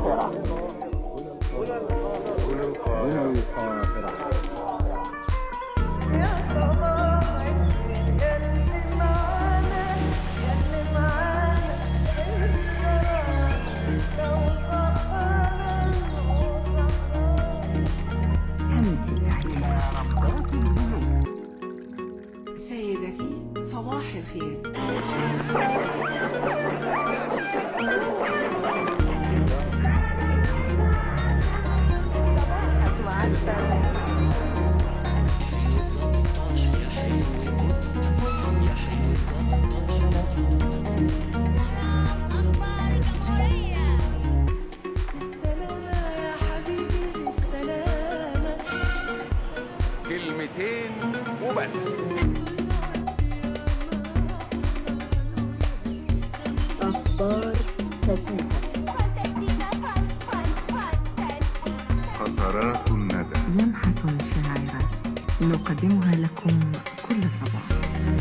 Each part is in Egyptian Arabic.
القاهرة هنا القاهرة سيدتي صباح الخير أخبار الجمهورية سلامة يا حبيبي سلامة كلمتين وبس فانتستيكا فان فان فانتستيكا قطرات الندى لمحة شاعرة نقدمها لكم كل صباح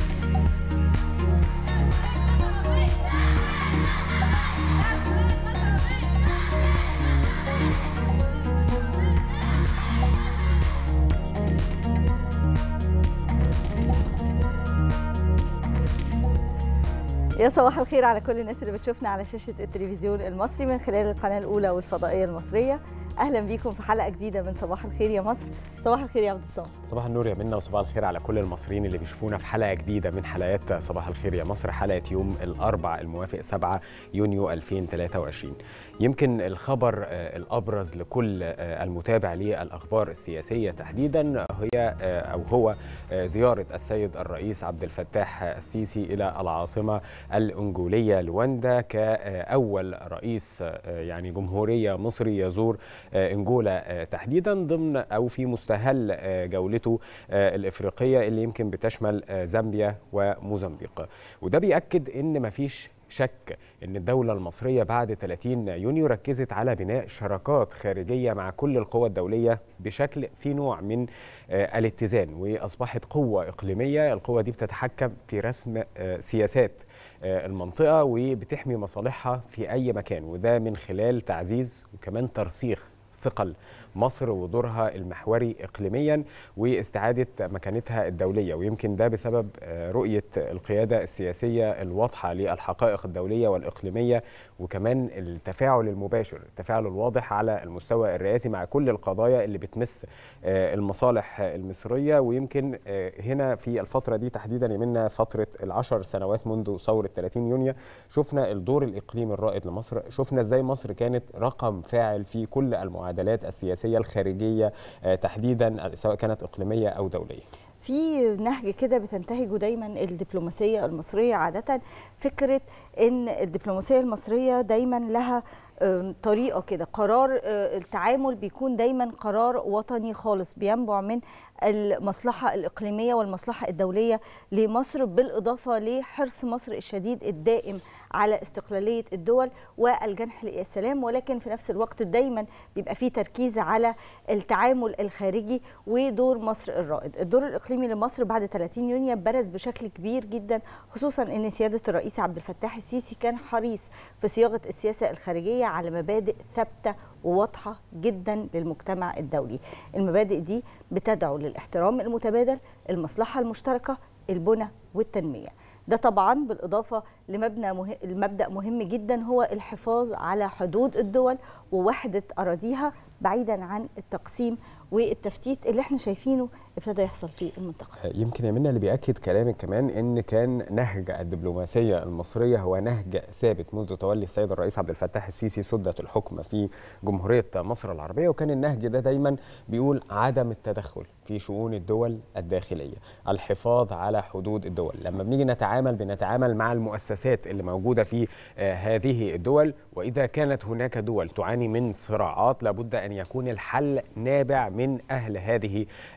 يا صباح الخير على كل الناس اللي بتشوفنا على شاشة التلفزيون المصري من خلال القناة الأولى والفضائية المصرية أهلا بيكم في حلقة جديدة من صباح الخير يا مصر صباح الخير يا عبد الصمد صباح النور يا منا وصباح الخير على كل المصريين اللي بيشوفونا في حلقه جديده من حلقات صباح الخير يا مصر حلقه يوم الاربع الموافق 7 يونيو 2023 يمكن الخبر آه، الابرز لكل آه، المتابع للاخبار السياسيه تحديدا هي آه، او هو آه، زياره السيد الرئيس عبد الفتاح السيسي الى العاصمه الانجوليه لواندا كاول رئيس آه، يعني جمهوريه مصري يزور آه، انجولا آه، تحديدا ضمن او في مستهل آه، جولته آه، الافريقيه اللي يمكن بتشمل آه، زامبيا وموزمبيق وده بياكد ان مفيش شك ان الدوله المصريه بعد 30 يونيو ركزت على بناء شراكات خارجيه مع كل القوى الدوليه بشكل في نوع من آه، الاتزان واصبحت قوه اقليميه القوه دي بتتحكم في رسم آه، سياسات آه، المنطقه وبتحمي مصالحها في اي مكان وده من خلال تعزيز وكمان ترسيخ ثقل مصر ودورها المحوري اقليميا واستعاده مكانتها الدوليه ويمكن ده بسبب آه، رؤيه القياده السياسيه الواضحه للحقائق الدوليه والاقليميه وكمان التفاعل المباشر التفاعل الواضح على المستوى الرئاسي مع كل القضايا اللي بتمس آه، المصالح المصريه ويمكن آه، هنا في الفتره دي تحديدا يمنا فتره العشر سنوات منذ ثوره 30 يونيو شفنا الدور الاقليمي الرائد لمصر شفنا ازاي مصر كانت رقم فاعل في كل المعادلات السياسيه الخارجيه آه، تحديدا سواء كانت اقليميه او دوليه في نهج كده بتنتهجه دايما الدبلوماسية المصرية عادة فكرة ان الدبلوماسية المصرية دايما لها آم، طريقة كده قرار آه، التعامل بيكون دايما قرار وطني خالص بينبع من المصلحة الإقليمية والمصلحة الدولية لمصر بالإضافة لحرص مصر الشديد الدائم على استقلالية الدول والجنح للسلام ولكن في نفس الوقت دايما بيبقى فيه تركيز على التعامل الخارجي ودور مصر الرائد الدور الإقليمي لمصر بعد 30 يونيو برز بشكل كبير جدا خصوصا أن سيادة الرئيس عبد الفتاح السيسي كان حريص في صياغة السياسة الخارجية على مبادئ ثابتة وواضحة جدا للمجتمع الدولي المبادئ دي بتدعو للاحترام المتبادل المصلحة المشتركة البنى والتنمية ده طبعا بالإضافة لمبنى مه... المبدأ مهم جدا هو الحفاظ على حدود الدول ووحدة أراضيها بعيدا عن التقسيم والتفتيت اللي احنا شايفينه ابتدى يحصل في المنطقة يمكن يا منى اللي بيأكد كلامك كمان ان كان نهج الدبلوماسيه المصريه هو نهج ثابت منذ تولي السيد الرئيس عبد الفتاح السيسي سده الحكم في جمهوريه مصر العربيه وكان النهج ده دايما بيقول عدم التدخل في شؤون الدول الداخليه، الحفاظ على حدود الدول، لما بنيجي نتعامل بنتعامل مع المؤسسات اللي موجوده في آه، هذه الدول واذا كانت هناك دول تعاني من صراعات لابد ان يكون الحل نابع من اهل هذه آه، الدول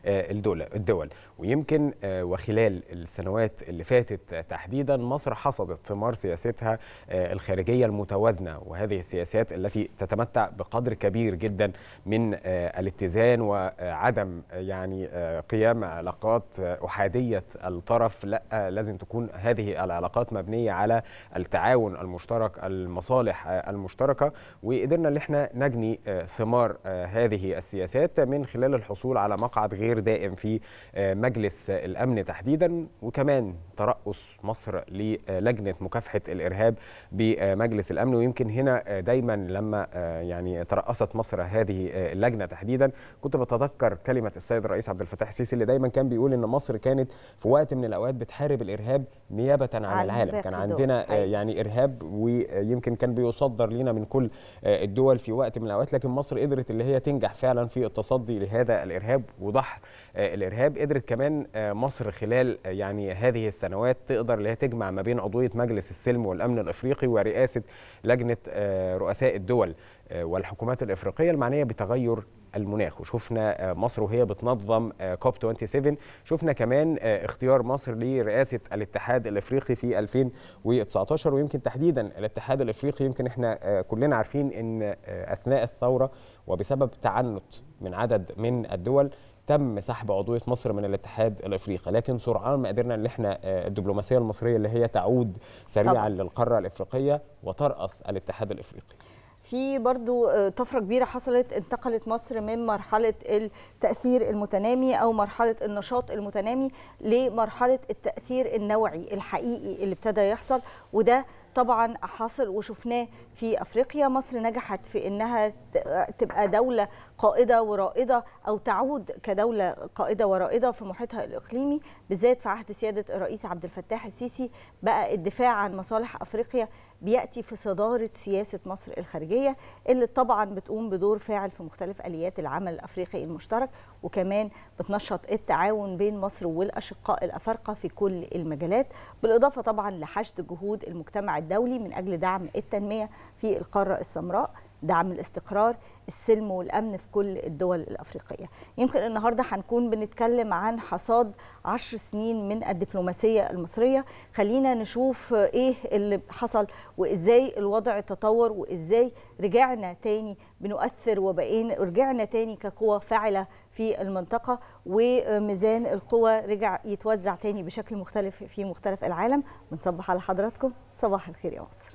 الدول الدول ويمكن آه، وخلال السنوات اللي فاتت تحديدا مصر حصدت ثمار سياستها آه، الخارجيه المتوازنه وهذه السياسات التي تتمتع بقدر كبير جدا من آه، الاتزان وعدم آه، يعني آه، قيام علاقات آه، احاديه الطرف لا آه، لازم تكون هذه العلاقات مبنيه على التعاون المشترك المصالح آه، المشتركه وقدرنا ان احنا نجني آه، ثمار آه، هذه السياسات من خلال الحصول على مقعد غير دائم في آه، مجلس الامن تحديدا وكمان ترأس مصر للجنه مكافحه الارهاب بمجلس الامن ويمكن هنا آه، دايما لما آه، يعني ترأست مصر هذه آه، اللجنه تحديدا كنت بتذكر كلمه السيد الرئيس عبد الفتاح السيسي اللي دايما كان بيقول ان مصر كانت في وقت من الاوقات بتحارب الارهاب نيابه عن, عن العالم باقي كان الدول. عندنا آه، أيوة. يعني ارهاب ويمكن كان بيصدر لينا من كل آه، الدول في وقت من الاوقات لكن مصر قدرت اللي هي تنجح فعلا في التصدي لهذا الارهاب وضح آه، الارهاب قدرت كمان آه، مصر خلال آه، يعني هذه السنوات تقدر اللي هي تجمع ما بين عضويه مجلس السلم والامن الافريقي ورئاسه لجنه آه، رؤساء الدول آه، والحكومات الافريقيه المعنيه بتغير المناخ وشفنا آه، مصر وهي بتنظم آه، كوب 27 شفنا كمان آه، اختيار مصر لرئاسه الاتحاد الافريقي في 2019 ويمكن تحديدا الاتحاد الافريقي يمكن احنا آه، كلنا عارفين ان آه، اثناء الثوره وبسبب تعنت من عدد من الدول تم سحب عضويه مصر من الاتحاد الافريقي لكن سرعان ما قدرنا ان احنا آه، الدبلوماسيه المصريه اللي هي تعود سريعا طبعاً. للقاره الافريقيه وتراس الاتحاد الافريقي في برضو آه، طفرة كبيرة حصلت انتقلت مصر من مرحلة التأثير المتنامي أو مرحلة النشاط المتنامي لمرحلة التأثير النوعي الحقيقي اللي ابتدى يحصل وده طبعا حاصل وشفناه في افريقيا مصر نجحت في انها ت- تبقى دوله قائده ورائده او تعود كدوله قائده ورائده في محيطها الاقليمي بالذات في عهد سياده الرئيس عبد الفتاح السيسي بقى الدفاع عن مصالح افريقيا بياتي في صداره سياسه مصر الخارجيه اللي طبعا بتقوم بدور فاعل في مختلف اليات العمل الافريقي المشترك وكمان بتنشط التعاون بين مصر والاشقاء الافارقه في كل المجالات بالاضافه طبعا لحشد جهود المجتمع الدولي من اجل دعم التنميه في القاره السمراء دعم الاستقرار السلم والامن في كل الدول الافريقيه يمكن النهارده هنكون بنتكلم عن حصاد عشر سنين من الدبلوماسيه المصريه خلينا نشوف ايه اللي حصل وازاي الوضع تطور وازاي رجعنا تاني بنؤثر وبقينا رجعنا تاني كقوه فاعله في المنطقه وميزان القوى رجع يتوزع تاني بشكل مختلف في مختلف العالم بنصبح على حضراتكم صباح الخير يا مصر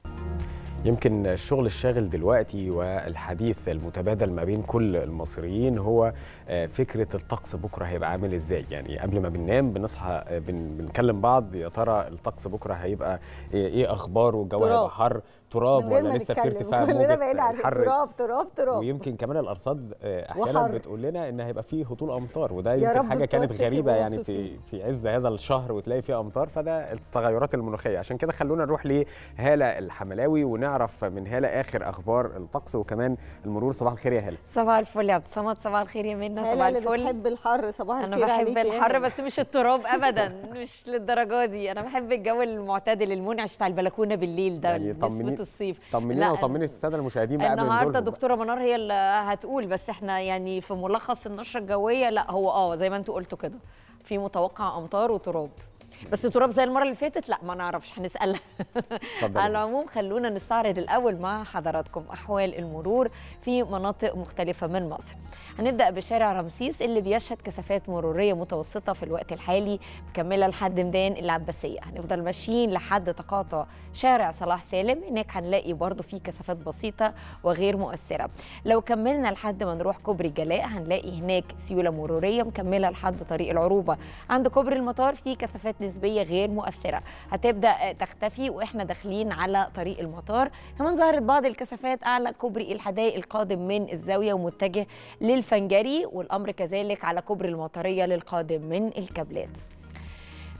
يمكن الشغل الشاغل دلوقتي والحديث المتبادل ما بين كل المصريين هو آه، فكرة الطقس بكرة هيبقى عامل ازاي يعني قبل ما بننام بنصحى آه، بن بنكلم بعض يا ترى الطقس بكرة هيبقى ايه إيه اخباره الجو تراب. هيبقى حر تراب من غير ولا ما لسه في نتكلم، ارتفاع كلنا موجة بقينا عارفين الحر تراب تراب تراب ويمكن كمان الارصاد آه، احيانا وحر. بتقول لنا ان هيبقى فيه هطول امطار وده يا يمكن رب حاجه كانت التوسخ غريبه يبقوا يعني في مبسوطين. في عز هذا الشهر وتلاقي فيه امطار فده التغيرات المناخيه عشان كده خلونا نروح لهاله الحملاوي ونعرف من هاله اخر اخبار الطقس وكمان المرور صباح الخير يا هاله صباح الفل يا عبد الصمد صباح الخير يا منى صباح هلا اللي الفل بتحب الحر صباح انا الخير بحب عليكي يا الحر هلا. بس مش التراب ابدا مش للدرجه دي انا بحب الجو المعتدل المنعش بتاع البلكونه بالليل ده يعني نسمه طمني- الصيف طمنينا لا، وطمني الساده المشاهدين بقى قبل النهارده نزولهم. دكتوره منار هي اللي هتقول بس احنا يعني في ملخص النشره الجويه لا هو اه زي ما انتوا قلتوا كده في متوقع امطار وتراب بس تراب زي المره اللي فاتت لا ما نعرفش هنسالها اتفضلي. على العموم خلونا نستعرض الاول مع حضراتكم احوال المرور في مناطق مختلفه من مصر هنبدا بشارع رمسيس اللي بيشهد كثافات مروريه متوسطه في الوقت الحالي مكمله لحد ميدان العباسيه هنفضل ماشيين لحد تقاطع شارع صلاح سالم هناك هنلاقي برضو في كثافات بسيطه وغير مؤثره لو كملنا لحد ما نروح كوبري الجلاء هنلاقي هناك سيوله مروريه مكمله لحد طريق العروبه عند كوبري المطار في كثافات نسبيه غير مؤثره هتبدا آه، تختفي واحنا داخلين على طريق المطار كمان ظهرت بعض الكثافات اعلى كوبري الحدائق القادم من الزاويه ومتجه للفنجري والامر كذلك على كوبري المطريه للقادم من الكابلات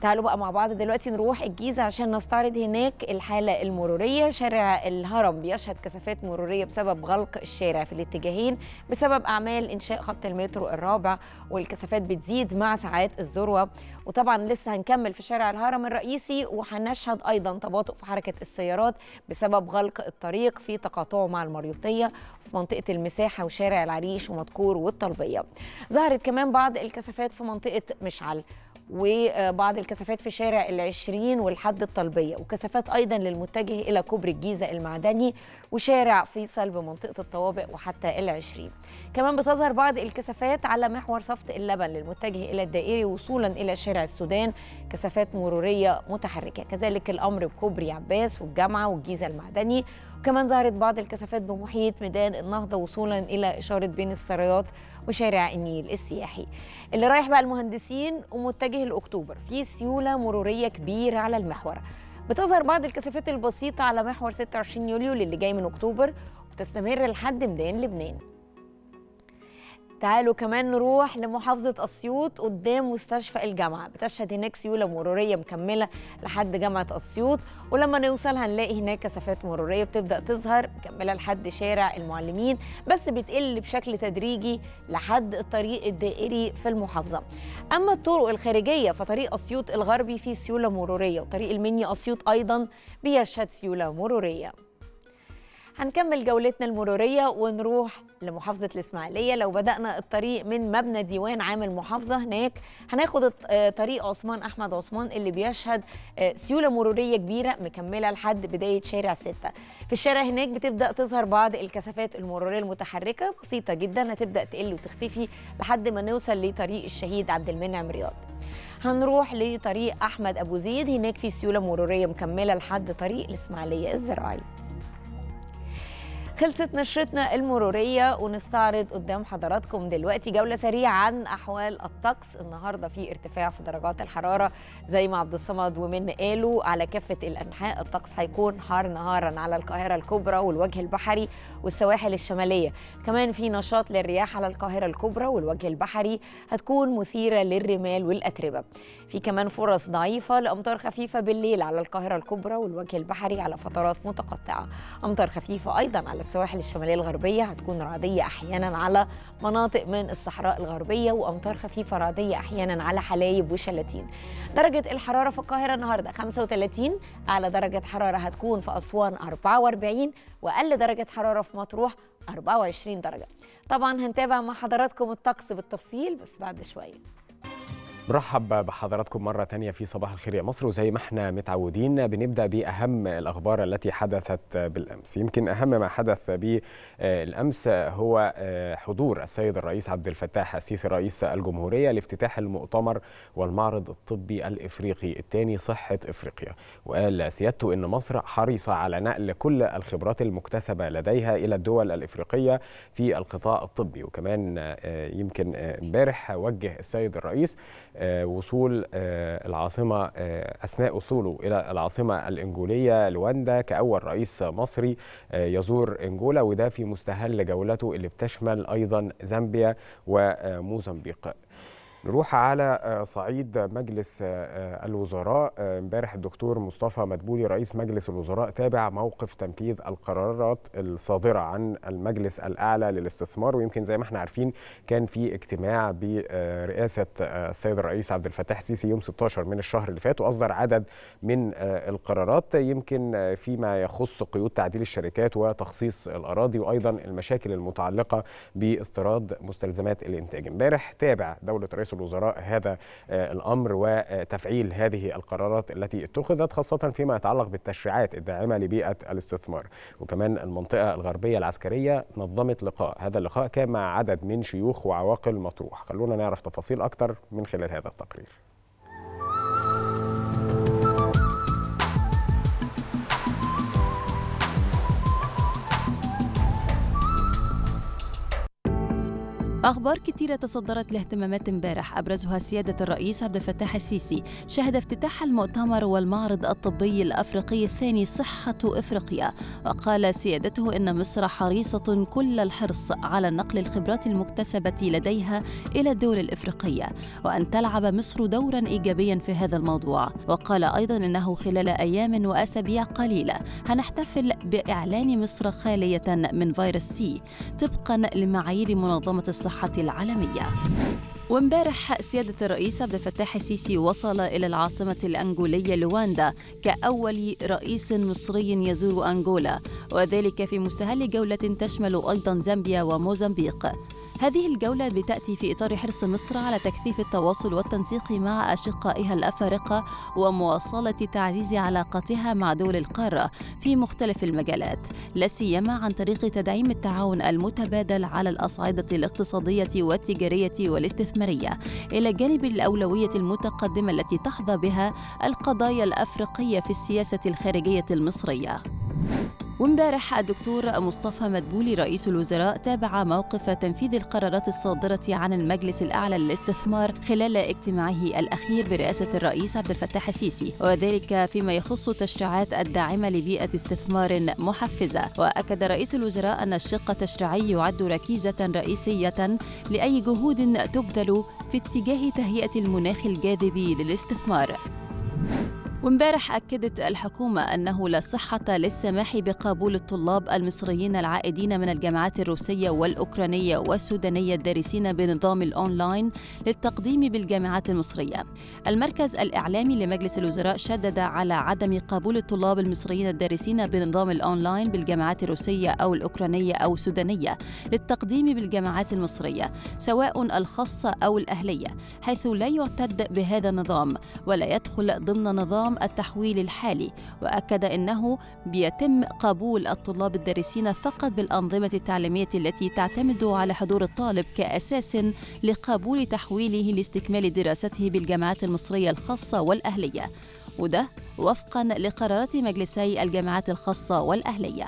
تعالوا بقى مع بعض دلوقتي نروح الجيزة عشان نستعرض هناك الحالة المرورية شارع الهرم بيشهد كثافات مرورية بسبب غلق الشارع في الاتجاهين بسبب أعمال إنشاء خط المترو الرابع والكثافات بتزيد مع ساعات الذروة وطبعا لسه هنكمل في شارع الهرم الرئيسي وهنشهد أيضا تباطؤ في حركة السيارات بسبب غلق الطريق في تقاطعه مع المريوطية في منطقة المساحة وشارع العريش ومدكور والطلبية ظهرت كمان بعض الكثافات في منطقة مشعل وبعض الكثافات في شارع العشرين والحد الطلبية وكثافات أيضا للمتجه إلى كوبري الجيزة المعدني وشارع فيصل بمنطقة الطوابق وحتى العشرين كمان بتظهر بعض الكثافات على محور صفت اللبن للمتجه إلى الدائري وصولا إلى شارع السودان كثافات مرورية متحركة كذلك الأمر بكوبري عباس والجامعة والجيزة المعدني وكمان ظهرت بعض الكثافات بمحيط ميدان النهضة وصولا إلى إشارة بين السرايات وشارع النيل السياحي اللي رايح بقى المهندسين ومتجه لاكتوبر في سيوله مروريه كبيره على المحور بتظهر بعض الكثافات البسيطه على محور 26 يوليو للي جاي من اكتوبر وتستمر لحد ميدان لبنان تعالوا كمان نروح لمحافظة أسيوط قدام مستشفى الجامعة بتشهد هناك سيولة مرورية مكملة لحد جامعة أسيوط ولما نوصل هنلاقي هناك كثافات مرورية بتبدأ تظهر مكملة لحد شارع المعلمين بس بتقل بشكل تدريجي لحد الطريق الدائري في المحافظة أما الطرق الخارجية فطريق أسيوط الغربي فيه سيولة مرورية وطريق المنيا أسيوط أيضا بيشهد سيولة مرورية هنكمل جولتنا المرورية ونروح لمحافظة الإسماعيلية لو بدأنا الطريق من مبنى ديوان عام المحافظة هناك هناخد الط- آه، طريق عثمان أحمد عثمان اللي بيشهد آه، سيولة مرورية كبيرة مكملة لحد بداية شارع ستة في الشارع هناك بتبدأ تظهر بعض الكثافات المرورية المتحركة بسيطة جدا هتبدأ تقل وتختفي لحد ما نوصل لطريق الشهيد عبد المنعم رياض هنروح لطريق أحمد أبو زيد هناك في سيولة مرورية مكملة لحد طريق الإسماعيلية الزراعي خلصت نشرتنا المرورية ونستعرض قدام حضراتكم دلوقتي جولة سريعة عن أحوال الطقس النهاردة في ارتفاع في درجات الحرارة زي ما عبد الصمد ومن قالوا على كافة الأنحاء الطقس هيكون حار نهارا على القاهرة الكبرى والوجه البحري والسواحل الشمالية كمان في نشاط للرياح على القاهرة الكبرى والوجه البحري هتكون مثيرة للرمال والأتربة في كمان فرص ضعيفة لأمطار خفيفة بالليل على القاهرة الكبرى والوجه البحري على فترات متقطعة أمطار خفيفة أيضا على السواحل الشمالية الغربية هتكون رعدية أحيانا على مناطق من الصحراء الغربية وأمطار خفيفة رعدية أحيانا على حلايب وشلاتين درجة الحرارة في القاهرة النهاردة 35 أعلى درجة حرارة هتكون في أسوان 44 وأقل درجة حرارة في مطروح 24 درجة طبعا هنتابع مع حضراتكم الطقس بالتفصيل بس بعد شوية برحب بحضراتكم مرة تانية في صباح الخير يا مصر وزي ما احنا متعودين بنبدأ بأهم الأخبار التي حدثت بالأمس يمكن أهم ما حدث بالأمس هو حضور السيد الرئيس عبد الفتاح السيسي رئيس الجمهورية لافتتاح المؤتمر والمعرض الطبي الإفريقي الثاني صحة إفريقيا وقال سيادته أن مصر حريصة على نقل كل الخبرات المكتسبة لديها إلى الدول الإفريقية في القطاع الطبي وكمان يمكن امبارح وجه السيد الرئيس وصول العاصمة أثناء وصوله إلى العاصمة الإنجولية لواندا كأول رئيس مصري يزور إنجولا وده في مستهل جولته اللي بتشمل أيضا زامبيا وموزمبيق نروح على صعيد مجلس الوزراء امبارح الدكتور مصطفى مدبولي رئيس مجلس الوزراء تابع موقف تنفيذ القرارات الصادرة عن المجلس الأعلى للاستثمار ويمكن زي ما احنا عارفين كان في اجتماع برئاسة السيد الرئيس عبد الفتاح السيسي يوم 16 من الشهر اللي فات وأصدر عدد من القرارات يمكن فيما يخص قيود تعديل الشركات وتخصيص الأراضي وأيضا المشاكل المتعلقة باستيراد مستلزمات الإنتاج امبارح تابع دولة رئيس الوزراء هذا الامر وتفعيل هذه القرارات التي اتخذت خاصه فيما يتعلق بالتشريعات الداعمه لبيئه الاستثمار وكمان المنطقه الغربيه العسكريه نظمت لقاء هذا اللقاء كان مع عدد من شيوخ وعواقل مطروح خلونا نعرف تفاصيل اكتر من خلال هذا التقرير أخبار كتيرة تصدرت لاهتمامات امبارح أبرزها سيادة الرئيس عبد الفتاح السيسي شهد افتتاح المؤتمر والمعرض الطبي الأفريقي الثاني صحة إفريقيا وقال سيادته إن مصر حريصة كل الحرص على نقل الخبرات المكتسبة لديها إلى الدول الإفريقية وأن تلعب مصر دورا إيجابيا في هذا الموضوع وقال أيضا إنه خلال أيام وأسابيع قليلة هنحتفل بإعلان مصر خالية من فيروس سي طبقا لمعايير منظمة الصحة العالمية وامبارح سيادة الرئيس عبد الفتاح السيسي وصل إلى العاصمة الأنغولية لواندا كأول رئيس مصري يزور أنغولا وذلك في مستهل جولة تشمل أيضا زامبيا وموزمبيق هذه الجولة بتأتي في إطار حرص مصر على تكثيف التواصل والتنسيق مع أشقائها الأفارقة ومواصلة تعزيز علاقاتها مع دول القارة في مختلف المجالات، لا سيما عن طريق تدعيم التعاون المتبادل على الأصعدة الاقتصادية والتجارية والاستثمارية، إلى جانب الأولوية المتقدمة التي تحظى بها القضايا الأفريقية في السياسة الخارجية المصرية. وامبارح الدكتور مصطفى مدبولي رئيس الوزراء تابع موقف تنفيذ القرارات الصادرة عن المجلس الأعلى للاستثمار خلال اجتماعه الأخير برئاسة الرئيس عبد الفتاح السيسي وذلك فيما يخص تشريعات الداعمة لبيئة استثمار محفزة وأكد رئيس الوزراء أن الشق التشريعي يعد ركيزة رئيسية لأي جهود تبذل في اتجاه تهيئة المناخ الجاذب للاستثمار وامبارح أكدت الحكومة أنه لا صحة للسماح بقبول الطلاب المصريين العائدين من الجامعات الروسية والأوكرانية والسودانية الدارسين بنظام الأونلاين للتقديم بالجامعات المصرية. المركز الإعلامي لمجلس الوزراء شدد على عدم قبول الطلاب المصريين الدارسين بنظام الأونلاين بالجامعات الروسية أو الأوكرانية أو السودانية للتقديم بالجامعات المصرية سواء الخاصة أو الأهلية حيث لا يعتد بهذا النظام ولا يدخل ضمن نظام نظام التحويل الحالي واكد انه بيتم قبول الطلاب الدارسين فقط بالانظمه التعليميه التي تعتمد على حضور الطالب كاساس لقبول تحويله لاستكمال دراسته بالجامعات المصريه الخاصه والاهليه وده وفقا لقرارات مجلسي الجامعات الخاصه والاهليه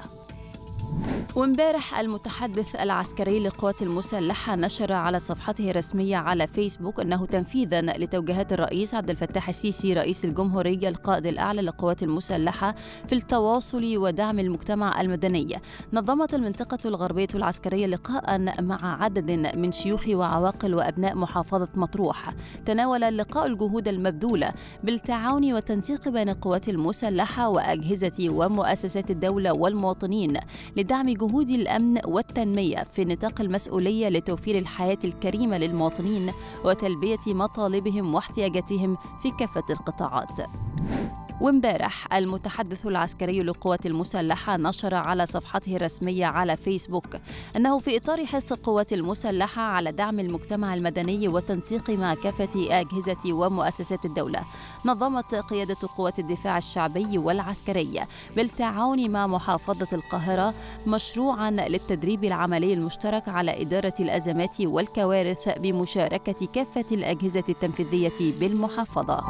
وامبارح المتحدث العسكري للقوات المسلحة نشر على صفحته الرسمية على فيسبوك أنه تنفيذا لتوجيهات الرئيس عبد الفتاح السيسي رئيس الجمهورية القائد الأعلى للقوات المسلحة في التواصل ودعم المجتمع المدني نظمت المنطقة الغربية العسكرية لقاء مع عدد من شيوخ وعواقل وأبناء محافظة مطروح تناول اللقاء الجهود المبذولة بالتعاون والتنسيق بين القوات المسلحة وأجهزة ومؤسسات الدولة والمواطنين لدعم جهود الامن والتنميه في نطاق المسؤوليه لتوفير الحياه الكريمه للمواطنين وتلبيه مطالبهم واحتياجاتهم في كافه القطاعات وامبارح المتحدث العسكري للقوات المسلحة نشر على صفحته الرسمية على فيسبوك أنه في إطار حرص القوات المسلحة على دعم المجتمع المدني والتنسيق مع كافة أجهزة ومؤسسات الدولة نظمت قيادة قوات الدفاع الشعبي والعسكري بالتعاون مع محافظة القاهرة مشروعا للتدريب العملي المشترك على إدارة الأزمات والكوارث بمشاركة كافة الأجهزة التنفيذية بالمحافظة.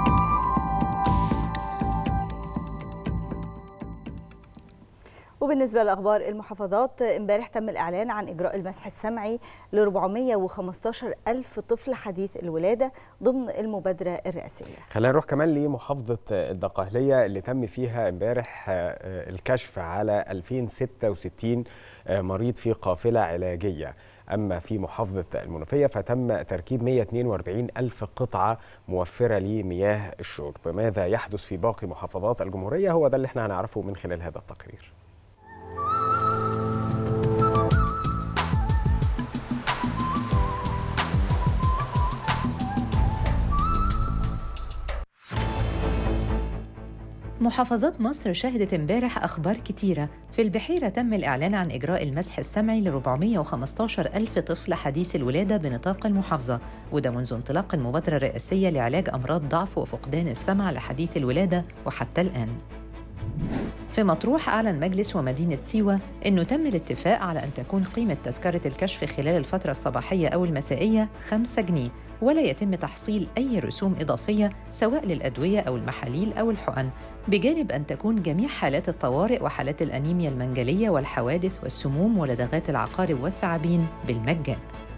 وبالنسبة لأخبار المحافظات امبارح تم الإعلان عن إجراء المسح السمعي ل 415 ألف طفل حديث الولادة ضمن المبادرة الرئاسية خلينا نروح كمان لمحافظة الدقهلية اللي تم فيها امبارح الكشف على 2066 مريض في قافلة علاجية أما في محافظة المنوفية فتم تركيب 142 ألف قطعة موفرة لمياه الشرب ماذا يحدث في باقي محافظات الجمهورية هو ده اللي احنا هنعرفه من خلال هذا التقرير محافظات مصر شهدت امبارح أخبار كتيرة في البحيرة تم الإعلان عن إجراء المسح السمعي ل 415 ألف طفل حديث الولادة بنطاق المحافظة وده منذ انطلاق المبادرة الرئاسية لعلاج أمراض ضعف وفقدان السمع لحديث الولادة وحتى الآن في مطروح أعلن مجلس ومدينة سيوة أنه تم الاتفاق على أن تكون قيمة تذكرة الكشف خلال الفترة الصباحية أو المسائية 5 جنيه ولا يتم تحصيل أي رسوم إضافية سواء للأدوية أو المحاليل أو الحقن بجانب أن تكون جميع حالات الطوارئ وحالات الأنيميا المنجلية والحوادث والسموم ولدغات العقارب والثعابين بالمجان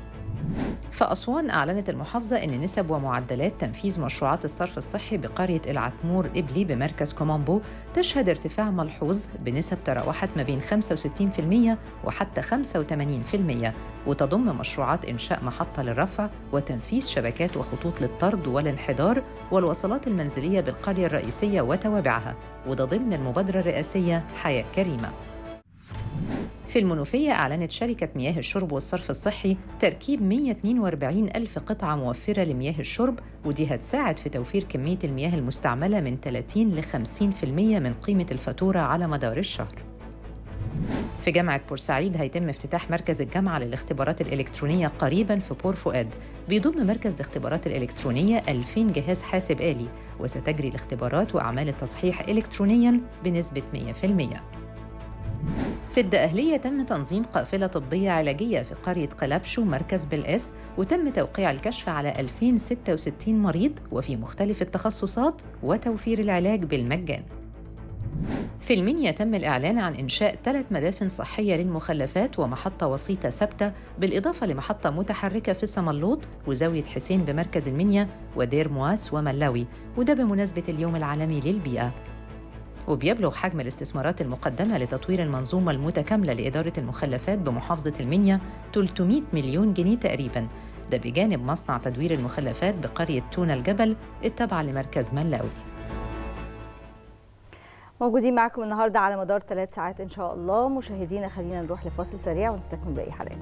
في أسوان أعلنت المحافظة أن نسب ومعدلات تنفيذ مشروعات الصرف الصحي بقرية العتمور إبلي بمركز كومامبو تشهد ارتفاع ملحوظ بنسب تراوحت ما بين 65% وحتى 85% وتضم مشروعات إنشاء محطة للرفع وتنفيذ شبكات وخطوط للطرد والانحدار والوصلات المنزلية بالقرية الرئيسية وتوابعها وده ضمن المبادرة الرئاسية حياة كريمة في المنوفية أعلنت شركة مياه الشرب والصرف الصحي تركيب 142 ألف قطعة موفرة لمياه الشرب ودي هتساعد في توفير كمية المياه المستعملة من 30 ل 50% من قيمة الفاتورة على مدار الشهر في جامعة بورسعيد هيتم افتتاح مركز الجامعة للاختبارات الإلكترونية قريباً في بور فؤاد بيضم مركز الاختبارات الإلكترونية 2000 جهاز حاسب آلي وستجري الاختبارات وأعمال التصحيح إلكترونياً بنسبة 100% في الدقهلية تم تنظيم قافلة طبية علاجية في قرية قلبشو مركز بالإس وتم توقيع الكشف على 2066 مريض وفي مختلف التخصصات وتوفير العلاج بالمجان في المنيا تم الإعلان عن إنشاء ثلاث مدافن صحية للمخلفات ومحطة وسيطة ثابتة بالإضافة لمحطة متحركة في سملوط وزاوية حسين بمركز المنيا ودير مواس وملاوي وده بمناسبة اليوم العالمي للبيئة وبيبلغ حجم الاستثمارات المقدمة لتطوير المنظومة المتكاملة لإدارة المخلفات بمحافظة المنيا 300 مليون جنيه تقريباً ده بجانب مصنع تدوير المخلفات بقرية تونة الجبل التابعة لمركز ملاوي موجودين معاكم النهارده على مدار ثلاث ساعات ان شاء الله مشاهدينا خلينا نروح لفاصل سريع ونستكمل باقي حلقاتنا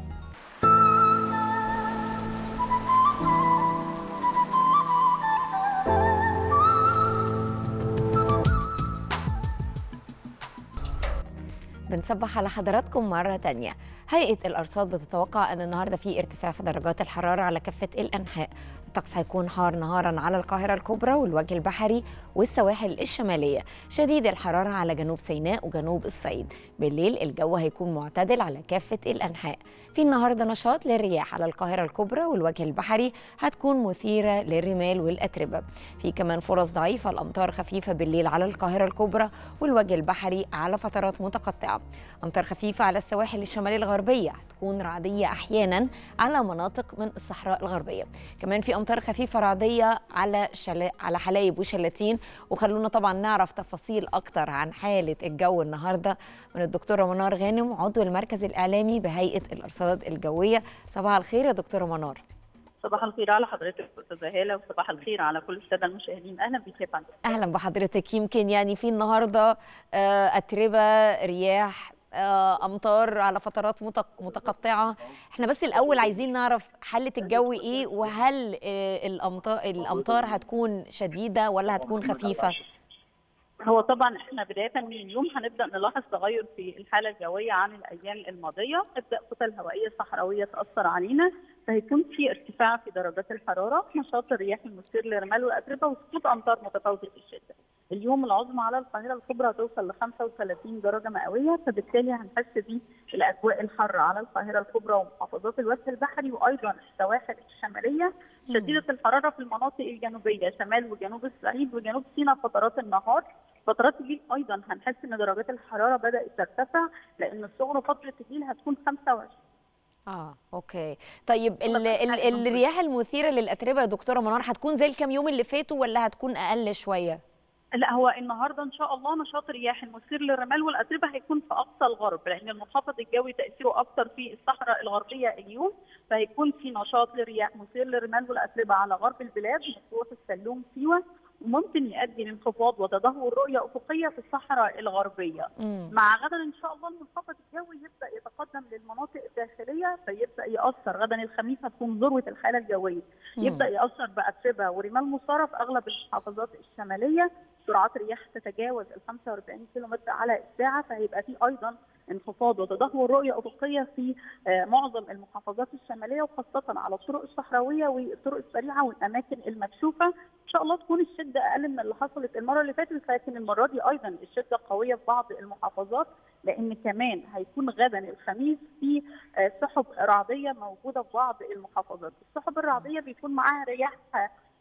بنصبح على حضراتكم مرة تانية هيئة الأرصاد بتتوقع أن النهاردة في ارتفاع في درجات الحرارة على كافة الأنحاء الطقس هيكون حار نهارا على القاهرة الكبرى والوجه البحري والسواحل الشمالية شديد الحرارة على جنوب سيناء وجنوب الصعيد بالليل الجو هيكون معتدل على كافة الأنحاء في النهاردة نشاط للرياح على القاهرة الكبرى والوجه البحري هتكون مثيرة للرمال والأتربة في كمان فرص ضعيفة الأمطار خفيفة بالليل على القاهرة الكبرى والوجه البحري على فترات متقطعة أمطار خفيفة على السواحل الشمالية الغربية هتكون رعدية أحيانا على مناطق من الصحراء الغربية كمان في أمطار خفيفة رعدية على شلا... على حلايب وشلاتين وخلونا طبعا نعرف تفاصيل أكتر عن حالة الجو النهاردة من الدكتورة منار غانم عضو المركز الإعلامي بهيئة الأرصاد الجوية صباح الخير يا دكتورة منار صباح الخير على حضرتك استاذه هاله وصباح الخير على كل الساده المشاهدين اهلا بك يا فندم اهلا بحضرتك يمكن يعني في النهارده آه، اتربه رياح آه، امطار على فترات متق- متقطعه احنا بس الاول عايزين نعرف حاله الجو ايه وهل آه، الامطار الامطار هتكون شديده ولا هتكون خفيفه هو طبعا احنا بدايه من اليوم هنبدا نلاحظ تغير في الحاله الجويه عن الايام الماضيه تبدا كتل هوائيه صحراويه تاثر علينا فهيكون في ارتفاع في درجات الحراره نشاط الرياح المثير للرمال والاتربه وسقوط امطار متفاوته الشده اليوم العظمى على القاهره الكبرى هتوصل ل 35 درجه مئويه فبالتالي هنحس بالاجواء الحاره على القاهره الكبرى ومحافظات الوجه البحري وايضا السواحل الشماليه شديده الحراره في المناطق الجنوبيه شمال وجنوب الصعيد وجنوب سيناء فترات النهار فترات الليل ايضا هنحس ان درجات الحراره بدات ترتفع لان الصغرى فتره الليل هتكون 25 اه اوكي طيب ال ال الرياح المثيره للاتربه يا دكتوره منار هتكون زي الكام يوم اللي فاتوا ولا هتكون اقل شويه لا هو النهارده ان شاء الله نشاط الرياح المثير للرمال والاتربه هيكون في اقصى الغرب لان المنخفض الجوي تاثيره اكثر في الصحراء الغربيه اليوم فهيكون في نشاط لرياح مثير للرمال والاتربه على غرب البلاد مطروح السلوم سيوه وممكن يؤدي لانخفاض وتدهور رؤيه افقيه في الصحراء الغربيه مم. مع غدا ان شاء الله المنخفض الجوي يبدا يتقدم للمناطق الداخليه فيبدا ياثر غدا الخميس هتكون ذروه الحاله الجويه مم. يبدا ياثر باتربه ورمال مصارة في اغلب المحافظات الشماليه سرعات الرياح تتجاوز ال 45 كيلو متر على الساعه فهيبقى في ايضا انخفاض وتدهور رؤيه افقيه في آه، معظم المحافظات الشماليه وخاصه على الطرق الصحراويه والطرق السريعه والاماكن المكشوفه ان شاء الله تكون الشده اقل من اللي حصلت المره اللي فاتت لكن المره دي ايضا الشده قويه في بعض المحافظات لان كمان هيكون غدا الخميس في آه، سحب رعديه موجوده في بعض المحافظات السحب الرعديه بيكون معاها رياح آه،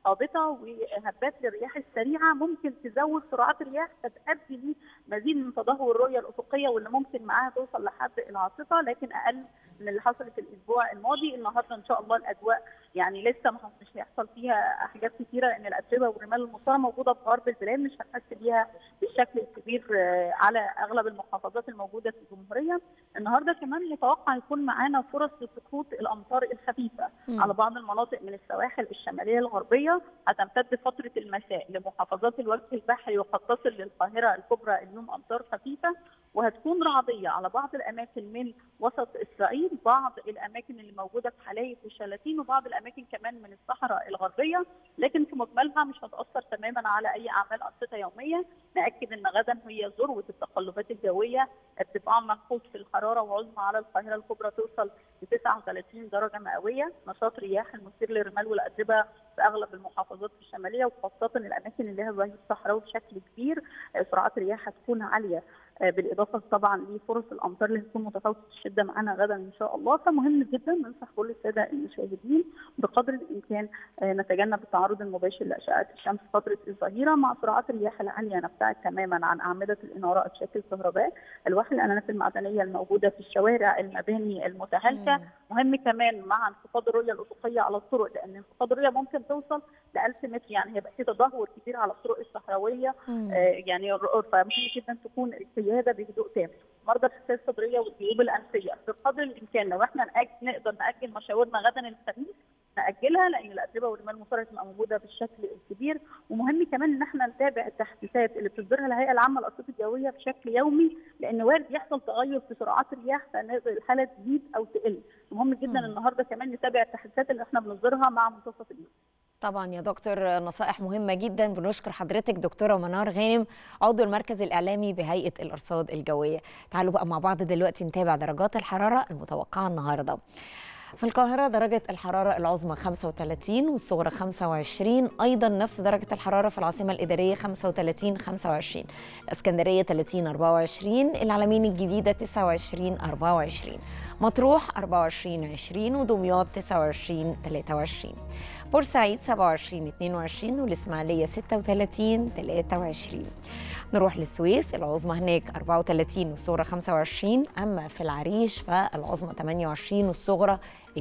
هابطه وهبات للرياح السريعه ممكن تزود سرعات الرياح فتؤدي لمزيد من تدهور الرؤيه الافقيه واللي ممكن معاها توصل لحد العاصفه لكن اقل من اللي حصلت الاسبوع الماضي النهارده ان شاء الله الاجواء يعني لسه ما مش هيحصل فيها حاجات كتيره لان الاتربه والرمال المصاره موجوده في غرب البلاد مش هنحس بيها بالشكل الكبير آه، على اغلب المحافظات الموجوده في الجمهوريه النهارده كمان متوقع يكون معانا فرص لسقوط الامطار الخفيفه مم. على بعض المناطق من السواحل الشماليه الغربيه هتمتد فتره المساء لمحافظات الوجه البحري وقد تصل للقاهره الكبرى اليوم امطار خفيفه وهتكون رعديه على بعض الاماكن من وسط الصعيد بعض الاماكن اللي موجوده في حلايب وشلاتين وبعض الاماكن كمان من الصحراء الغربيه لكن في مجملها مش هتاثر تماما على اي اعمال انشطه يوميه ناكد ان غدا هي ذروه التقلبات الجويه ارتفاع ملحوظ في الحراره وعظمى على القاهره الكبرى توصل ل 39 درجه مئويه نشاط رياح المثير للرمال والاتربه في اغلب المحافظات الشماليه وخاصه الاماكن اللي لها ظهير صحراوي بشكل كبير آه، سرعات الرياح هتكون عاليه آه، بالاضافه طبعا لفرص الامطار اللي هتكون متفاوته الشده معانا غدا ان شاء الله فمهم جدا ننصح كل الساده المشاهدين بقدر الامكان آه، نتجنب التعرض المباشر لاشعه الشمس فتره الظهيره مع سرعات الرياح العاليه نبتعد تماما عن اعمده الاناره اشكال الكهرباء الواح الانانات المعدنيه الموجوده في الشوارع المباني المتهالكه مهم كمان مع انخفاض الرؤيه الافقيه على الطرق لان انخفاض الرؤيه ممكن توصل ل 1000 متر يعني هيبقى في تدهور كبير على الطرق الصحراويه مم. آه، يعني الر- فمهم جدا تكون القياده بهدوء تام مرضى الحساسيه الصدريه والجيوب الانفيه بقدر الامكان لو احنا نأجل نقدر ناجل مشاورنا غدا الخميس ناجلها لان الاتربه والرمال المصارعه تبقى موجوده بالشكل الكبير ومهم كمان ان احنا نتابع التحديثات اللي بتصدرها الهيئه العامه للارصاد الجويه بشكل يومي لان وارد يحصل تغير في سرعات الرياح فالحاله تزيد او تقل مهم جدا مم. النهارده كمان نتابع التحديثات اللي احنا بنصدرها مع منتصف اليوم طبعا يا دكتور نصائح مهمة جدا بنشكر حضرتك دكتورة منار غانم عضو المركز الإعلامي بهيئة الأرصاد الجوية تعالوا بقى مع بعض دلوقتي نتابع درجات الحرارة المتوقعة النهاردة في القاهرة درجة الحرارة العظمى 35 والصغرى 25 أيضا نفس درجة الحرارة في العاصمة الإدارية 35 25 الإسكندرية 30 24 العلمين الجديدة 29 24 مطروح 24 20 ودمياط 29 23 بورسعيد 27 22 والإسماعيلية 36 23 نروح للسويس العظمى هناك 34 والصغرى 25 أما في العريش فالعظمى 28 والصغرى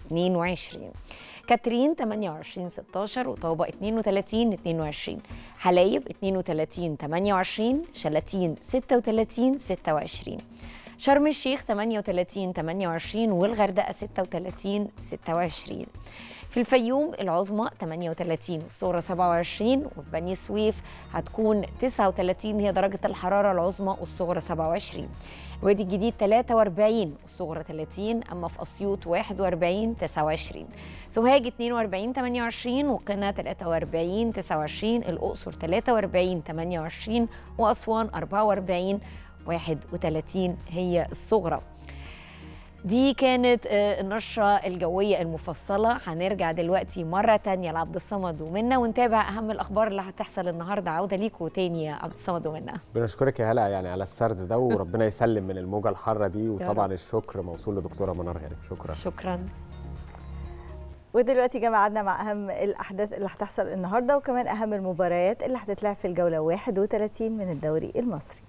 22 كاترين 28 16 وطابة 32 22 حلايب 32 28 شلاتين 36 26 شرم الشيخ 38 28 والغردقة 36 26 في الفيوم العظمى 38 والصغرى 27 وفي بني سويف هتكون 39 هي درجة الحرارة العظمى والصغرى 27 وادي الجديد 43 والصغرى 30 أما في أسيوط 41 29 سوهاج 42 28 وقنا 43 29 الأقصر 43 28 وأسوان 44 31 هي الصغرى دي كانت آه، النشرة الجوية المفصلة هنرجع دلوقتي مرة تانية لعبد الصمد ومنا ونتابع أهم الأخبار اللي هتحصل النهاردة عودة ليكوا تاني يا عبد الصمد ومنا بنشكرك يا هلا يعني على السرد ده وربنا يسلم من الموجه الحاره دي وطبعا رب. الشكر موصول لدكتوره منار غانم شكرا شكرا ودلوقتي جمعنا مع اهم الاحداث اللي هتحصل النهارده وكمان اهم المباريات اللي هتتلعب في الجوله 31 من الدوري المصري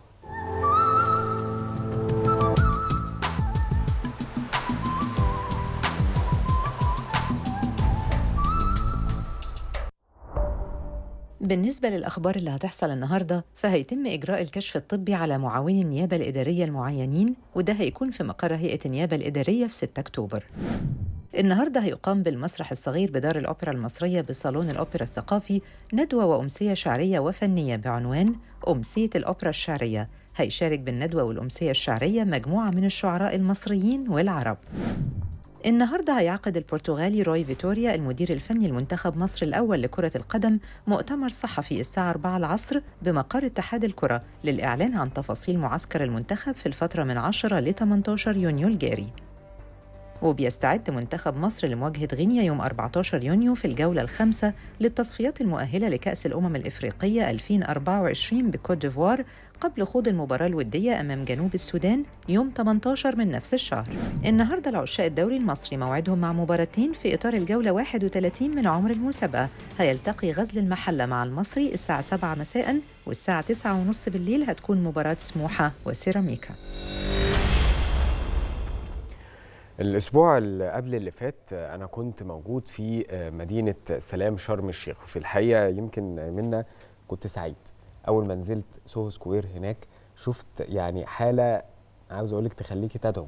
بالنسبة للأخبار اللي هتحصل النهاردة فهيتم إجراء الكشف الطبي على معاوني النيابة الإدارية المعينين وده هيكون في مقر هيئة النيابة الإدارية في 6 أكتوبر النهارده هيقام بالمسرح الصغير بدار الأوبرا المصرية بصالون الأوبرا الثقافي ندوة وأمسية شعرية وفنية بعنوان أمسية الأوبرا الشعرية هيشارك بالندوة والأمسية الشعرية مجموعة من الشعراء المصريين والعرب النهارده هيعقد البرتغالي روي فيتوريا المدير الفني لمنتخب مصر الأول لكرة القدم مؤتمر صحفي الساعة 4 العصر بمقر اتحاد الكرة للإعلان عن تفاصيل معسكر المنتخب في الفترة من 10 ل 18 يونيو الجاري وبيستعد منتخب مصر لمواجهة غينيا يوم 14 يونيو في الجولة الخامسة للتصفيات المؤهلة لكأس الأمم الإفريقية 2024 بكوت ديفوار قبل خوض المباراة الودية أمام جنوب السودان يوم 18 من نفس الشهر النهاردة العشاء الدوري المصري موعدهم مع مباراتين في إطار الجولة 31 من عمر المسابقة هيلتقي غزل المحلة مع المصري الساعة 7 مساء والساعة 9 ونص بالليل هتكون مباراة سموحة وسيراميكا الاسبوع اللي قبل اللي فات انا كنت موجود في مدينه سلام شرم الشيخ وفي الحقيقه يمكن منا كنت سعيد اول ما نزلت سوهو سكوير هناك شفت يعني حاله عاوز اقول لك تخليكي تدعو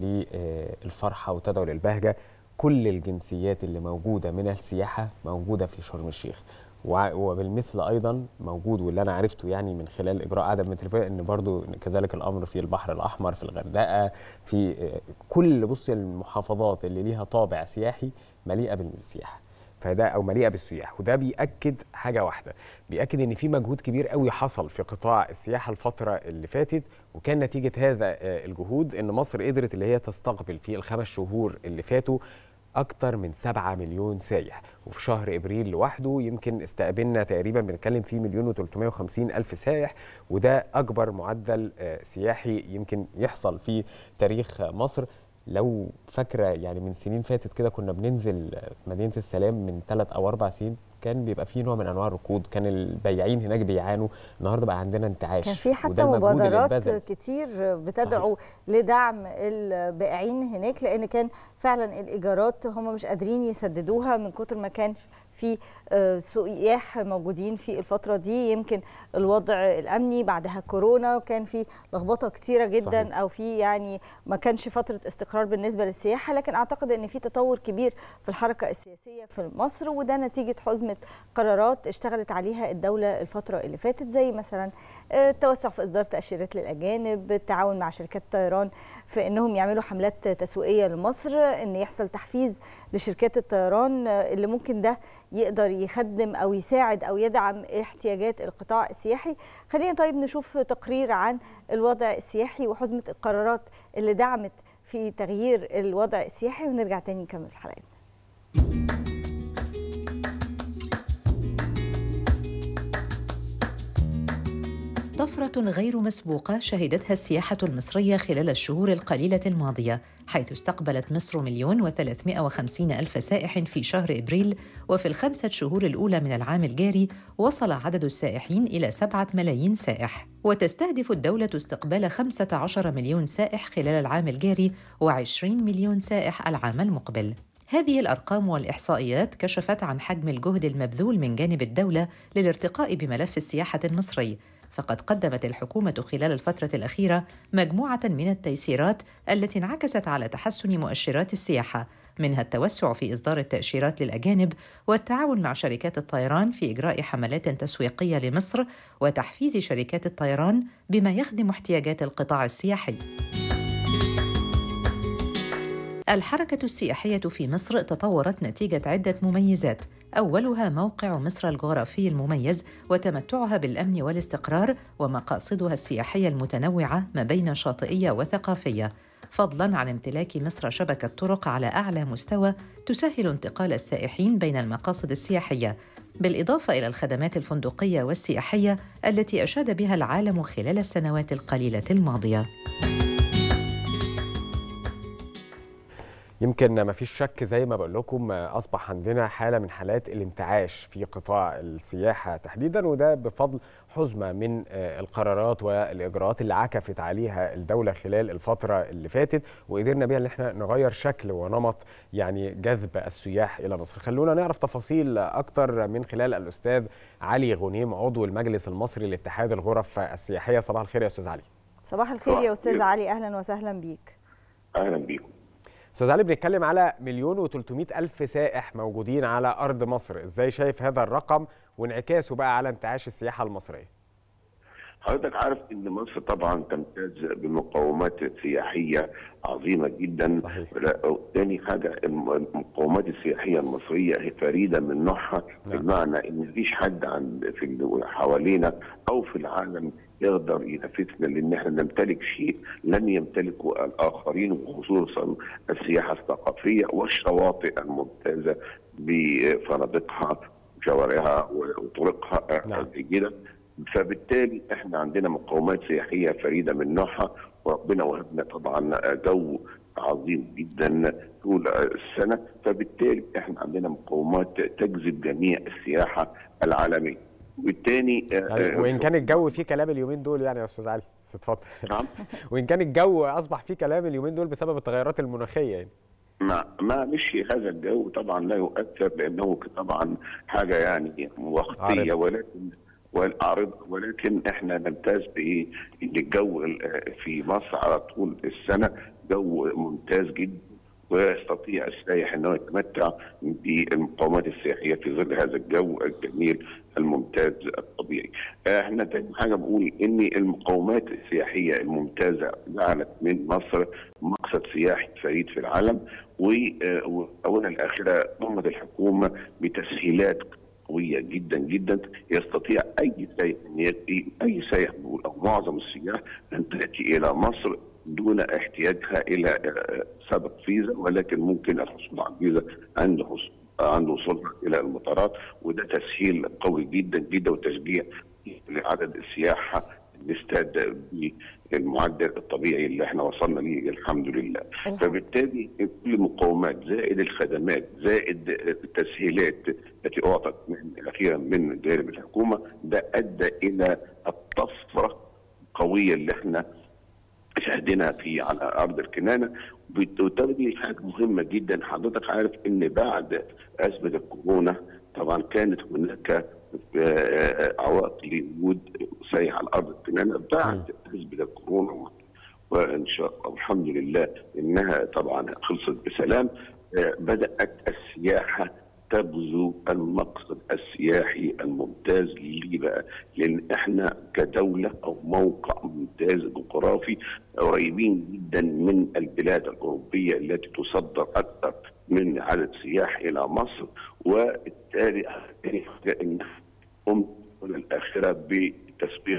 للفرحه وتدعو للبهجه كل الجنسيات اللي موجوده من السياحه موجوده في شرم الشيخ وع- وبالمثل ايضا موجود واللي انا عرفته يعني من خلال اجراء عدد من التليفونات ان برضو كذلك الامر في البحر الاحمر في الغردقه في آه، كل بصي المحافظات اللي ليها طابع سياحي مليئه بالسياحه فده او مليئه بالسياح وده بياكد حاجه واحده بياكد ان في مجهود كبير قوي حصل في قطاع السياحه الفتره اللي فاتت وكان نتيجه هذا آه، الجهود ان مصر قدرت اللي هي تستقبل في الخمس شهور اللي فاتوا أكتر من 7 مليون سايح وفي شهر إبريل لوحده يمكن استقبلنا تقريبا بنتكلم فيه مليون و350 ألف سائح وده أكبر معدل آه، سياحي يمكن يحصل في تاريخ مصر لو فاكرة يعني من سنين فاتت كده كنا بننزل آه، مدينة السلام من ثلاث أو أربع سنين كان بيبقى فيه نوع من أنواع الركود كان البياعين هناك بيعانوا النهاردة بقى عندنا انتعاش كان في حتى وده المجهود اللي مبادرات اتبذل. كتير بتدعو لدعم البائعين هناك لان كان فعلا الايجارات هم مش قادرين يسددوها من كتر ما كان في آه، سياح موجودين في الفترة دي يمكن الوضع الأمني بعدها كورونا وكان في لخبطة كتيرة جدا صحيح. أو في يعني ما كانش فترة استقرار بالنسبة للسياحة لكن أعتقد أن في تطور كبير في الحركة السياسية في مصر وده نتيجة حزمة قرارات اشتغلت عليها الدولة الفترة اللي فاتت زي مثلا آه، التوسع في إصدار تأشيرات للأجانب التعاون مع شركات الطيران في أنهم يعملوا حملات تسويقية لمصر أن يحصل تحفيز لشركات الطيران آه، اللي ممكن ده يقدر يخدم أو يساعد أو يدعم احتياجات القطاع السياحي خلينا طيب نشوف تقرير عن الوضع السياحي وحزمة القرارات اللي دعمت في تغيير الوضع السياحي ونرجع تاني نكمل حلقتنا طفرة غير مسبوقة شهدتها السياحة المصرية خلال الشهور القليلة الماضية حيث استقبلت مصر مليون وثلاثمائة وخمسين ألف سائح في شهر إبريل وفي الخمسة شهور الأولى من العام الجاري وصل عدد السائحين إلى سبعة ملايين سائح وتستهدف الدولة استقبال 15 مليون سائح خلال العام الجاري و20 مليون سائح العام المقبل هذه الأرقام والإحصائيات كشفت عن حجم الجهد المبذول من جانب الدولة للارتقاء بملف السياحة المصري فقد قدمت الحكومة خلال الفترة الأخيرة مجموعة من التيسيرات التي انعكست على تحسن مؤشرات السياحة منها التوسع في إصدار التأشيرات للأجانب والتعاون مع شركات الطيران في إجراء حملات تسويقية لمصر وتحفيز شركات الطيران بما يخدم احتياجات القطاع السياحي. الحركة السياحية في مصر تطورت نتيجة عدة مميزات، أولها موقع مصر الجغرافي المميز وتمتعها بالأمن والاستقرار ومقاصدها السياحية المتنوعة ما بين شاطئية وثقافية، فضلاً عن امتلاك مصر شبكة طرق على أعلى مستوى تسهل انتقال السائحين بين المقاصد السياحية، بالإضافة إلى الخدمات الفندقية والسياحية التي أشاد بها العالم خلال السنوات القليلة الماضية. يمكن ما فيش شك زي ما بقول لكم اصبح عندنا حاله من حالات الانتعاش في قطاع السياحه تحديدا وده بفضل حزمه من آه، القرارات والاجراءات اللي عكفت عليها الدوله خلال الفتره اللي فاتت وقدرنا بيها ان احنا نغير شكل ونمط يعني جذب السياح الى مصر خلونا نعرف تفاصيل اكتر من خلال الاستاذ علي غنيم عضو المجلس المصري لاتحاد الغرف السياحيه صباح الخير يا استاذ علي صباح الخير يا أستاذ علي أهلا وسهلا بيك اهلا بيكم استاذ علي بنتكلم على مليون و300 الف سائح موجودين على ارض مصر ازاي شايف هذا الرقم وانعكاسه بقى على انتعاش السياحه المصريه حضرتك عارف ان مصر طبعا تمتاز بمقومات سياحيه عظيمه جدا صحيح. لا- تاني حاجه الم- المقومات السياحيه المصريه هي فريده من نوعها نعم. بمعنى ان مفيش حد عند في ال- حوالينا او في العالم يقدر ينافسنا لان احنا نمتلك شيء لم يمتلكه الاخرين وخصوصا السياحه الثقافيه والشواطئ الممتازه بفنادقها وشوارعها وطرقها نعم. الجيده فبالتالي احنا عندنا مقومات سياحيه فريده من نوعها وربنا وهبنا طبعا جو عظيم جدا طول السنه فبالتالي احنا عندنا مقومات تجذب جميع السياحه العالميه والتاني يعني وان كان الجو فيه كلام اليومين دول يعني يا استاذ علي بس اتفضل نعم وان كان الجو اصبح فيه كلام اليومين دول بسبب التغيرات المناخيه يعني ما ما مش هذا الجو طبعا لا يؤثر لانه طبعا حاجه يعني وقتيه عارضة. ولكن والعارض ولكن احنا نمتاز بايه؟ ان الجو ال- في مصر على طول السنه جو ممتاز جدا ويستطيع السائح انه يتمتع بالمقومات السياحيه في ظل هذا الجو الجميل الممتاز الطبيعي. احنا تاني حاجه بقول ان المقومات السياحيه الممتازه جعلت من مصر مقصد سياحي فريد في العالم و- واولا الاخره قامت الحكومه بتسهيلات قويه جدا جدا يستطيع اي سائح ان ياتي اي سائح بقول او معظم السياح ان تاتي الى مصر دون احتياجها الى آه، سبق فيزا ولكن ممكن الحصول على الفيزا عند حصول عند وصولها الى المطارات وده تسهيل قوي جدا جدا وتشجيع لعدد السياحه نستاد بالمعدل الطبيعي اللي احنا وصلنا ليه الحمد لله الحمد. فبالتالي كل المقومات زائد الخدمات زائد التسهيلات التي اعطت من اخيرا من جانب الحكومه ده ادى الى الطفره القويه اللي احنا شاهدنا في على ارض الكنانه وبالتالي حاجه مهمه جدا حضرتك عارف ان بعد ازمه الكورونا طبعا كانت هناك آه، عوائق لوجود سياح على ارض الكنانه بعد ازمه الكورونا وان شاء الله والحمد لله انها طبعا خلصت بسلام آه، بدات السياحه تبذو المقصد السياحي الممتاز ليه بقى؟ لان احنا كدوله او موقع ممتاز جغرافي قريبين جدا من البلاد الاوروبيه التي تصدر اكثر من عدد سياح الى مصر وبالتالي ان قمت الاخره بالتسويق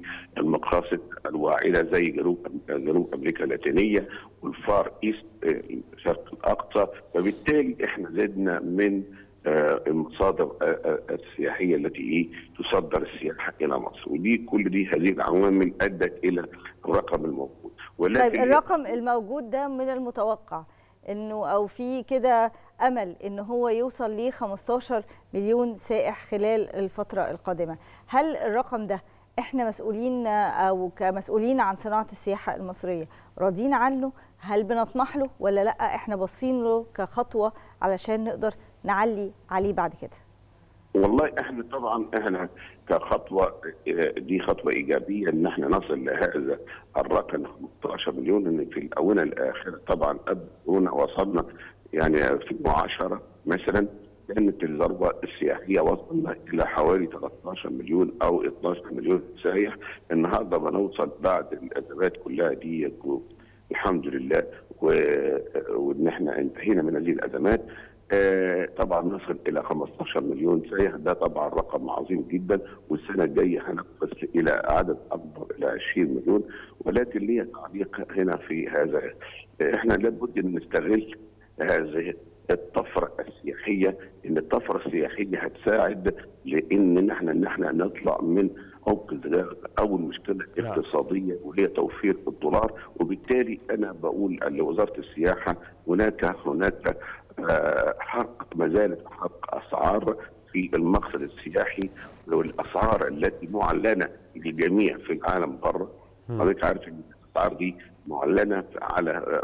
للمقاصد الواعده زي جنوب جنوب امريكا اللاتينيه والفار ايست آه، الشرق الاقصى فبالتالي احنا زدنا من آه، المصادر آه، آه، السياحيه التي ايه تصدر السياحه الى مصر ودي كل دي هذه العوامل ادت الى الرقم الموجود ولكن طيب الرقم الموجود ده من المتوقع انه او في كده امل ان هو يوصل ل 15 مليون سائح خلال الفتره القادمه هل الرقم ده احنا مسؤولين او كمسؤولين عن صناعه السياحه المصريه راضيين عنه هل بنطمح له ولا لا احنا باصين له كخطوه علشان نقدر نعلي عليه بعد كده والله احنا طبعا احنا كخطوه آه، دي خطوه ايجابيه ان احنا نصل لهذا الرقم 15 مليون ان في الاونه الاخيره طبعا قبل كورونا وصلنا يعني في 2010 مثلا كانت الذروه السياحيه وصلنا الى حوالي 13 مليون او 12 مليون سائح النهارده بنوصل بعد الازمات كلها دي الحمد لله و- وان احنا انتهينا من هذه الازمات آه، طبعا نصل الى 15 مليون سائح ده طبعا رقم عظيم جدا والسنه الجايه هنقفز الى عدد اكبر الى 20 مليون ولكن لي تعليق هنا في هذا آه، احنا لابد ان نستغل هذه الطفره السياحيه ان الطفره السياحيه هتساعد لان نحن ان احنا نطلع من عمق الزجاجه او المشكله الاقتصاديه وهي توفير الدولار وبالتالي انا بقول لوزاره السياحه هناك هناك آه، حق ما زالت حق اسعار في المقصد السياحي والاسعار التي معلنه للجميع في العالم بره حضرتك عارف ان الاسعار دي معلنه على آه،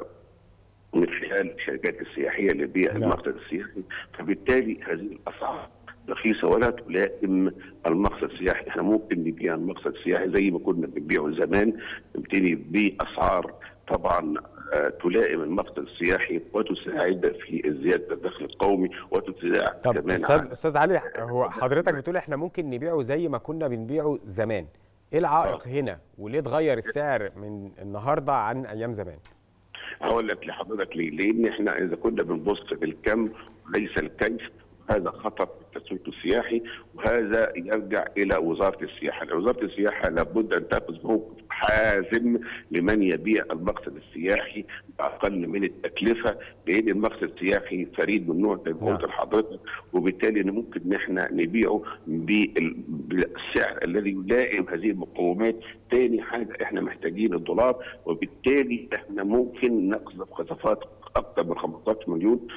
من خلال الشركات السياحيه اللي بيع نعم. المقصد السياحي فبالتالي هذه الاسعار رخيصه ولا تلائم المقصد السياحي احنا ممكن نبيع المقصد السياحي زي ما كنا بنبيعه زمان نبتدي باسعار طبعا آه، تلائم المقصد السياحي وتساعد في زياده الدخل القومي وتساعد طب كمان استاذ على- استاذ علي هو حضرتك بتقول احنا ممكن نبيعه زي ما كنا بنبيعه زمان ايه العائق هنا وليه اتغير السعر من النهارده عن ايام زمان هقول لك لحضرتك ليه؟ لان احنا اذا كنا بنبص بالكم وليس الكيف هذا خطر في التسويق السياحي وهذا يرجع الى وزاره السياحه، وزاره السياحه لابد ان تاخذ موقف حازم لمن يبيع المقصد السياحي باقل من التكلفه لان المقصد السياحي فريد من نوع زي ما قلت لحضرتك وبالتالي إن ممكن ان احنا نبيعه بال- بالسعر الذي يلائم هذه المقومات، ثاني حاجه احنا محتاجين الدولار وبالتالي احنا ممكن نقذف قذفات اكثر من 15 مليون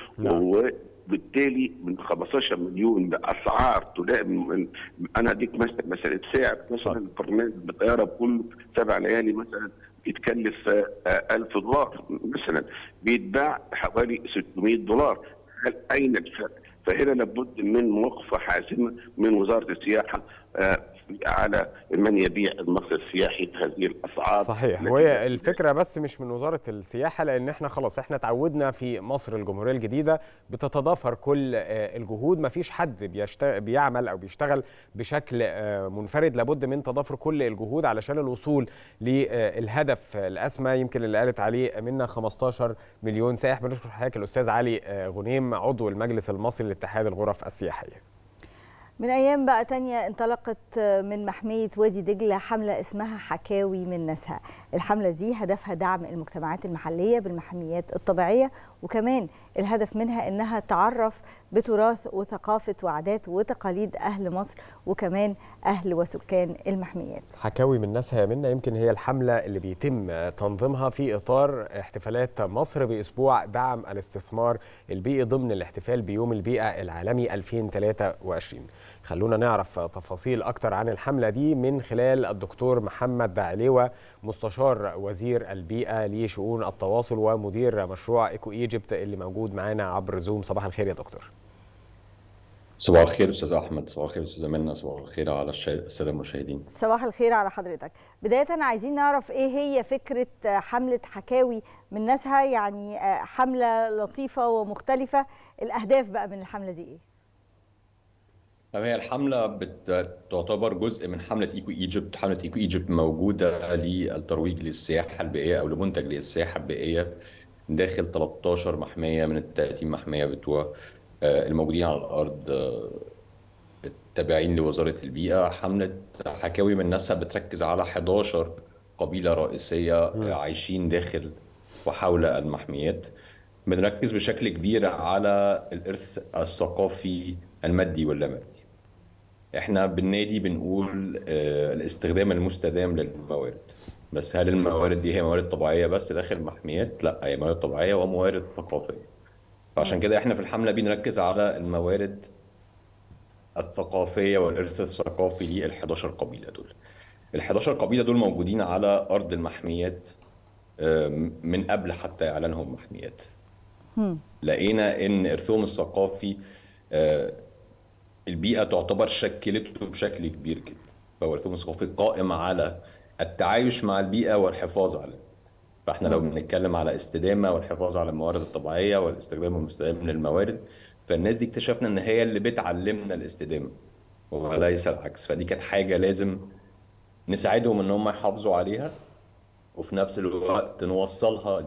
وبالتالي من 15 مليون باسعار تلائم من انا اديك مثلا مساله سعر مثلا البرنامج بالطياره كله سبع ليالي مثلا بيتكلف آه، 1000 دولار مثلا بيتباع حوالي 600 دولار هل اين الفرق؟ فهنا لابد من موقفه حاسمه من وزاره السياحه آه، على من يبيع المقصد السياحي بهذه الاسعار صحيح وهي الفكره بس مش من وزاره السياحه لان احنا خلاص احنا اتعودنا في مصر الجمهوريه الجديده بتتضافر كل آه، الجهود ما فيش حد بيشتغل بيعمل او بيشتغل بشكل آه، منفرد لابد من تضافر كل الجهود علشان الوصول للهدف الاسمى يمكن اللي قالت عليه منا 15 مليون سائح بنشكر حضرتك الاستاذ علي آه، غنيم عضو المجلس المصري لاتحاد الغرف السياحيه من أيام بقى تانية انطلقت من محمية وادي دجلة حملة اسمها حكاوي من ناسها الحملة دي هدفها دعم المجتمعات المحلية بالمحميات الطبيعية وكمان الهدف منها إنها تعرف بتراث وثقافة وعادات وتقاليد أهل مصر وكمان أهل وسكان المحميات حكاوي من ناسها يا منا يمكن هي الحملة اللي بيتم تنظيمها في إطار احتفالات مصر بأسبوع دعم الاستثمار البيئي ضمن الاحتفال بيوم البيئة العالمي 2023 خلونا نعرف تفاصيل أكتر عن الحملة دي من خلال الدكتور محمد بعليوة مستشار وزير البيئة لشؤون التواصل ومدير مشروع إيكو إيجيبت اللي موجود معانا عبر زوم صباح الخير يا دكتور صباح الخير استاذ احمد صباح الخير استاذه منى صباح الخير على الشا- الساده المشاهدين صباح الخير على حضرتك بداية عايزين نعرف ايه هي فكرة حملة حكاوي من ناسها يعني حملة لطيفة ومختلفة الأهداف بقى من الحملة دي ايه؟ طب هي الحمله بت- تعتبر جزء من حمله ايكو ايجيبت حمله ايكو ايجيبت موجوده للترويج للسياحه البيئيه او لمنتج للسياحه البيئيه داخل 13 محميه من ال 30 محميه بتوع آه، الموجودين على الارض آه، التابعين لوزاره البيئه حمله حكاوي من ناسها بتركز على 11 قبيله رئيسيه آه، عايشين داخل وحول المحميات بنركز بشكل كبير على الإرث الثقافي المادي واللامادي احنا بالنادي بنقول آه، الاستخدام المستدام للموارد بس هل الموارد دي هي موارد طبيعية بس داخل المحميات؟ لا هي موارد طبيعية وموارد ثقافية فعشان كده احنا في الحملة بنركز على الموارد الثقافية والإرث الثقافي لل 11 قبيلة دول ال 11 قبيلة دول موجودين على أرض المحميات آه، من قبل حتى إعلانهم محميات لقينا ان ارثهم الثقافي آه، البيئه تعتبر شكلته بشكل كبير جدا فهو ارثهم الثقافي قائم على التعايش مع البيئه والحفاظ عليها فاحنا لو بنتكلم على استدامه والحفاظ على الموارد الطبيعيه والاستخدام المستدام للموارد فالناس دي اكتشفنا ان هي اللي بتعلمنا الاستدامه وليس العكس فدي كانت حاجه لازم نساعدهم ان هم يحافظوا عليها وفي نفس الوقت نوصلها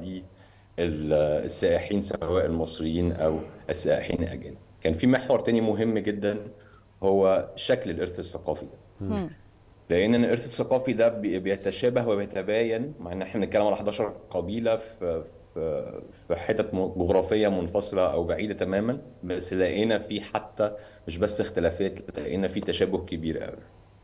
للسائحين سواء المصريين او السائحين الاجانب كان في محور تاني مهم جدا هو شكل الارث الثقافي ده لان الارث الثقافي ده بي- بيتشابه وبيتباين مع ان احنا بنتكلم على 11 قبيله في في في حتت م- جغرافيه منفصله او بعيده تماما بس لقينا في حتى مش بس اختلافات لقينا في تشابه كبير قوي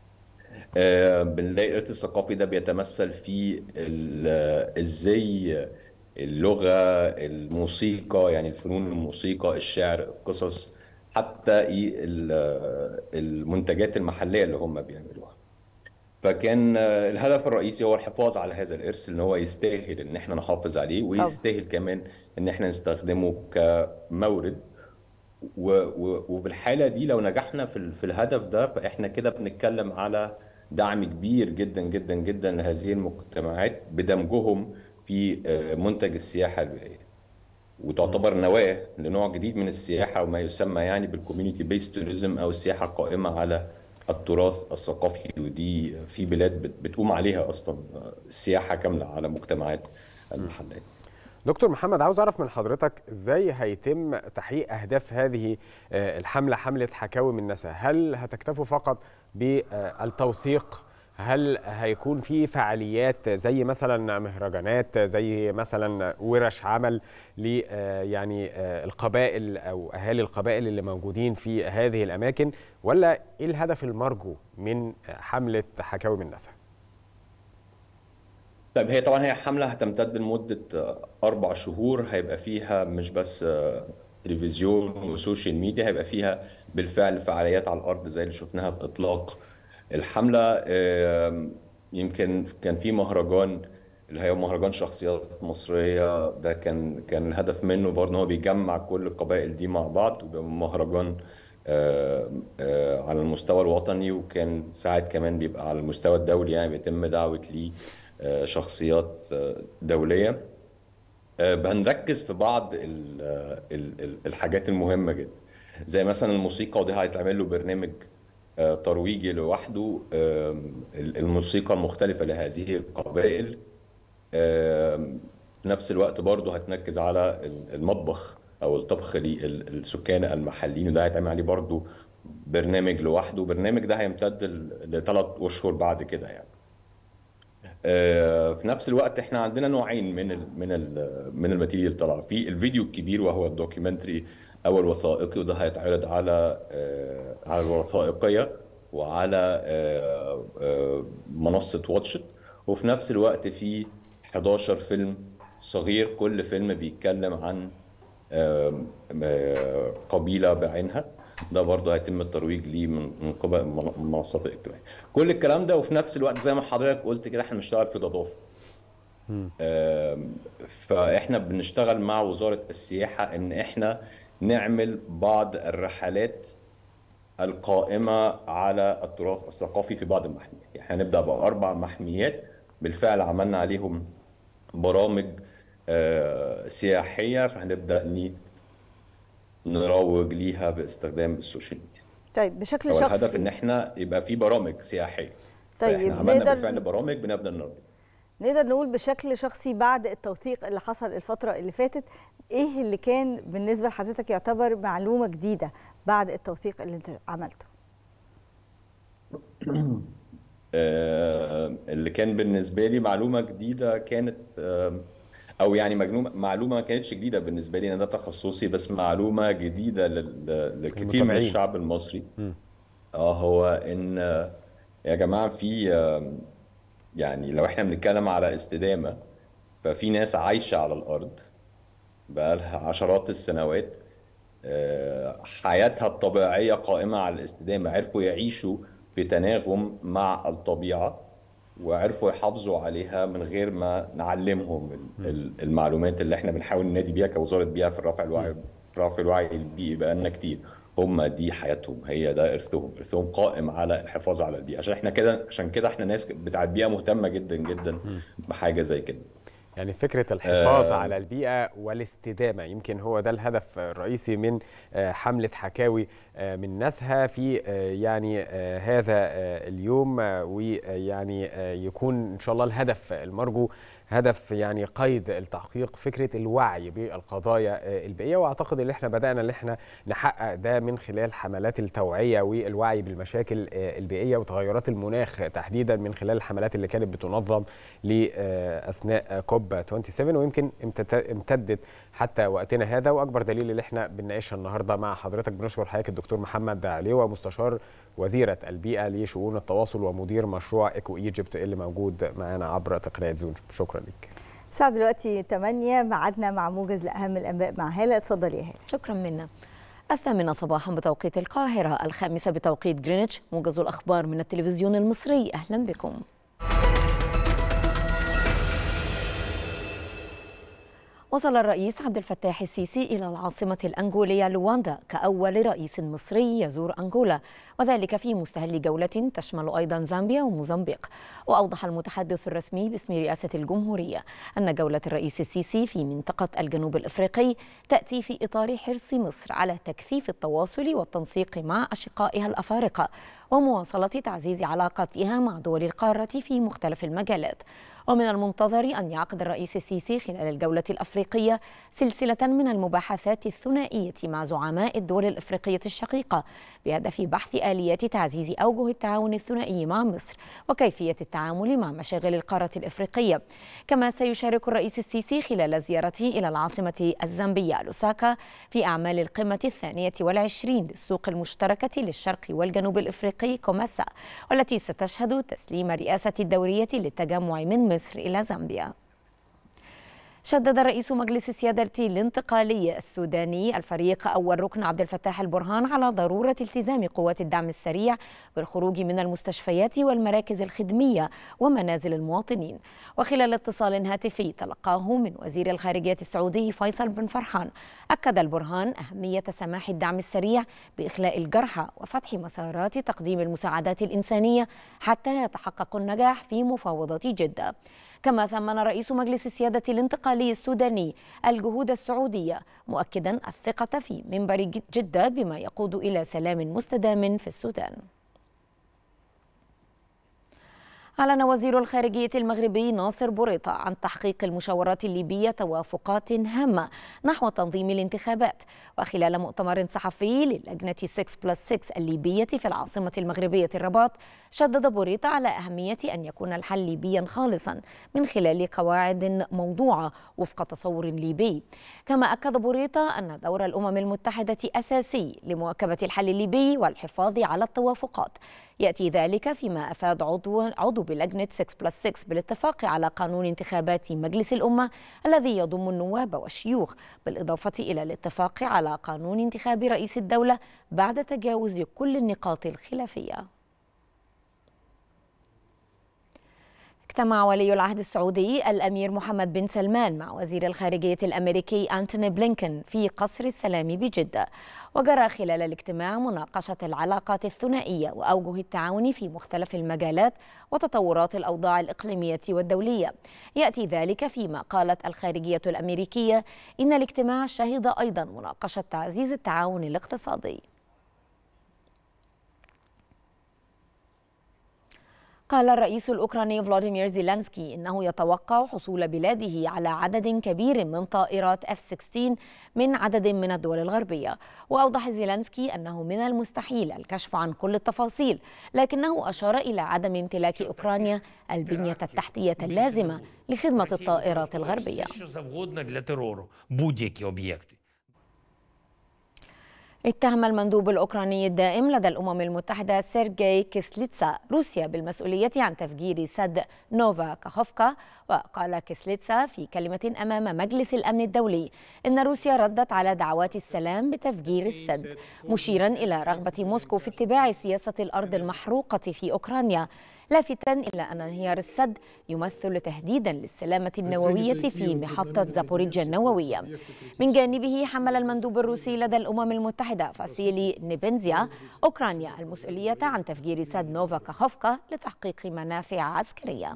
آه، بنلاقي الارث الثقافي ده بيتمثل في ال- الزي اللغه الموسيقى يعني الفنون الموسيقى الشعر القصص حتى إيه ال- المنتجات المحليه اللي هم بيعملوها فكان آه، الهدف الرئيسي هو الحفاظ على هذا الارث ان هو يستاهل ان احنا نحافظ عليه ويستاهل كمان ان احنا نستخدمه كمورد و- و- وبالحاله دي لو نجحنا في ال- في الهدف ده فاحنا كده بنتكلم على دعم كبير جدا جدا جدا لهذه المجتمعات بدمجهم في آه، منتج السياحه البيئيه وتعتبر نواه لنوع جديد من السياحه وما يسمى يعني بالكوميونتي بيست توريزم او السياحه القائمه على التراث الثقافي ودي في بلاد بت- بتقوم عليها اصلا سياحه كامله على مجتمعات المحلات دكتور محمد عاوز اعرف من حضرتك ازاي هيتم تحقيق اهداف هذه آه، الحمله حمله حكاوي من نسا هل هتكتفوا فقط بالتوثيق هل هيكون في فعاليات زي مثلا مهرجانات زي مثلا ورش عمل ل آه، يعني آه، القبائل او اهالي القبائل اللي موجودين في هذه الاماكن ولا ايه الهدف المرجو من حمله حكاوي من نسا طيب هي طبعا هي حملة هتمتد لمدة آه، أربع شهور هيبقى فيها مش بس آه، تلفزيون وسوشيال ميديا هيبقى فيها بالفعل فعاليات على الأرض زي اللي شفناها في إطلاق الحملة آم، يمكن كان في مهرجان اللي هي مهرجان شخصيات مصرية ده كان كان الهدف منه برضه إن هو بيجمع كل القبائل دي مع بعض وبيبقى مهرجان آه، آه، على المستوى الوطني وكان ساعات كمان بيبقى على المستوى الدولي يعني بيتم دعوة ليه آه، شخصيات آه، دولية آه، هنركز في بعض ال- آه، ال- ال- الحاجات المهمة جدا زي مثلا الموسيقى وده هيتعمل له برنامج آه، ترويجي لوحده آم، ال- الموسيقى المختلفة لهذه القبائل آم، في نفس الوقت برضه هتركز على ال- المطبخ او الطبخ للسكان المحليين وده هيتعمل عليه برضه برنامج لوحده البرنامج ده هيمتد لثلاث اشهر بعد كده يعني آه، في نفس الوقت احنا عندنا نوعين من ال من ال من الماتيريال طلع في الفيديو الكبير وهو الدوكيومنتري او الوثائقي وده هيتعرض على آه، على الوثائقيه وعلى آه، آه، منصه واتشت وفي نفس الوقت في 11 فيلم صغير كل فيلم بيتكلم عن آم، آه، قبيله بعينها ده برضه هيتم الترويج ليه من من قبل المن- المنصات الاجتماعيه كل الكلام ده وفي نفس الوقت زي ما حضرتك قلت كده احنا بنشتغل في تضافر آم، فاحنا بنشتغل مع وزاره السياحه ان احنا نعمل بعض الرحلات القائمه على التراث الثقافي في بعض المحميات يعني احنا هنبدا باربع محميات بالفعل عملنا عليهم برامج آه، سياحيه فهنبدا ن- نروج ليها باستخدام السوشيال ميديا طيب بشكل هو الهدف شخصي ان احنا يبقى في برامج سياحيه طيب، احنا عملنا نقدر- بالفعل برامج بنبدا نروج نقدر نقول بشكل شخصي بعد التوثيق اللي حصل الفترة اللي فاتت ايه اللي كان بالنسبة لحضرتك يعتبر معلومة جديدة بعد التوثيق اللي انت عملته آه، اللي كان بالنسبه لي معلومه جديده كانت آه، او يعني معلومه معلومه ما كانتش جديده بالنسبه لي انا ده تخصصي بس معلومه جديده لل- لكثير من المتابعين. الشعب المصري مم. اه هو ان آه، يا جماعه في آه، يعني لو احنا بنتكلم على استدامه ففي ناس عايشه على الارض بقالها عشرات السنوات آه، حياتها الطبيعية قائمة على الاستدامة عرفوا يعيشوا في تناغم مع الطبيعة وعرفوا يحافظوا عليها من غير ما نعلمهم ال- ال- المعلومات اللي احنا بنحاول ننادي بيها كوزارة بيئة في رفع الوعي في رفع الوعي البيئي بقالنا كتير هم دي حياتهم هي ده ارثهم ارثهم قائم على الحفاظ على البيئة عشان احنا كده عشان كده احنا ناس بتاعت بيئة مهتمة جدا جدا بحاجة زي كده يعني فكرة الحفاظ آه. على البيئة والاستدامة يمكن هو ده الهدف الرئيسي من آه، حملة حكاوي آه، من ناسها في آه، يعني آه، هذا آه، اليوم آه، ويعني آه، يكون إن شاء الله الهدف المرجو هدف يعني قيد التحقيق فكرة الوعي بالقضايا آه، البيئية واعتقد ان احنا بدأنا ان احنا نحقق ده من خلال حملات التوعية والوعي بالمشاكل آه، البيئية وتغيرات المناخ تحديدا من خلال الحملات اللي كانت بتنظم لأثناء كوب 27 ويمكن امتت- امتدت حتى وقتنا هذا واكبر دليل اللي احنا بنناقشها النهارده مع حضرتك بنشكر حضرتك الدكتور محمد عليوه مستشار وزيره البيئه لشؤون التواصل ومدير مشروع ايكو ايجيبت اللي موجود معانا عبر تقنيه زوم شكرا لك الساعة دلوقتي 8 ميعادنا مع موجز لأهم الأنباء مع هالة اتفضلي يا هالة شكرا منا الثامنة صباحا بتوقيت القاهرة الخامسة بتوقيت جرينتش موجز الأخبار من التلفزيون المصري أهلا بكم وصل الرئيس عبد الفتاح السيسي إلى العاصمة الأنغولية لواندا كأول رئيس مصري يزور أنغولا وذلك في مستهل جولة تشمل أيضا زامبيا وموزمبيق وأوضح المتحدث الرسمي باسم رئاسة الجمهورية أن جولة الرئيس السيسي في منطقة الجنوب الإفريقي تأتي في إطار حرص مصر على تكثيف التواصل والتنسيق مع أشقائها الأفارقة ومواصلة تعزيز علاقاتها مع دول القارة في مختلف المجالات ومن المنتظر أن يعقد الرئيس السيسي خلال الجولة الأفريقية سلسلة من المباحثات الثنائية مع زعماء الدول الأفريقية الشقيقة بهدف بحث آليات تعزيز أوجه التعاون الثنائي مع مصر وكيفية التعامل مع مشاغل القارة الإفريقية كما سيشارك الرئيس السيسي خلال زيارته إلى العاصمة الزامبية لوساكا في أعمال القمة الثانية والعشرين للسوق المشتركة للشرق والجنوب الإفريقي كوماسا والتي ستشهد تسليم رئاسة الدورية للتجمع من مصر إلى زامبيا شدد رئيس مجلس السيادة الانتقالي السوداني الفريق أول ركن عبد الفتاح البرهان على ضرورة التزام قوات الدعم السريع بالخروج من المستشفيات والمراكز الخدمية ومنازل المواطنين وخلال اتصال هاتفي تلقاه من وزير الخارجية السعودي فيصل بن فرحان أكد البرهان أهمية سماح الدعم السريع بإخلاء الجرحى وفتح مسارات تقديم المساعدات الإنسانية حتى يتحقق النجاح في مفاوضات جدة كما ثمن رئيس مجلس السيادة الانتقالي السوداني الجهود السعودية مؤكدا الثقة في منبر جدة بما يقود إلى سلام مستدام في السودان أعلن وزير الخارجية المغربي ناصر بوريطة عن تحقيق المشاورات الليبية توافقات هامة نحو تنظيم الانتخابات وخلال مؤتمر صحفي للجنة 6 بلس 6 الليبية في العاصمة المغربية الرباط شدد بوريطة على أهمية أن يكون الحل ليبيا خالصا من خلال قواعد موضوعة وفق تصور ليبي كما أكد بوريطة أن دور الأمم المتحدة أساسي لمواكبة الحل الليبي والحفاظ على التوافقات يأتي ذلك فيما أفاد عضو, عضو بلجنة 6 بلس 6 بالاتفاق على قانون انتخابات مجلس الأمة الذي يضم النواب والشيوخ بالإضافة إلى الاتفاق على قانون انتخاب رئيس الدولة بعد تجاوز كل النقاط الخلافية اجتمع ولي العهد السعودي الأمير محمد بن سلمان مع وزير الخارجية الأمريكي أنتوني بلينكن في قصر السلام بجدة وجرى خلال الاجتماع مناقشة العلاقات الثنائية وأوجه التعاون في مختلف المجالات وتطورات الأوضاع الإقليمية والدولية يأتي ذلك فيما قالت الخارجية الأمريكية إن الاجتماع شهد أيضا مناقشة تعزيز التعاون الاقتصادي قال الرئيس الأوكراني فلاديمير زيلانسكي إنه يتوقع حصول بلاده على عدد كبير من طائرات F-16 من عدد من الدول الغربية وأوضح زيلانسكي أنه من المستحيل الكشف عن كل التفاصيل لكنه أشار إلى عدم امتلاك أوكرانيا البنية التحتية اللازمة لخدمة الطائرات الغربية що завгодно для терору, будь-які об'єкти. اتهم المندوب الأوكراني الدائم لدى الأمم المتحدة سيرجي كيسليتسا روسيا بالمسؤولية عن تفجير سد نوفا كاخوفكا وقال كيسليتسا في كلمة أمام مجلس الأمن الدولي إن روسيا ردت على دعوات السلام بتفجير السد مشيرا إلى رغبة موسكو في اتباع سياسة الأرض المحروقة في أوكرانيا لافتا إلى أن انهيار السد يمثل تهديدا للسلامة النووية في محطة زابوريجيا النووية من جانبه حمل المندوب الروسي لدى الأمم المتحدة فاسيلي نيبنزيا أوكرانيا المسؤولية عن تفجير سد نوفا كاخوفكا لتحقيق منافع عسكرية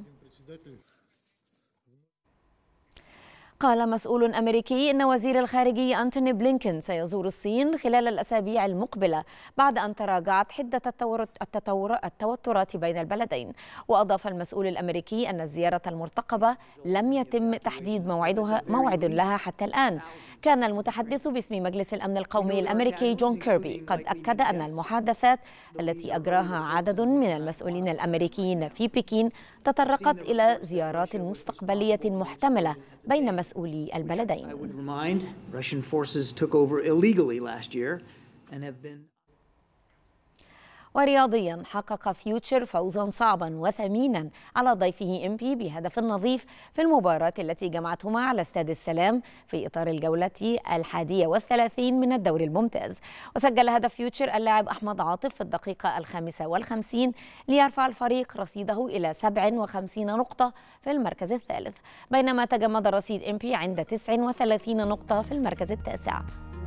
قال مسؤول أمريكي إن وزير الخارجية أنتوني بلينكين سيزور الصين خلال الأسابيع المقبلة بعد أن تراجعت حدة التطور التوترات بين البلدين وأضاف المسؤول الأمريكي أن الزيارة المرتقبة لم يتم تحديد موعدها موعد لها حتى الآن كان المتحدث باسم مجلس الأمن القومي الأمريكي جون كيربي قد أكد أن المحادثات التي أجراها عدد من المسؤولين الأمريكيين في بكين تطرقت إلى زيارات مستقبلية محتملة بين مسؤولي البلدين remind Russian forces took over illegally last year and have been ورياضيا حقق فيوتشر فوزا صعبا وثمينا على ضيفه ام بي بهدف نظيف في المباراة التي جمعتهما على استاد السلام في إطار الجولة الحادية والثلاثين من الدوري الممتاز وسجل هدف فيوتشر اللاعب أحمد عاطف في الدقيقة الخامسة والخمسين ليرفع الفريق رصيده إلى 57 نقطة في المركز الثالث بينما تجمد رصيد ام بي عند 39 نقطة في المركز التاسع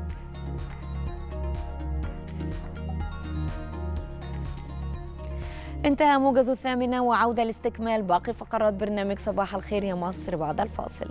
انتهى موجز الثامنة وعودة لاستكمال باقي فقرات برنامج صباح الخير يا مصر بعد الفاصل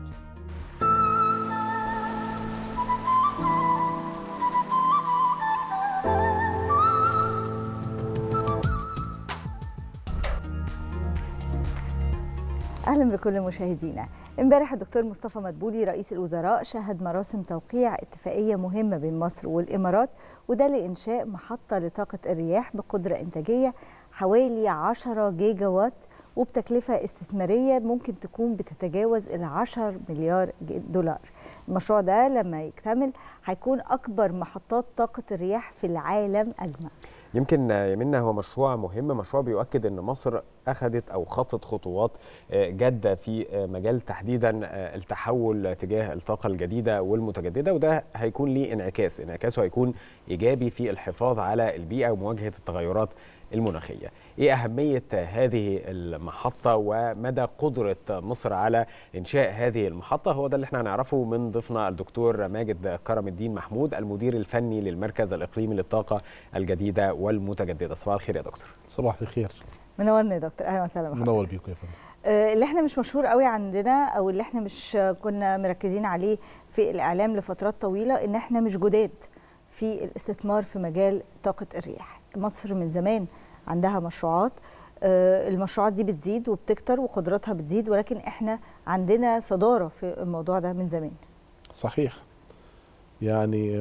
اهلا بكل مشاهدينا امبارح الدكتور مصطفى مدبولي رئيس الوزراء شهد مراسم توقيع اتفاقيه مهمه بين مصر والامارات وده لانشاء محطه لطاقه الرياح بقدره انتاجيه حوالي 10 جيجا وات وبتكلفه استثماريه ممكن تكون بتتجاوز ال 10 مليار دولار. المشروع ده لما يكتمل هيكون اكبر محطات طاقه الرياح في العالم اجمع. يمكن يمنا هو مشروع مهم مشروع بيؤكد ان مصر اخذت او خطت خطوات جاده في مجال تحديدا التحول تجاه الطاقه الجديده والمتجدده وده هيكون ليه انعكاس انعكاسه هيكون ايجابي في الحفاظ على البيئه ومواجهه التغيرات المناخيه ايه اهميه هذه المحطه ومدى قدره مصر على انشاء هذه المحطه هو ده اللي احنا هنعرفه من ضيفنا الدكتور ماجد كرم الدين محمود المدير الفني للمركز الاقليمي للطاقه الجديده والمتجدده صباح الخير يا دكتور صباح الخير منورنا يا دكتور اهلا وسهلا بحضرتك منور بيكم يا فندم آه، اللي احنا مش مشهور قوي عندنا او اللي احنا مش كنا مركزين عليه في الاعلام لفترات طويله ان احنا مش جداد في الاستثمار في مجال طاقه الرياح مصر من زمان عندها مشروعات آه، المشروعات دي بتزيد وبتكتر وقدراتها بتزيد ولكن احنا عندنا صداره في الموضوع ده من زمان صحيح يعني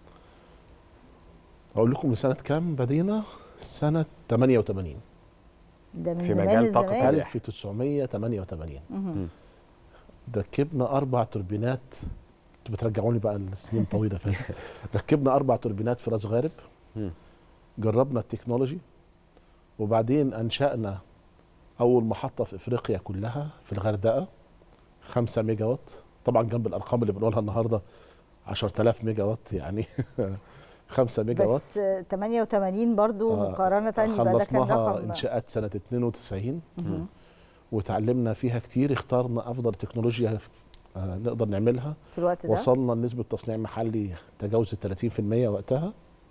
اقول لكم من سنه كام بدينا سنه 88 ده من في زمان مجال طاقة الزمان. الرياح. 1988 مهم. ركبنا اربع توربينات انتوا بترجعوني بقى لسنين طويله فاتت ركبنا اربع توربينات في راس غارب مم. جربنا التكنولوجي وبعدين انشانا اول محطه في افريقيا كلها في الغردقه 5 ميجا وات طبعا جنب الارقام اللي بنقولها النهارده 10000 ميجا وات يعني 5 ميجا وات بس آه، 88 برضو آه، مقارنه يبقى ده كان خلصناها رقم انشاءات سنه 92 مهم. وتعلمنا فيها كتير اخترنا افضل تكنولوجيا آه، نقدر نعملها في الوقت ده وصلنا لنسبه تصنيع محلي تجاوزت 30% وقتها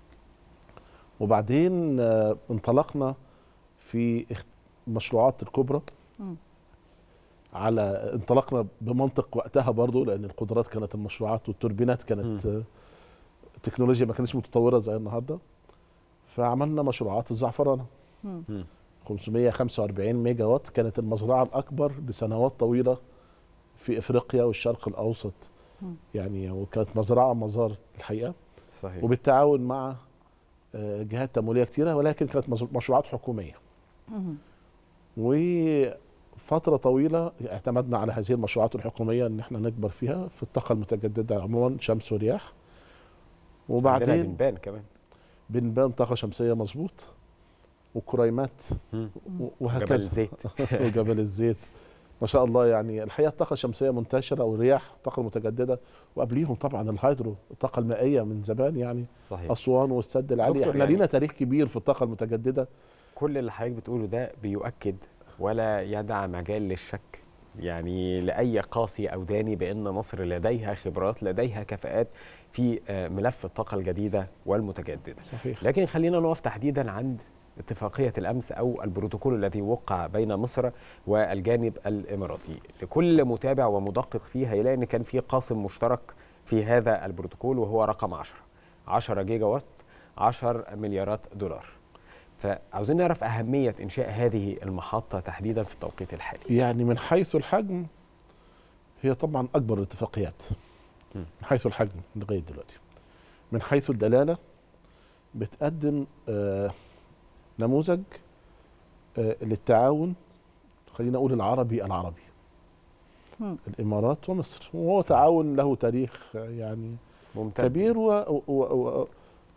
وبعدين آه، انطلقنا في اخت- المشروعات الكبرى مم. على انطلقنا بمنطق وقتها برضو لان القدرات كانت المشروعات والتوربينات كانت آه، التكنولوجيا ما كانتش متطوره زي النهارده فعملنا مشروعات الزعفرانه مم. 545 ميجا وات كانت المزرعه الاكبر لسنوات طويله في افريقيا والشرق الاوسط مم. يعني وكانت مزرعه مزار الحقيقه صحيح وبالتعاون مع آه، جهات تمويليه كتيره ولكن كانت مز- مشروعات حكوميه مهم. وفتره طويله اعتمدنا على هذه المشروعات الحكوميه ان احنا نكبر فيها في الطاقه المتجدده عموما شمس ورياح عندنا وبعدين بنبان كمان بنبان طاقه شمسيه مظبوط وكريمات مم. و- وهكذا جبل الزيت. وجبل الزيت ما شاء الله يعني الحقيقه الطاقه الشمسيه منتشره والرياح الطاقه المتجدده وقبليهم طبعا الهيدرو الطاقه المائيه من زمان يعني صحيح اسوان والسد العالي دكتور احنا يعني- لينا تاريخ كبير في الطاقه المتجدده كل اللي حضرتك بتقوله ده بيؤكد ولا يدع مجال للشك يعني لأي قاسي أو داني بأن مصر لديها خبرات لديها كفاءات في آه، ملف الطاقة الجديدة والمتجددة صحيح لكن خلينا نقف تحديدا عند اتفاقية الأمس أو البروتوكول الذي وقع بين مصر والجانب الإماراتي لكل متابع ومدقق فيه هيلاقي أن كان في قاسم مشترك في هذا البروتوكول وهو رقم 10 10 جيجا وات 10 مليارات دولار فعاوزين نعرف أهمية إنشاء هذه المحطة تحديدا في التوقيت الحالي يعني من حيث الحجم هي طبعا اكبر الاتفاقيات م. من حيث الحجم لغايه دلوقتي من حيث الدلاله بتقدم آه نموذج آه للتعاون خلينا اقول العربي العربي مم. الامارات ومصر وهو تعاون له تاريخ آه، يعني ممتد كبير و و و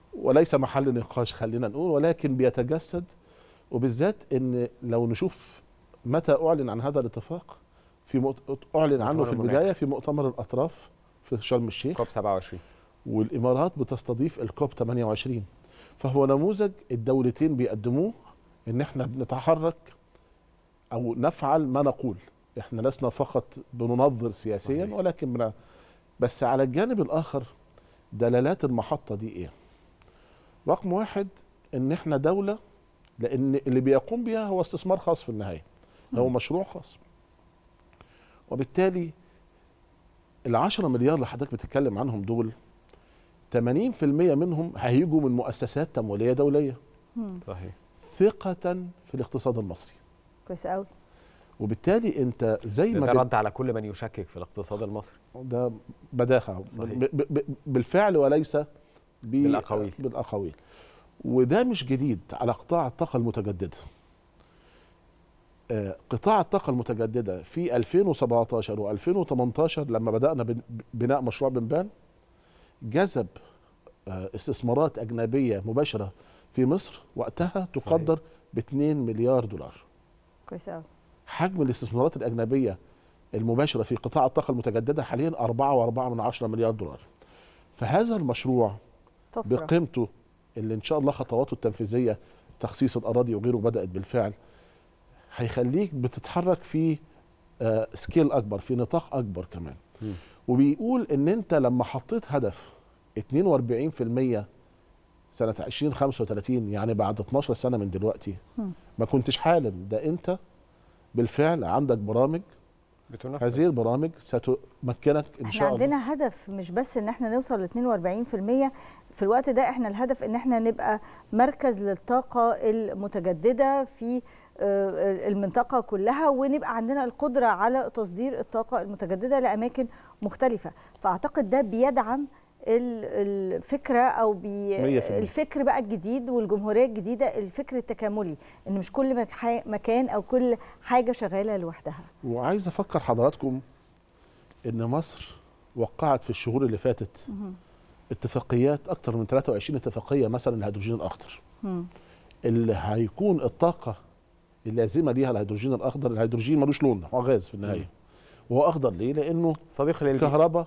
وليس محل نقاش خلينا نقول ولكن بيتجسد وبالذات ان لو نشوف متى اعلن عن هذا الاتفاق في مؤت... اعلن عنه مؤتمر في المناخ. البدايه في مؤتمر الاطراف في شرم الشيخ كوب 27 والامارات بتستضيف الكوب 28 فهو نموذج الدولتين بيقدموه ان احنا بنتحرك او نفعل ما نقول احنا لسنا فقط بننظر سياسيا صحيح. ولكن بنا بس على الجانب الاخر دلالات المحطه دي ايه رقم واحد ان احنا دوله لان اللي بيقوم بيها هو استثمار خاص في النهايه هو مشروع خاص وبالتالي العشرة مليار اللي حضرتك بتتكلم عنهم دول 80% منهم هيجوا من مؤسسات تمويليه دوليه صحيح ثقه في الاقتصاد المصري كويس قوي وبالتالي انت زي ده ما ده بت- رد على كل من يشكك في الاقتصاد المصري ده بداهه صحيح. ب- ب- ب- بالفعل وليس ب- بالأقاويل. بالاقاويل وده مش جديد على قطاع الطاقه المتجدده آه، قطاع الطاقه المتجدده في 2017 و2018 لما بدانا بن- بناء مشروع بنبان جذب آه، استثمارات اجنبيه مباشره في مصر وقتها تقدر ب 2 مليار دولار كويس قوي حجم الاستثمارات الأجنبية المباشرة في قطاع الطاقة المتجددة حاليا 4.4 من عشرة مليار دولار فهذا المشروع طفرة. بقيمته اللي إن شاء الله خطواته التنفيذية تخصيص الأراضي وغيره بدأت بالفعل هيخليك بتتحرك في آه، سكيل أكبر في نطاق أكبر كمان وبيقول إن أنت لما حطيت هدف 42% سنة 2035 يعني بعد 12 سنة من دلوقتي مم. ما كنتش حالم ده أنت بالفعل عندك برامج بتنفذ هذه البرامج ستمكنك ان احنا شاء الله عندنا هدف مش بس ان احنا نوصل ل 42% في الوقت ده احنا الهدف ان احنا نبقى مركز للطاقة المتجددة في آه، المنطقة كلها ونبقى عندنا القدرة على تصدير الطاقة المتجددة لأماكن مختلفة فأعتقد ده بيدعم ال- الفكرة أو بي مية في المية. الفكر بقى الجديد والجمهورية الجديدة الفكر التكاملي إن مش كل مك- مكان أو كل حاجة شغالة لوحدها وعايز افكر حضراتكم ان مصر وقعت في الشهور اللي فاتت مهم. اتفاقيات اكتر من 23 اتفاقيه مثلا الهيدروجين الاخضر مم. اللي هيكون الطاقه اللازمه ليها الهيدروجين الاخضر الهيدروجين ملوش لون هو غاز في النهايه وهو اخضر ليه لانه صديق للبيئة كهرباء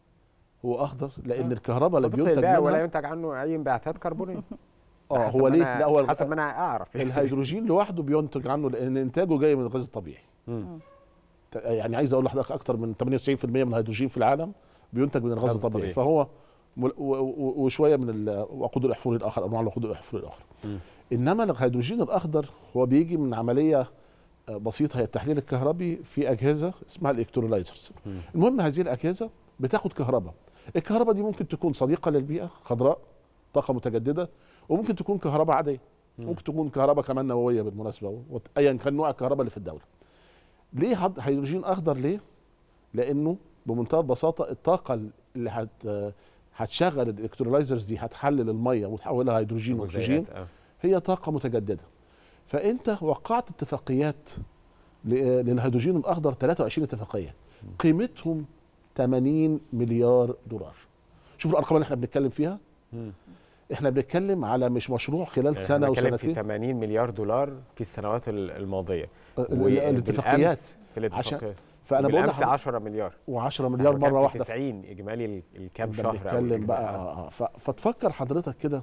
هو اخضر لان الكهرباء اللي صديق بينتج للبيئة ولا منها ينتج عنه اي انبعاثات كربونيه اه حسب هو ما ليه أنا- لا هو حسب ما انا اعرف الهيدروجين لوحده بينتج عنه لان انتاجه جاي من الغاز الطبيعي مم. ت- يعني عايز اقول لحضرتك اكتر من 98% من الهيدروجين في العالم بينتج من الغاز غاز الطبيعي طبيعي. فهو مل- و- و- وشويه من ال- وقود الاحفوري الاخر انواع الوقود الاحفوري الاخر مم. انما الهيدروجين الاخضر هو بيجي من عمليه آه، بسيطه هي التحليل الكهربي في اجهزه اسمها الالكترولايزرز مم. المهم هذه الاجهزه بتاخد كهرباء الكهرباء دي ممكن تكون صديقه للبيئه خضراء طاقه متجدده وممكن تكون كهرباء عاديه ممكن تكون كهرباء كمان نوويه بالمناسبه وت- ايا كان نوع الكهرباء اللي في الدوله ليه هد- هيدروجين اخضر ليه لانه بمنتهى البساطه الطاقه اللي هت هتشغل الالكترولايزرز دي هتحلل الميه وتحولها هيدروجين واكسجين جزيئات، آه. هي طاقه متجدده فانت وقعت اتفاقيات ل- للهيدروجين الاخضر 23 اتفاقيه قيمتهم 80 مليار دولار شوف الارقام اللي احنا بنتكلم فيها مم. احنا بنتكلم على مش مشروع خلال يعني سنه إحنا بنتكلم في وسنتين 80 مليار دولار في السنوات ال- الماضيه ال- ال- الاتفاقيات. في الاتفاقيات فأنا بقول بالامس لحضرتك- 10 مليار و10 مليار إحنا مره كان في واحده 90 اجمالي ال- الكام إحنا شهر أو بنتكلم الإجمالي. بقى آه، آه. ف- فتفكر حضرتك كده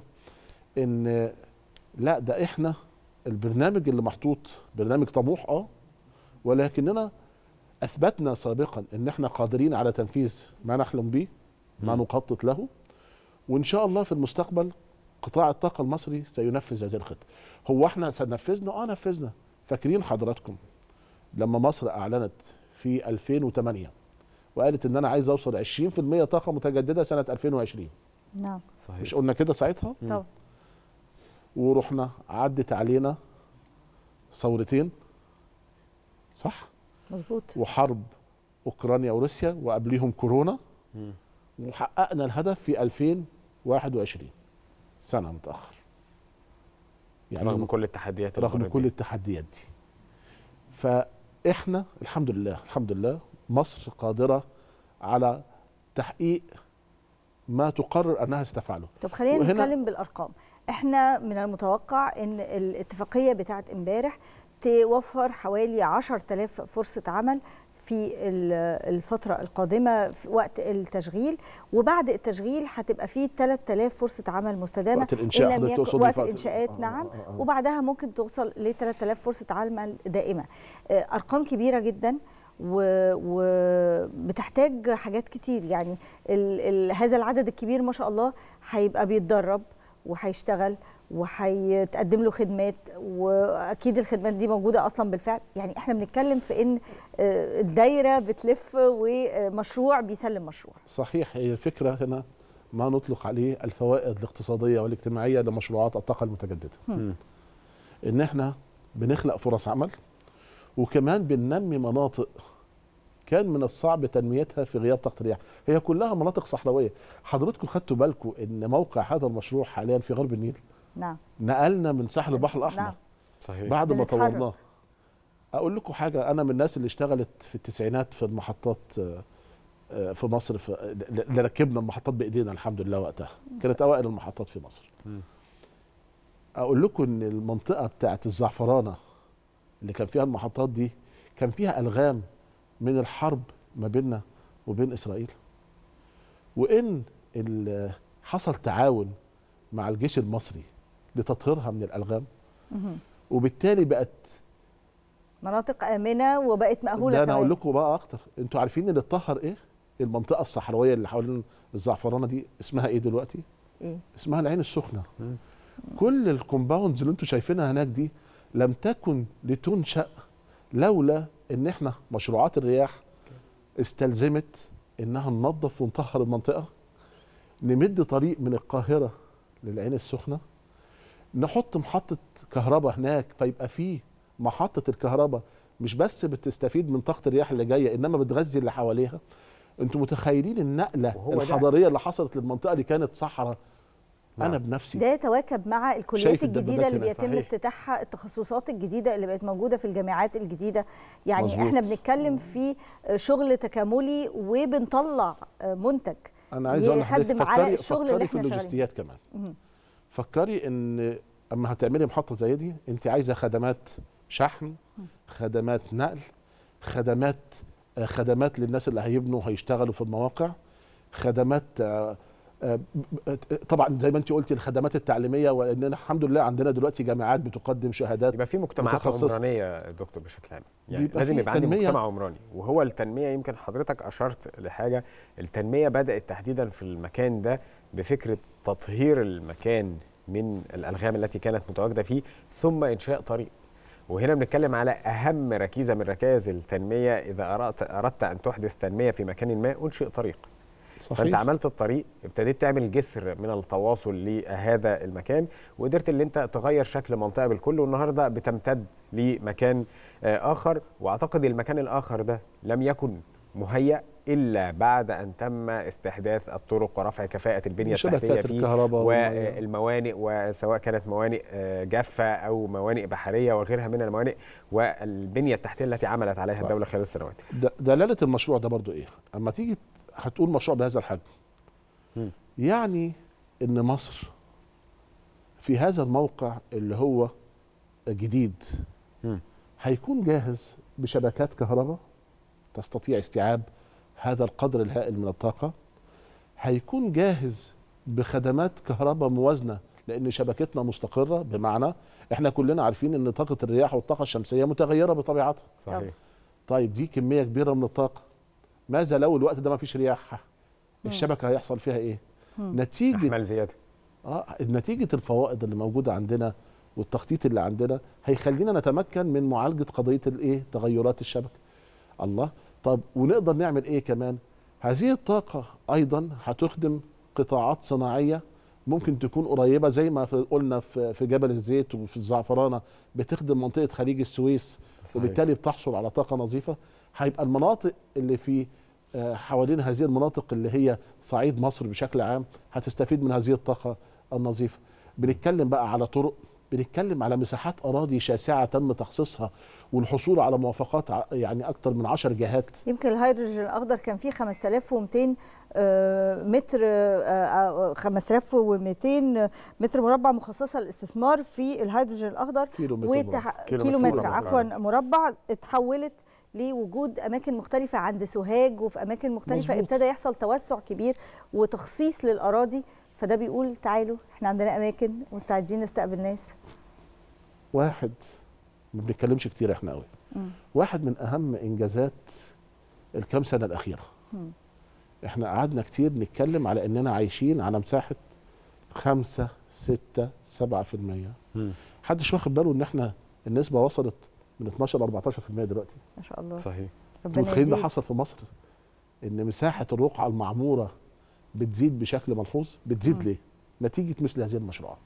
ان لا ده احنا البرنامج اللي محطوط برنامج طموح اه ولكننا اثبتنا سابقا ان احنا قادرين على تنفيذ ما نحلم به ما مم. نخطط له وان شاء الله في المستقبل قطاع الطاقه المصري سينفذ هذه الخطه هو احنا سنفذنا اه نفذنا فاكرين حضراتكم لما مصر اعلنت في 2008 وقالت ان انا عايز اوصل 20% طاقه متجدده سنه 2020 نعم صحيح مش قلنا كده ساعتها طبعا ورحنا عدت علينا ثورتين صح مظبوط وحرب اوكرانيا وروسيا وقبليهم كورونا مم. وحققنا الهدف في 2021 سنه متاخر رغم كل التحديات اللي رغم مرت كل بيها. التحديات دي فاحنا الحمد لله الحمد لله مصر قادره على تحقيق ما تقرر انها ستفعله طب خلينا وهنا- نتكلم بالارقام احنا من المتوقع ان الاتفاقيه بتاعه امبارح توفر حوالي 10000 فرصه عمل في ال- الفترة القادمة في وقت التشغيل وبعد التشغيل هتبقى فيه 3000 فرصة عمل مستدامة وقت الإنشاء إن لم حضرتك يكن- تقصدي وقت في وقت- الإنشاءات آه، نعم آه، آه. وبعدها ممكن توصل ل 3000 فرصة عمل دائمة آه، أرقام كبيرة جدا وبتحتاج حاجات كتير يعني ال ال هذا العدد الكبير ما شاء الله هيبقى بيتدرب وهيشتغل وهيتقدم له خدمات واكيد الخدمات دي موجوده اصلا بالفعل يعني احنا بنتكلم في ان آه، الدايره بتلف ومشروع بيسلم مشروع صحيح هي الفكره هنا ما نطلق عليه الفوائد الاقتصاديه والاجتماعيه لمشروعات الطاقه المتجدده هم. ان احنا بنخلق فرص عمل وكمان بننمي مناطق كان من الصعب تنميتها في غياب طاقه الرياح هي كلها مناطق صحراويه حضرتكم خدتوا بالكم ان موقع هذا المشروع حاليا في غرب النيل نعم نقلنا من ساحل البحر الاحمر نعم. صحيح بعد ما بنتحرك. طورناه اقول لكم حاجه انا من الناس اللي اشتغلت في التسعينات في المحطات آه، آه، في مصر في اللي ركبنا المحطات بايدينا الحمد لله وقتها كانت اوائل المحطات في مصر مم. اقول لكم ان المنطقه بتاعت الزعفرانه اللي كان فيها المحطات دي كان فيها الغام من الحرب ما بيننا وبين اسرائيل وان ال- حصل تعاون مع الجيش المصري لتطهيرها من الالغام مهم. وبالتالي بقت مناطق امنه وبقت مأهوله ده انا كمان. اقول لكم بقى اكتر انتوا عارفين اللي اتطهر ايه المنطقه الصحراويه اللي حوالين الزعفرانه دي اسمها ايه دلوقتي ايه اسمها العين السخنه كل الكومباوندز اللي انتوا شايفينها هناك دي لم تكن لتنشا لولا ان احنا مشروعات الرياح استلزمت انها ننظف ونطهر المنطقه نمد طريق من القاهره للعين السخنه نحط محطه كهرباء هناك فيبقى فيه محطه الكهرباء مش بس بتستفيد من طاقه الرياح اللي جايه انما بتغذي اللي حواليها انتوا متخيلين النقله وهو ده- الحضاريه اللي حصلت للمنطقه اللي كانت صحراء نعم. انا بنفسي ده يتواكب مع الكليات شايف الجديده الدبابات اللي هنا. بيتم صحيح. افتتاحها التخصصات الجديده اللي بقت موجوده في الجامعات الجديده يعني مظبوط. احنا بنتكلم في شغل تكاملي وبنطلع منتج انا عايز اقول لحضرتك يخدم على فكري الشغل اللي فكري في احنا شغالين اللوجستيات كمان مهم. فكري ان اما هتعملي محطه زي دي انت عايزه خدمات شحن خدمات نقل خدمات آه، خدمات للناس اللي هيبنوا وهيشتغلوا في المواقع خدمات آه، آه، ب- طبعا زي ما انت قلتي الخدمات التعليميه واننا الحمد لله عندنا دلوقتي جامعات بتقدم شهادات يبقى في مجتمعات متخصصة. عمرانيه يا دكتور بشكل عام يعني بيبقى لازم في يبقى عندي تنمية. مجتمع عمراني وهو التنميه يمكن حضرتك اشرت لحاجه التنميه بدات تحديدا في المكان ده بفكره تطهير المكان من الالغام التي كانت متواجده فيه ثم انشاء طريق وهنا بنتكلم على اهم ركيزه من ركائز التنميه اذا اردت اردت ان تحدث تنميه في مكان ما انشئ طريق صحيح. فانت عملت الطريق ابتديت تعمل جسر من التواصل لهذا المكان وقدرت ان انت تغير شكل منطقه بالكل والنهارده بتمتد لمكان آه، اخر واعتقد المكان الاخر ده لم يكن مهيأ الا بعد ان تم استحداث الطرق ورفع كفاءه البنيه وشبكات التحتيه فيه الكهرباء والمياه. والموانئ وسواء كانت موانئ آه، جافه او موانئ بحريه وغيرها من الموانئ والبنيه التحتيه التي عملت عليها الدوله خلال السنوات د- دلاله المشروع ده برضو ايه اما تيجي هتقول مشروع بهذا الحجم مم. يعني ان مصر في هذا الموقع اللي هو جديد مم. هيكون جاهز بشبكات كهرباء تستطيع استيعاب هذا القدر الهائل من الطاقه هيكون جاهز بخدمات كهرباء موازنه لان شبكتنا مستقره بمعنى احنا كلنا عارفين ان طاقه الرياح والطاقه الشمسيه متغيره بطبيعتها صحيح طيب دي كميه كبيره من الطاقه ماذا لو الوقت ده ما فيش رياح الشبكه هيحصل فيها ايه نتيجه احمال زياده اه نتيجه الفوائد اللي موجوده عندنا والتخطيط اللي عندنا هيخلينا نتمكن من معالجه قضيه الايه تغيرات الشبكه الله طب ونقدر نعمل ايه كمان هذه الطاقه ايضا هتخدم قطاعات صناعيه ممكن تكون قريبه زي ما في- قلنا في في جبل الزيت وفي الزعفرانه بتخدم منطقه خليج السويس صحيح. وبالتالي بتحصل على طاقه نظيفه هيبقى المناطق اللي في آه، حوالين هذه المناطق اللي هي صعيد مصر بشكل عام هتستفيد من هذه الطاقه النظيفه بنتكلم بقى على طرق بنتكلم على مساحات اراضي شاسعه تم تخصيصها والحصول على موافقات ع- يعني اكتر من 10 جهات يمكن الهيدروجين الاخضر كان فيه 5200 آه، متر آه، آه، 5200 متر مربع مخصصه للاستثمار في الهيدروجين الاخضر كيلو متر وتح... مربع. كيلو, كيلو متر متر عفوا مربع. مربع اتحولت لوجود اماكن مختلفه عند سوهاج وفي اماكن مختلفه مظبوط. ابتدى يحصل توسع كبير وتخصيص للاراضي فده بيقول تعالوا احنا عندنا اماكن مستعدين نستقبل ناس واحد ما بنتكلمش كتير احنا قوي مم. واحد من اهم انجازات الكام سنه الاخيره مم. احنا قعدنا كتير نتكلم على اننا عايشين على مساحه 5 6 7% محدش واخد باله ان احنا النسبه وصلت من 12 ل 14% دلوقتي ما شاء الله صحيح انتوا متخيلين ده حصل في مصر ان مساحه الرقعه المعموره بتزيد بشكل ملحوظ بتزيد ليه نتيجه مثل هذه المشروعات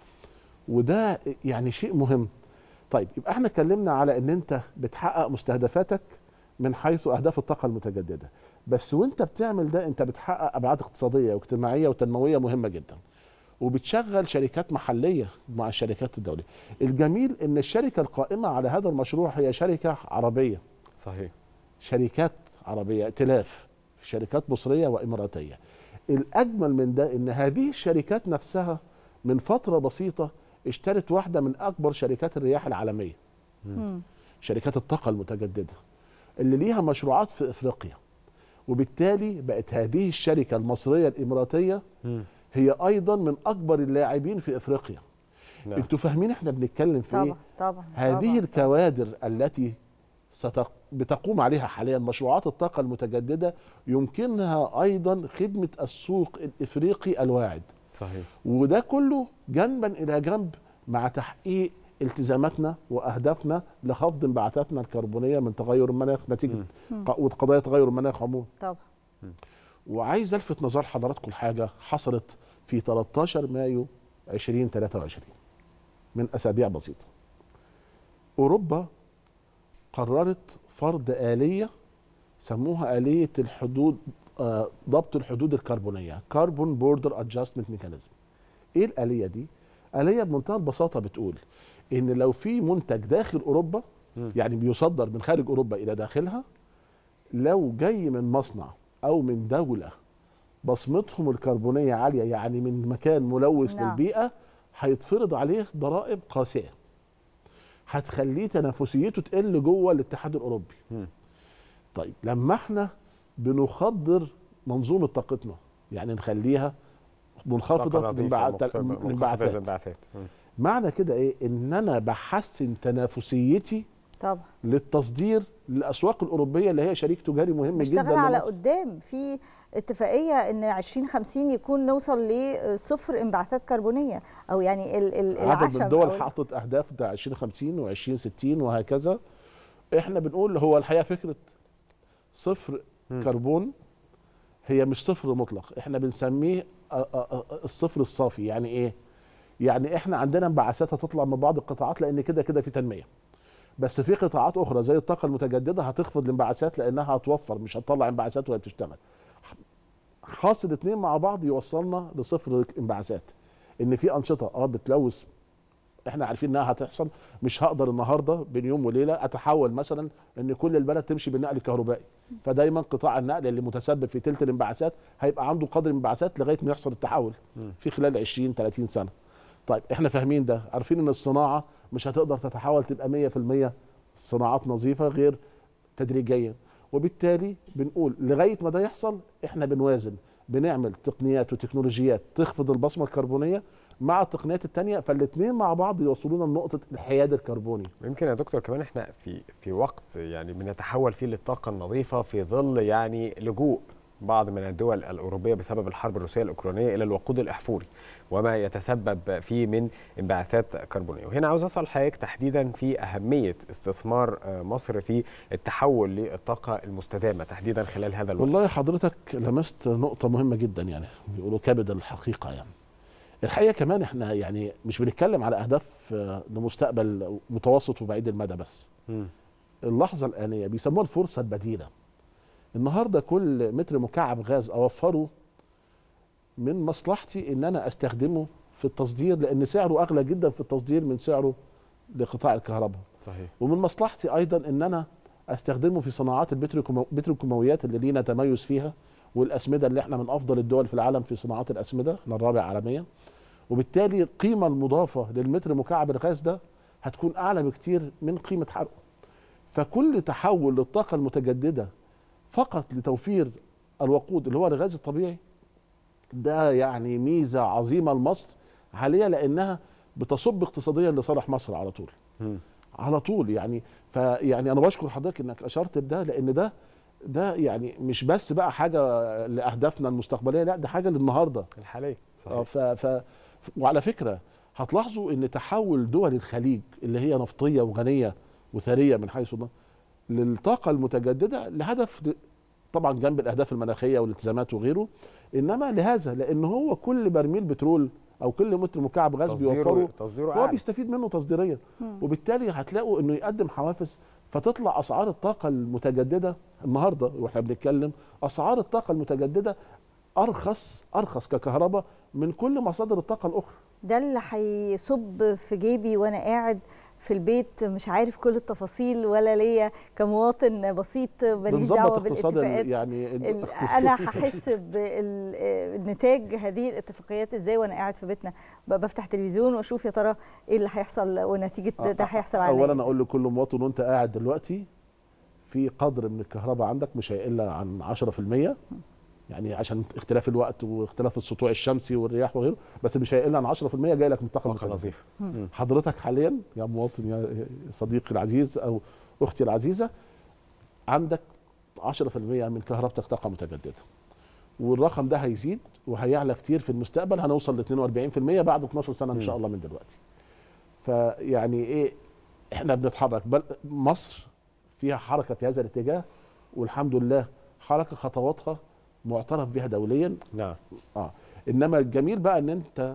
وده يعني شيء مهم طيب يبقى احنا اتكلمنا على ان انت بتحقق مستهدفاتك من حيث اهداف الطاقه المتجدده بس وانت بتعمل ده انت بتحقق ابعاد اقتصاديه واجتماعيه وتنمويه مهمه جدا وبتشغل شركات محليه مع الشركات الدوليه الجميل ان الشركه القائمه على هذا المشروع هي شركه عربيه صحيح شركات عربيه ائتلاف شركات مصريه واماراتيه الاجمل من ده ان هذه الشركات نفسها من فتره بسيطه اشترت واحده من اكبر شركات الرياح العالميه شركات الطاقه المتجدده اللي ليها مشروعات في افريقيا وبالتالي بقت هذه الشركه المصريه الاماراتيه هي ايضا من اكبر اللاعبين في افريقيا نعم. انتوا فاهمين احنا بنتكلم في طبعا ايه طبعا هذه طبعاً. الكوادر التي ستق... بتقوم عليها حاليا مشروعات الطاقة المتجددة يمكنها أيضا خدمة السوق الإفريقي الواعد صحيح وده كله جنبا إلى جنب مع تحقيق التزاماتنا وأهدافنا لخفض انبعاثاتنا الكربونية من تغير المناخ نتيجة مم. ق- وقضايا تغير المناخ عموما طبعا وعايز الفت نظر حضراتكم لحاجه حصلت في 13 مايو 2023 من اسابيع بسيطه. اوروبا قررت فرض اليه سموها اليه الحدود آه، ضبط الحدود الكربونيه كاربون بوردر ادجستمنت ميكانيزم. ايه الاليه دي؟ اليه بمنتهى البساطه بتقول ان لو في منتج داخل اوروبا يعني بيصدر من خارج اوروبا الى داخلها لو جاي من مصنع او من دوله بصمتهم الكربونيه عاليه يعني من مكان ملوث نعم. للبيئه هيتفرض عليه ضرائب قاسيه هتخليه تنافسيته تقل جوه الاتحاد الاوروبي طيب لما احنا بنخدر منظومه طاقتنا يعني نخليها منخفضه طاقة نظيفة، الانبعاث- مختلفة- منخفضة الانبعاثات الانبعاثات. مم. معنى كده ايه ان انا بحسن تنافسيتي طبعا للتصدير للاسواق الاوروبيه اللي هي شريك تجاري مهم جدا نشتغل على لمصر. قدام في اتفاقيه ان 2050 يكون نوصل لصفر انبعاثات كربونيه او يعني ال ال عدد من العشم الدول أو- حطت اهداف بتاع 2050 و2060 وهكذا احنا بنقول هو الحقيقه فكره صفر كربون هي مش صفر مطلق احنا بنسميه أ- أ- أ- الصفر الصافي يعني ايه يعني احنا عندنا انبعاثات هتطلع من بعض القطاعات لان كده كده في تنميه بس في قطاعات اخرى زي الطاقه المتجدده هتخفض الانبعاثات لانها هتوفر مش هتطلع انبعاثات وهي بتشتغل خاص الاثنين مع بعض يوصلنا لصفر انبعاثات ان في انشطه اه بتلوث احنا عارفين انها هتحصل مش هقدر النهارده بين يوم وليله اتحول مثلا ان كل البلد تمشي بالنقل الكهربائي فدايما قطاع النقل اللي متسبب في تلت الانبعاثات هيبقى عنده قدر انبعاثات لغايه ما يحصل التحول في خلال 20 30 سنه طيب احنا فاهمين ده عارفين ان الصناعه مش هتقدر تتحول تبقى 100% صناعات نظيفه غير تدريجيا وبالتالي بنقول لغايه ما ده يحصل احنا بنوازن بنعمل تقنيات وتكنولوجيات تخفض البصمه الكربونيه مع التقنيات التانية فالاثنين مع بعض يوصلونا لنقطه الحياد الكربوني يمكن يا دكتور كمان احنا في في وقت يعني بنتحول فيه للطاقه النظيفه في ظل يعني لجوء بعض من الدول الاوروبيه بسبب الحرب الروسيه الاوكرانيه الى الوقود الاحفوري وما يتسبب فيه من انبعاثات كربونيه وهنا عاوز اسال حضرتك تحديدا في اهميه استثمار آه، مصر في التحول للطاقه المستدامه تحديدا خلال هذا الوقت والله حضرتك لمست نقطة مهمة جدا يعني بيقولوا كبد الحقيقة يعني الحقيقة كمان احنا يعني مش بنتكلم على أهداف آه، لمستقبل متوسط وبعيد المدى بس اللحظة الآنية بيسموها الفرصة البديلة النهاردة كل متر مكعب غاز أوفره من مصلحتي إن أنا أستخدمه في التصدير لان سعره اغلى جدا في التصدير من سعره لقطاع الكهرباء صحيح ومن مصلحتي ايضا ان انا استخدمه في صناعات البتروكيمو- البتروكيماويات اللي لينا تميز فيها والاسمده اللي احنا من افضل الدول في العالم في صناعات الاسمده احنا الرابع عالميا وبالتالي القيمه المضافه للمتر مكعب الغاز ده هتكون اعلى بكتير من قيمه حرقه فكل تحول للطاقه المتجدده فقط لتوفير الوقود اللي هو الغاز الطبيعي ده يعني ميزه عظيمه لمصر حاليا لانها بتصب اقتصاديا لصالح مصر على طول على طول يعني فيعني انا بشكر حضرتك انك اشرت لده لان ده ده يعني مش بس بقى حاجه لاهدافنا المستقبليه لا ده حاجه للنهارده الحاليه صحيح ف ف وعلى فكره هتلاحظوا ان تحول دول الخليج اللي هي نفطيه وغنيه وثريه من حيث الن- للطاقه المتجدده لهدف ل- طبعا جنب الاهداف المناخيه والالتزامات وغيره انما لهذا لان هو كل برميل بترول او كل متر مكعب غاز تصديره- بيوفره تصديره هو أعلى. بيستفيد منه تصديريا مم. وبالتالي هتلاقوا انه يقدم حوافز فتطلع اسعار الطاقه المتجدده النهارده واحنا بنتكلم اسعار الطاقه المتجدده ارخص ارخص ككهرباء من كل مصادر الطاقه الاخرى ده اللي هيصب في جيبي وانا قاعد في البيت مش عارف كل التفاصيل ولا ليا كمواطن بسيط ماليش بنظبط دعوه اقتصاد ال- بالاتفاقات يعني ال- الاقتصاد. انا هحس بالنتاج هذه الاتفاقيات ازاي وانا قاعد في بيتنا ب- بفتح تلفزيون واشوف يا ترى ايه اللي هيحصل ونتيجه ده, ده هيحصل على اولا اقول لكل مواطن وانت قاعد دلوقتي في قدر من الكهرباء عندك مش هيقل عن 10% يعني عشان اختلاف الوقت واختلاف السطوع الشمسي والرياح وغيره بس مش هيقل عن 10% جاي لك من الطاقه المتجدده نظيفة. مم. حضرتك حاليا يا مواطن يا صديقي العزيز او اختي العزيزه عندك 10% من كهربتك طاقه متجدده والرقم ده هيزيد وهيعلى كتير في المستقبل هنوصل ل 42% بعد 12 سنه ان شاء الله من دلوقتي فيعني ايه احنا بنتحرك بل مصر فيها حركه في هذا الاتجاه والحمد لله حركه خطواتها معترف بها دوليا نعم اه انما الجميل بقى ان انت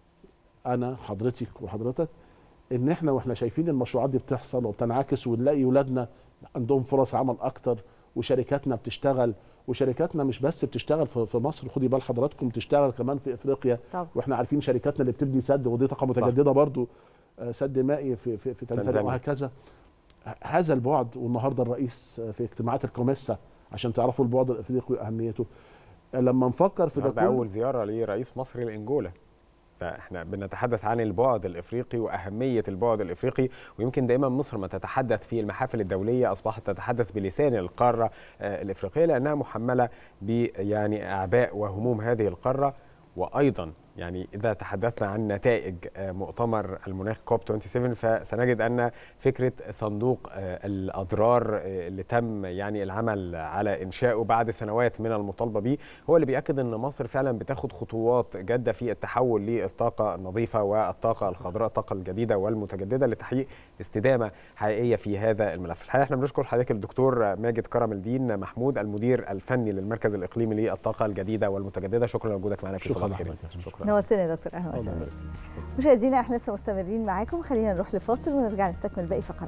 انا حضرتك وحضرتك ان احنا واحنا شايفين المشروعات دي بتحصل وبتنعكس ونلاقي ولادنا عندهم فرص عمل اكتر وشركاتنا بتشتغل وشركاتنا مش بس بتشتغل في في مصر خدي بال حضراتكم بتشتغل كمان في افريقيا طبعا. واحنا عارفين شركاتنا اللي بتبني سد ودي طاقه صح. متجدده برضو آه، سد مائي في في, في تنزانيا تنزانيا. وهكذا ه- هذا البعد والنهارده الرئيس في اجتماعات الكوميسا عشان تعرفوا البعد الافريقي واهميته لما نفكر في ده النهارده كله اول زياره لرئيس مصر لانجولا فاحنا بنتحدث عن البعد الافريقي واهميه البعد الافريقي ويمكن دائما مصر ما تتحدث في المحافل الدوليه اصبحت تتحدث بلسان القاره آه، الافريقيه لانها محمله ب يعني اعباء وهموم هذه القاره وايضا يعني اذا تحدثنا عن نتائج آه، مؤتمر المناخ كوب 27 فسنجد ان فكره صندوق آه، الاضرار آه، اللي تم يعني العمل على انشائه بعد سنوات من المطالبه به هو اللي بياكد ان مصر فعلا بتاخد خطوات جاده في التحول للطاقه النظيفه والطاقه الخضراء الطاقه الجديده والمتجدده لتحقيق استدامه حقيقيه في هذا الملف الحقيقه احنا بنشكر حضرتك الدكتور ماجد كرم الدين محمود المدير الفني للمركز الاقليمي للطاقه الجديده والمتجدده شكرا لوجودك معنا في شكراً صباح الخير لحضرتك. شكرا نورتنا يا دكتور اهلا وسهلا مشاهدينا احنا لسه مستمرين معاكم خلينا نروح لفاصل ونرجع نستكمل باقي فقرات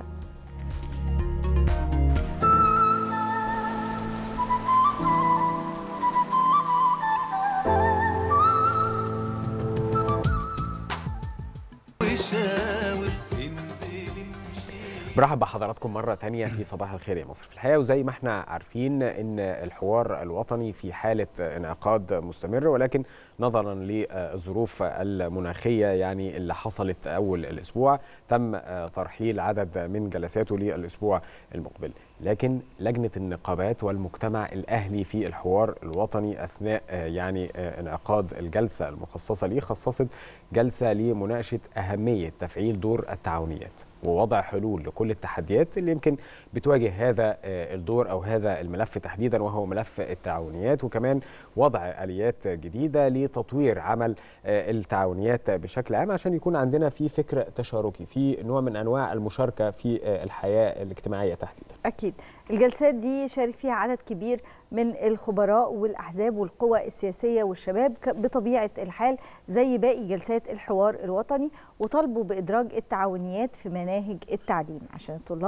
برحب بحضراتكم مرة تانية في صباح الخير يا مصر في الحقيقة وزي ما احنا عارفين ان الحوار الوطني في حالة انعقاد مستمر ولكن نظرا للظروف المناخية يعني اللي حصلت أول الأسبوع تم ترحيل عدد من جلساته للأسبوع المقبل لكن لجنة النقابات والمجتمع الأهلي في الحوار الوطني أثناء يعني انعقاد الجلسة المخصصة ليه خصصت جلسة لمناقشة أهمية تفعيل دور التعاونيات ووضع حلول لكل التحديات اللي يمكن بتواجه هذا الدور او هذا الملف تحديدا وهو ملف التعاونيات وكمان وضع اليات جديده لتطوير عمل التعاونيات بشكل عام عشان يكون عندنا في فكر تشاركي في نوع من انواع المشاركه في الحياه الاجتماعيه تحديدا. اكيد الجلسات دي شارك فيها عدد كبير من الخبراء والاحزاب والقوى السياسيه والشباب بطبيعه الحال زي باقي جلسات الحوار الوطني وطالبوا بادراج التعاونيات في مناهج التعليم عشان الطلاب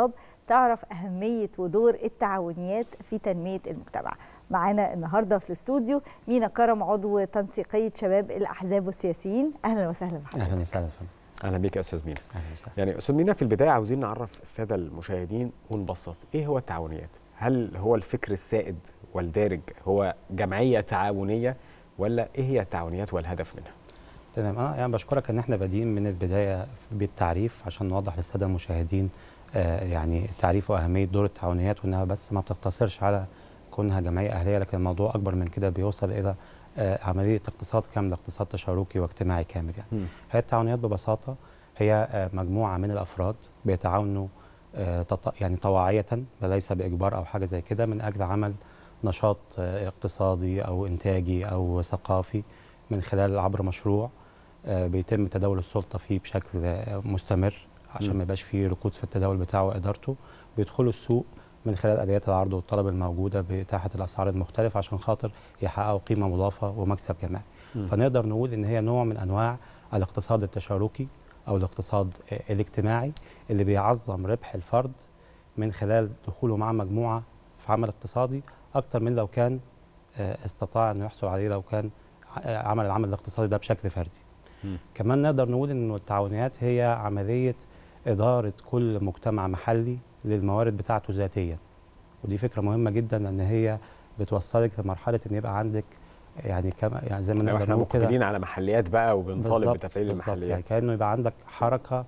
تعرف أهمية ودور التعاونيات في تنمية المجتمع معانا النهاردة في الاستوديو مينا كرم عضو تنسيقية شباب الأحزاب والسياسيين أهلا وسهلا بحضرتك اهلا وسهلا اهلا بيك يا استاذ مينا يعني استاذ مينا في البدايه عاوزين نعرف الساده المشاهدين ونبسط ايه هو التعاونيات هل هو الفكر السائد والدارج هو جمعيه تعاونيه ولا ايه هي التعاونيات والهدف منها تمام انا يعني بشكرك ان احنا بادئين من البدايه بالتعريف عشان نوضح للساده المشاهدين آه يعني تعريف واهميه دور التعاونيات وانها بس ما بتقتصرش على كونها جمعيه اهليه لكن الموضوع اكبر من كده بيوصل الى آه عمليه اقتصاد كامله اقتصاد تشاركي واجتماعي كامل يعني هي التعاونيات ببساطه هي آه مجموعه من الافراد بيتعاونوا آه تط- يعني طواعيه وليس باجبار او حاجه زي كده من اجل عمل نشاط آه اقتصادي او انتاجي او ثقافي من خلال عبر مشروع آه، بيتم تداول السلطه فيه بشكل آه، مستمر عشان مم. ما يبقاش فيه ركود في التداول بتاعه وادارته بيدخلوا السوق من خلال اليات العرض والطلب الموجوده باتاحه الاسعار المختلفه عشان خاطر يحققوا قيمه مضافه ومكسب جماعي مم. فنقدر نقول ان هي نوع من انواع الاقتصاد التشاركي او الاقتصاد آه، الاجتماعي اللي بيعظم ربح الفرد من خلال دخوله مع مجموعه في عمل اقتصادي اكتر من لو كان آه، استطاع انه يحصل عليه لو كان ع- عمل العمل الاقتصادي ده بشكل فردي كمان نقدر نقول ان التعاونيات هي عمليه اداره كل مجتمع محلي للموارد بتاعته ذاتيا ودي فكره مهمه جدا لان هي بتوصلك لمرحله ان يبقى عندك يعني كما يعني زي ما لو نقدر احنا نقول كده مقبلين على محليات بقى وبنطالب بالظبط، بتفعيل بالظبط. يعني المحليات كانه يبقى عندك حركه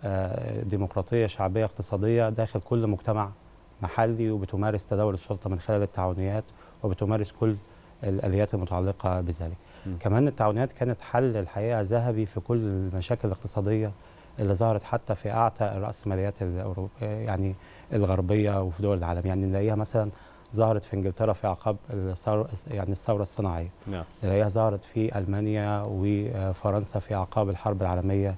آه، ديمقراطيه شعبيه اقتصاديه داخل كل مجتمع محلي وبتمارس تداول السلطه من خلال التعاونيات وبتمارس كل الاليات المتعلقه بذلك. م. كمان التعاونيات كانت حل الحقيقه ذهبي في كل المشاكل الاقتصاديه اللي ظهرت حتى في اعتى الراسماليات الأورو- يعني الغربيه وفي دول العالم يعني نلاقيها مثلا ظهرت في انجلترا في اعقاب الثوره يعني الثوره الصناعيه نعم نلاقيها ظهرت في المانيا وفرنسا في اعقاب الحرب العالميه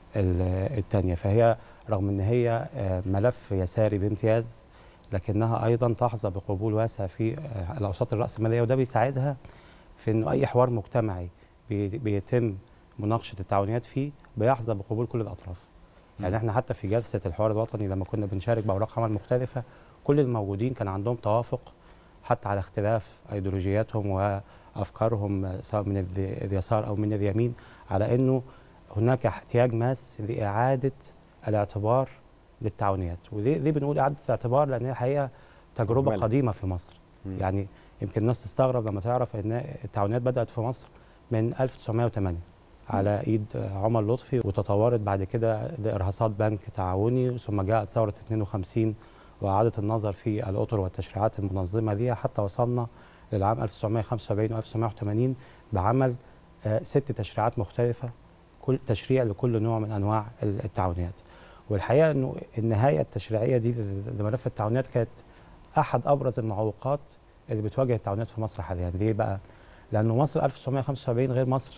الثانيه فهي رغم ان هي آه، ملف يساري بامتياز لكنها ايضا تحظى بقبول واسع في آه، الاوساط الراسماليه وده بيساعدها في انه اي حوار مجتمعي بي- بيتم مناقشه التعاونيات فيه بيحظى بقبول كل الاطراف يعني احنا حتى في جلسه الحوار الوطني لما كنا بنشارك باوراق عمل مختلفه كل الموجودين كان عندهم توافق حتى على اختلاف ايديولوجياتهم وافكارهم آه، سواء من ال- اليسار او من اليمين على انه هناك احتياج ماس لاعاده الاعتبار للتعاونيات وليه ليه بنقول اعاده الاعتبار لان هي حقيقه تجربه مهملة. قديمه في مصر مم. يعني يمكن الناس تستغرب لما تعرف ان التعاونيات بدات في مصر من 1908 على ايد عمر لطفي وتطورت بعد كده لارهاصات بنك تعاوني ثم جاءت ثوره 52 واعاده النظر في الاطر والتشريعات المنظمه ليها حتى وصلنا للعام 1975 و 1980 بعمل آه، ست تشريعات مختلفه كل تشريع لكل نوع من انواع ال- التعاونيات والحقيقه انه النهايه التشريعيه دي ل- لملف التعاونيات كانت احد ابرز المعوقات اللي بتواجه التعاونيات في مصر حاليا ليه بقى لانه مصر 1975 غير مصر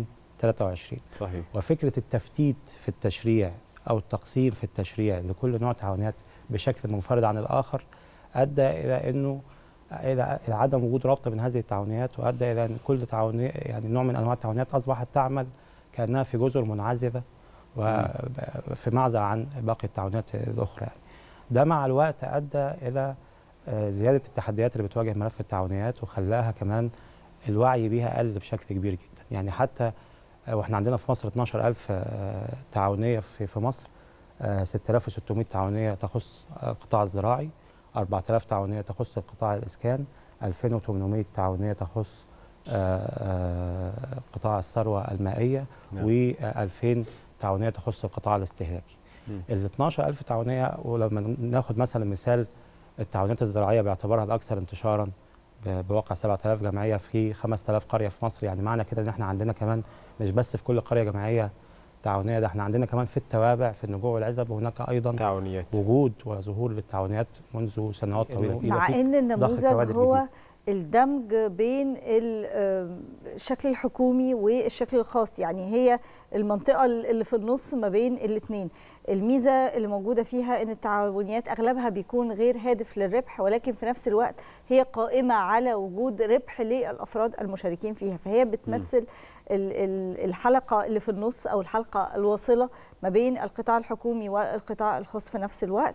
2023 صحيح وفكره التفتيت في التشريع او التقسيم في التشريع لكل نوع تعاونيات بشكل منفرد عن الاخر ادى الى انه الى إلى عدم وجود ربط بين هذه التعاونيات وادى الى ان كل تعاونيه يعني نوع من انواع التعاونيات اصبحت تعمل كانها في جزر منعزله وفي معزل عن باقي التعاونيات الاخرى يعني. ده مع الوقت ادى الى آه، زياده التحديات اللي بتواجه ملف التعاونيات وخلاها كمان الوعي بيها قل بشكل كبير جدا يعني حتى آه، واحنا عندنا في مصر 12000 آه، تعاونيه في في مصر آه، 6600 تعاونيه تخص القطاع الزراعي 4000 تعاونيه تخص القطاع الاسكان 2800 تعاونيه تخص آه، آه، قطاع الثروه المائيه نعم. و2000 تعاونيه تخص القطاع الاستهلاكي مم. ال 12000 تعاونيه ولما ناخد مثلا مثال التعاونيات الزراعيه باعتبارها الاكثر انتشارا ب- بواقع 7000 جمعيه في 5000 قريه في مصر يعني معنى كده ان احنا عندنا كمان مش بس في كل قريه جمعيه تعاونيه ده احنا عندنا كمان في التوابع في النجوع والعزب وهناك ايضا تعاونيات وجود وظهور للتعاونيات منذ سنوات طويله يبقى مع في ان ضخ النموذج كوادر هو جديدة. الدمج بين ال- آم، الشكل الحكومي والشكل الخاص يعني هي المنطقة اللي في النص ما بين الاثنين الميزة اللي موجودة فيها ان التعاونيات اغلبها بيكون غير هادف للربح ولكن في نفس الوقت هي قائمة على وجود ربح للافراد المشاركين فيها فهي بتمثل ال- ال- الحلقة اللي في النص او الحلقة الواصلة ما بين القطاع الحكومي والقطاع الخاص في نفس الوقت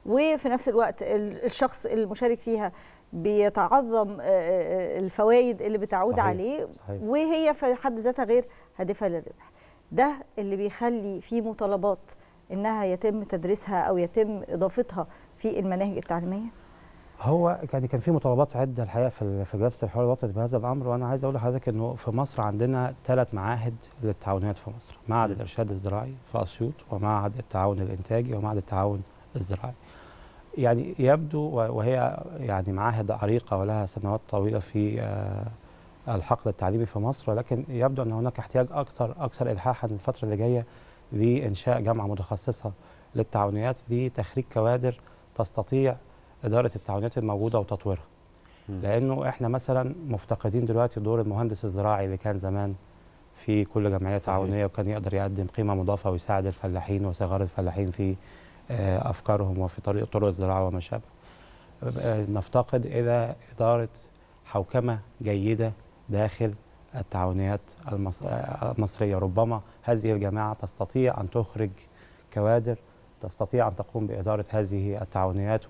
وفي نفس الوقت ال- الشخص المشارك فيها بيتعظم آه، آه، الفوائد اللي بتعود صحيح، عليه صحيح. وهي في حد ذاتها غير هادفه للربح ده اللي بيخلي في مطالبات انها يتم تدريسها او يتم اضافتها في المناهج التعليميه هو كان كان في مطالبات عده الحقيقه في ال- في جلسه الحوار الوطني بهذا الامر وانا عايز اقول لحضرتك انه في مصر عندنا ثلاث معاهد للتعاونيات في مصر معهد الارشاد الزراعي في اسيوط ومعهد التعاون الانتاجي ومعهد التعاون الزراعي يعني يبدو و- وهي يعني معاهد عريقه ولها سنوات طويله في آه، الحقل التعليمي في مصر ولكن يبدو ان هناك احتياج اكثر اكثر الحاحا الفتره اللي جايه لانشاء جامعه متخصصه للتعاونيات لتخريج كوادر تستطيع اداره التعاونيات الموجوده وتطويرها لانه احنا مثلا مفتقدين دلوقتي دور المهندس الزراعي اللي كان زمان في كل جمعيه تعاونيه وكان يقدر يقدم قيمه مضافه ويساعد الفلاحين وصغار الفلاحين في آه، افكارهم وفي طريق طرق الزراعه وما شابه آه، نفتقد الى اداره حوكمه جيده داخل التعاونيات المص- آه، المصريه ربما هذه الجماعه تستطيع ان تخرج كوادر تستطيع ان تقوم باداره هذه التعاونيات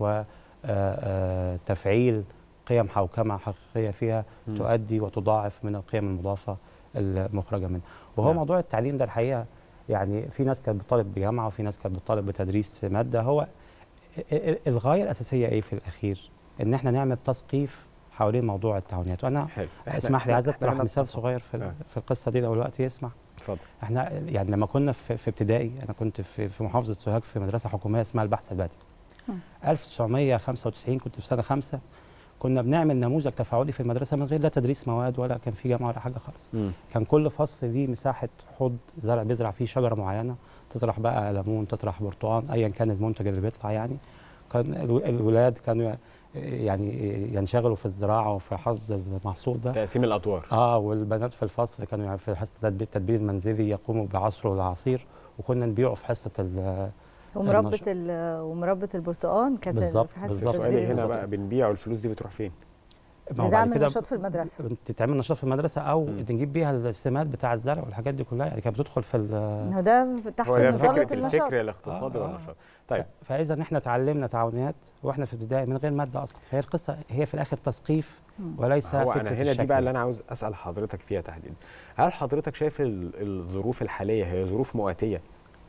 وتفعيل قيم حوكمه حقيقيه فيها مم. تؤدي وتضاعف من القيم المضافه المخرجه منها وهو نعم. موضوع التعليم ده الحقيقه يعني في ناس كانت بتطالب بجامعه وفي ناس كانت بتطالب بتدريس ماده هو ال- ال- الغايه الاساسيه ايه في الاخير ان احنا نعمل تثقيف حوالين موضوع التعاونيات وانا حلو. إحنا- اسمح لي إحنا- عايز إحنا اطرح هنا مثال اتفق. صغير في ال- آه. في القصه دي لو الوقت يسمح اتفضل احنا يعني لما كنا في, في ابتدائي انا كنت في, في محافظه سوهاج في مدرسه حكوميه اسمها البحث البادئ 1995 كنت في سنه خمسة كنا بنعمل نموذج تفاعلي في المدرسه من غير لا تدريس مواد ولا كان في جامعه ولا حاجه خالص مم. كان كل فصل ليه مساحه حوض زرع بيزرع فيه شجره معينه تطرح بقى ليمون تطرح برتقال ايا كان المنتج اللي بيطلع يعني كان الو- الولاد كانوا يعني ينشغلوا في الزراعه وفي حصد المحصول ده تقسيم الادوار اه والبنات في الفصل كانوا يعني في حصه التدبير التدبير المنزلي يقوموا بعصره العصير وكنا نبيعه في حصه ال- ومربة النشر. ال- ومربة البرتقال كانت بالظبط، في حصة بالظبط. التدبير سؤالي هنا المنزلي. بقى بنبيع والفلوس دي بتروح فين؟ ما هو ندعم بعد كده النشاط في المدرسة تتعمل نشاط في المدرسه او نجيب بيها السمات بتاع الزرع والحاجات دي كلها يعني كانت بتدخل في ال- إنه ده تحت هو ده مظلة فكره النشاط الفكر الاقتصادي آه، آه. والنشاط طيب فاذا احنا اتعلمنا تعاونيات واحنا في ابتدائي من غير ماده اصلا فهي القصه هي في الاخر تثقيف وليس هو فكره انا هنا دي الشكل. بقى اللي انا عاوز اسال حضرتك فيها تحديدا هل حضرتك شايف ال- الظروف الحاليه هي ظروف مواتيه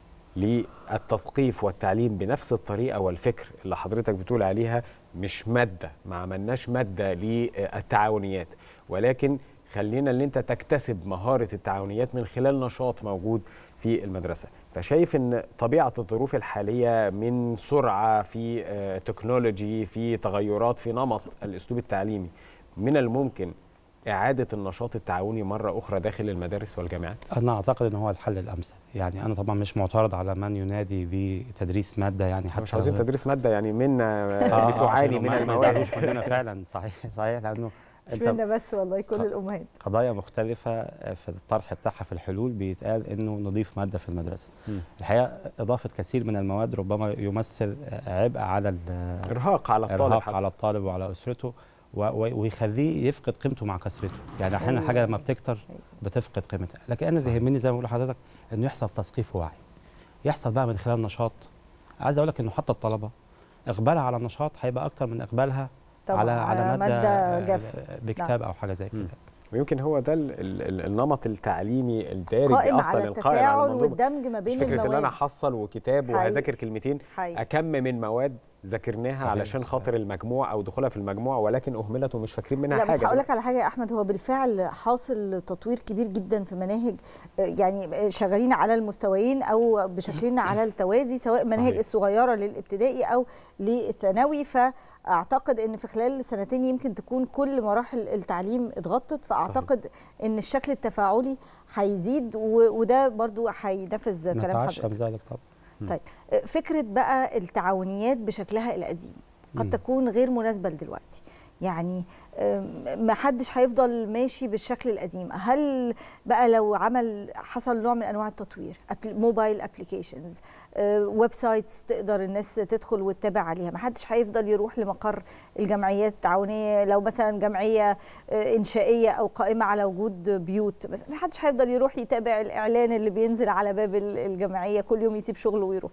للتثقيف والتعليم بنفس الطريقه والفكر اللي حضرتك بتقول عليها مش ماده ما عملناش ماده للتعاونيات ولكن خلينا ان انت تكتسب مهاره التعاونيات من خلال نشاط موجود في المدرسه فشايف ان طبيعه الظروف الحاليه من سرعه في آه، تكنولوجي في تغيرات في نمط الاسلوب التعليمي من الممكن اعاده النشاط التعاوني مره اخرى داخل المدارس والجامعات انا اعتقد ان هو الحل الامثل يعني انا طبعا مش معترض على من ينادي بتدريس ماده يعني حتى مش عاوزين لو- تدريس ماده يعني منا آه، بتعاني عشان من ما- ما المواد يزعلوش مننا فعلا صحيح صحيح لانه مش انت منا بس والله كل الأمهات قضايا مختلفة في الطرح بتاعها في الحلول بيتقال انه نضيف مادة في المدرسة. مم. الحقيقة إضافة كثير من المواد ربما يمثل عبء على ال- ارهاق على الطالب إرهاق حتى. على الطالب وعلى أسرته و- و- ويخليه يفقد قيمته مع كثرته، يعني أحيانا حاجة لما بتكتر بتفقد قيمتها، لكن أنا اللي يهمني زي ما بقول لحضرتك إنه يحصل تثقيف ووعي. يحصل بقى من خلال نشاط عايز أقول لك إنه حتى الطلبة إقبالها على النشاط هيبقى أكتر من إقبالها طبعاً على على على مادة, مادة جافة. بكتاب نعم. أو حاجة زي كده. ويمكن هو ده ال ال ال النمط التعليمي الدارج قائم اصلا على القائم على التفاعل المنظومه والدمج ما مش بين فكره ان انا المواد احصل وكتاب حقيقي. وهذاكر كلمتين حقيقي. اكم من مواد ذاكرناها صحيح، علشان خاطر المجموع او دخولها في المجموع ولكن اهملت ومش فاكرين منها لا حاجه بس هقول لك على حاجه يا احمد هو بالفعل حاصل تطوير كبير جدا في مناهج آه، يعني آه، شغالين على المستويين او بشكلنا على التوازي سواء مناهج صحيح. الصغيره للابتدائي او للثانوي فاعتقد ان في خلال سنتين يمكن تكون كل مراحل التعليم اتغطت فاعتقد ان الشكل التفاعلي هيزيد و- وده برضو هينفذ كلام نتعشى حضرتك بذلك طبعا. طيب آه، فكره بقى التعاونيات بشكلها القديم قد مم. تكون غير مناسبه لدلوقتي يعني آم، ما حدش هيفضل ماشي بالشكل القديم هل بقى لو عمل حصل نوع من انواع التطوير أبل- موبايل ابلكيشنز ويب سايتس تقدر الناس تدخل وتتابع عليها ما حدش هيفضل يروح لمقر الجمعيات التعاونيه لو مثلا جمعيه آه، انشائيه او قائمه على وجود بيوت بس ما حدش هيفضل يروح يتابع الاعلان اللي بينزل على باب ال- الجمعيه كل يوم يسيب شغله ويروح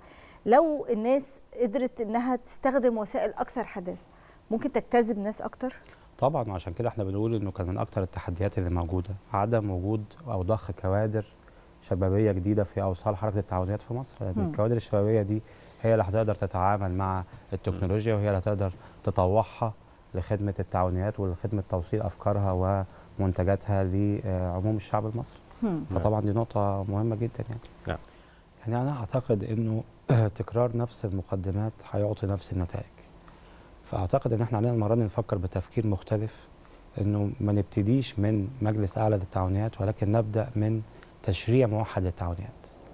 لو الناس قدرت انها تستخدم وسائل اكثر حداثه ممكن تجتذب ناس اكتر طبعا وعشان كده احنا بنقول انه كان من اكتر التحديات اللي موجوده عدم وجود او ضخ كوادر شبابيه جديده في اوصال حركه التعاونيات في مصر لان مم. الكوادر الشبابيه دي هي اللي هتقدر تتعامل مع التكنولوجيا وهي اللي هتقدر تطوعها لخدمه التعاونيات ولخدمه توصيل افكارها ومنتجاتها لعموم الشعب المصري هم. فطبعا دي نقطه مهمه جدا يعني نعم يعني انا اعتقد انه تكرار نفس المقدمات هيعطي نفس النتائج فاعتقد ان احنا علينا المره دي نفكر بتفكير مختلف انه ما نبتديش من مجلس اعلى للتعاونيات ولكن نبدا من تشريع موحد للتعاونيات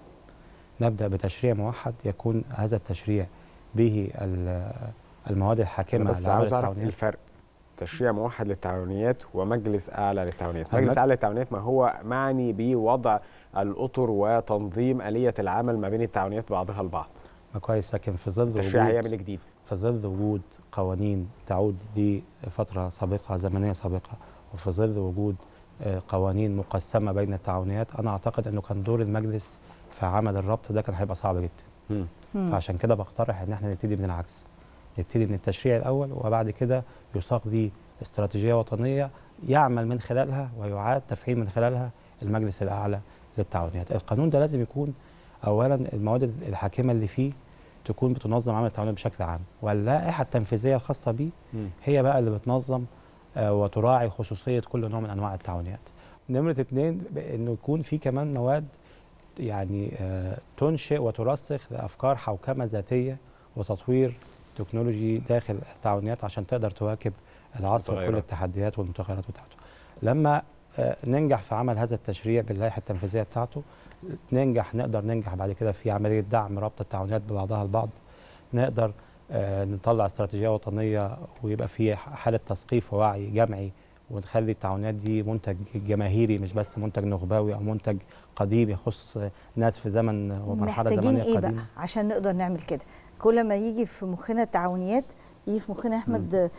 نبدا بتشريع موحد يكون هذا التشريع به ال- المواد الحاكمه بس لعمل عاوز اعرف التعاونيات. الفرق تشريع موحد للتعاونيات ومجلس اعلى للتعاونيات المج- مجلس اعلى للتعاونيات ما هو معني بوضع الاطر وتنظيم اليه العمل ما بين التعاونيات بعضها البعض ما كويس لكن في ظل التشريع وجود- هيعمل جديد في ظل وجود قوانين تعود لفترة سابقة زمنية سابقة وفي ظل وجود آه، قوانين مقسمة بين التعاونيات أنا أعتقد أنه كان دور المجلس في عمل الربط ده كان هيبقى صعب جدا مم. فعشان كده بقترح أن احنا نبتدي من العكس نبتدي من التشريع الأول وبعد كده يساق ليه استراتيجية وطنية يعمل من خلالها ويعاد تفعيل من خلالها المجلس الأعلى للتعاونيات القانون ده لازم يكون أولا المواد الحاكمة اللي فيه تكون بتنظم عمل التعاونيات بشكل عام واللائحة التنفيذية الخاصة بيه مم. هي بقى اللي بتنظم آه، وتراعي خصوصية كل نوع من أنواع التعاونيات نمرة اتنين ب- إنه يكون في كمان مواد يعني آه، تنشئ وترسخ لأفكار حوكمة ذاتية وتطوير تكنولوجي داخل التعاونيات عشان تقدر تواكب العصر وكل المتغيرات. التحديات والمتغيرات بتاعته لما آه، ننجح في عمل هذا التشريع باللائحة التنفيذية بتاعته ننجح نقدر ننجح بعد كده في عملية دعم ربط التعاونيات ببعضها البعض نقدر آه، نطلع استراتيجيه وطنيه ويبقى في حاله تثقيف ووعي جمعي ونخلي التعاونيات دي منتج جماهيري مش بس منتج نخبوي او منتج قديم يخص ناس في زمن ومرحله محتاجين زمنيه ايه قديمه بقى عشان نقدر نعمل كده كل ما يجي في مخنا التعاونيات يجي في مخنا احمد آه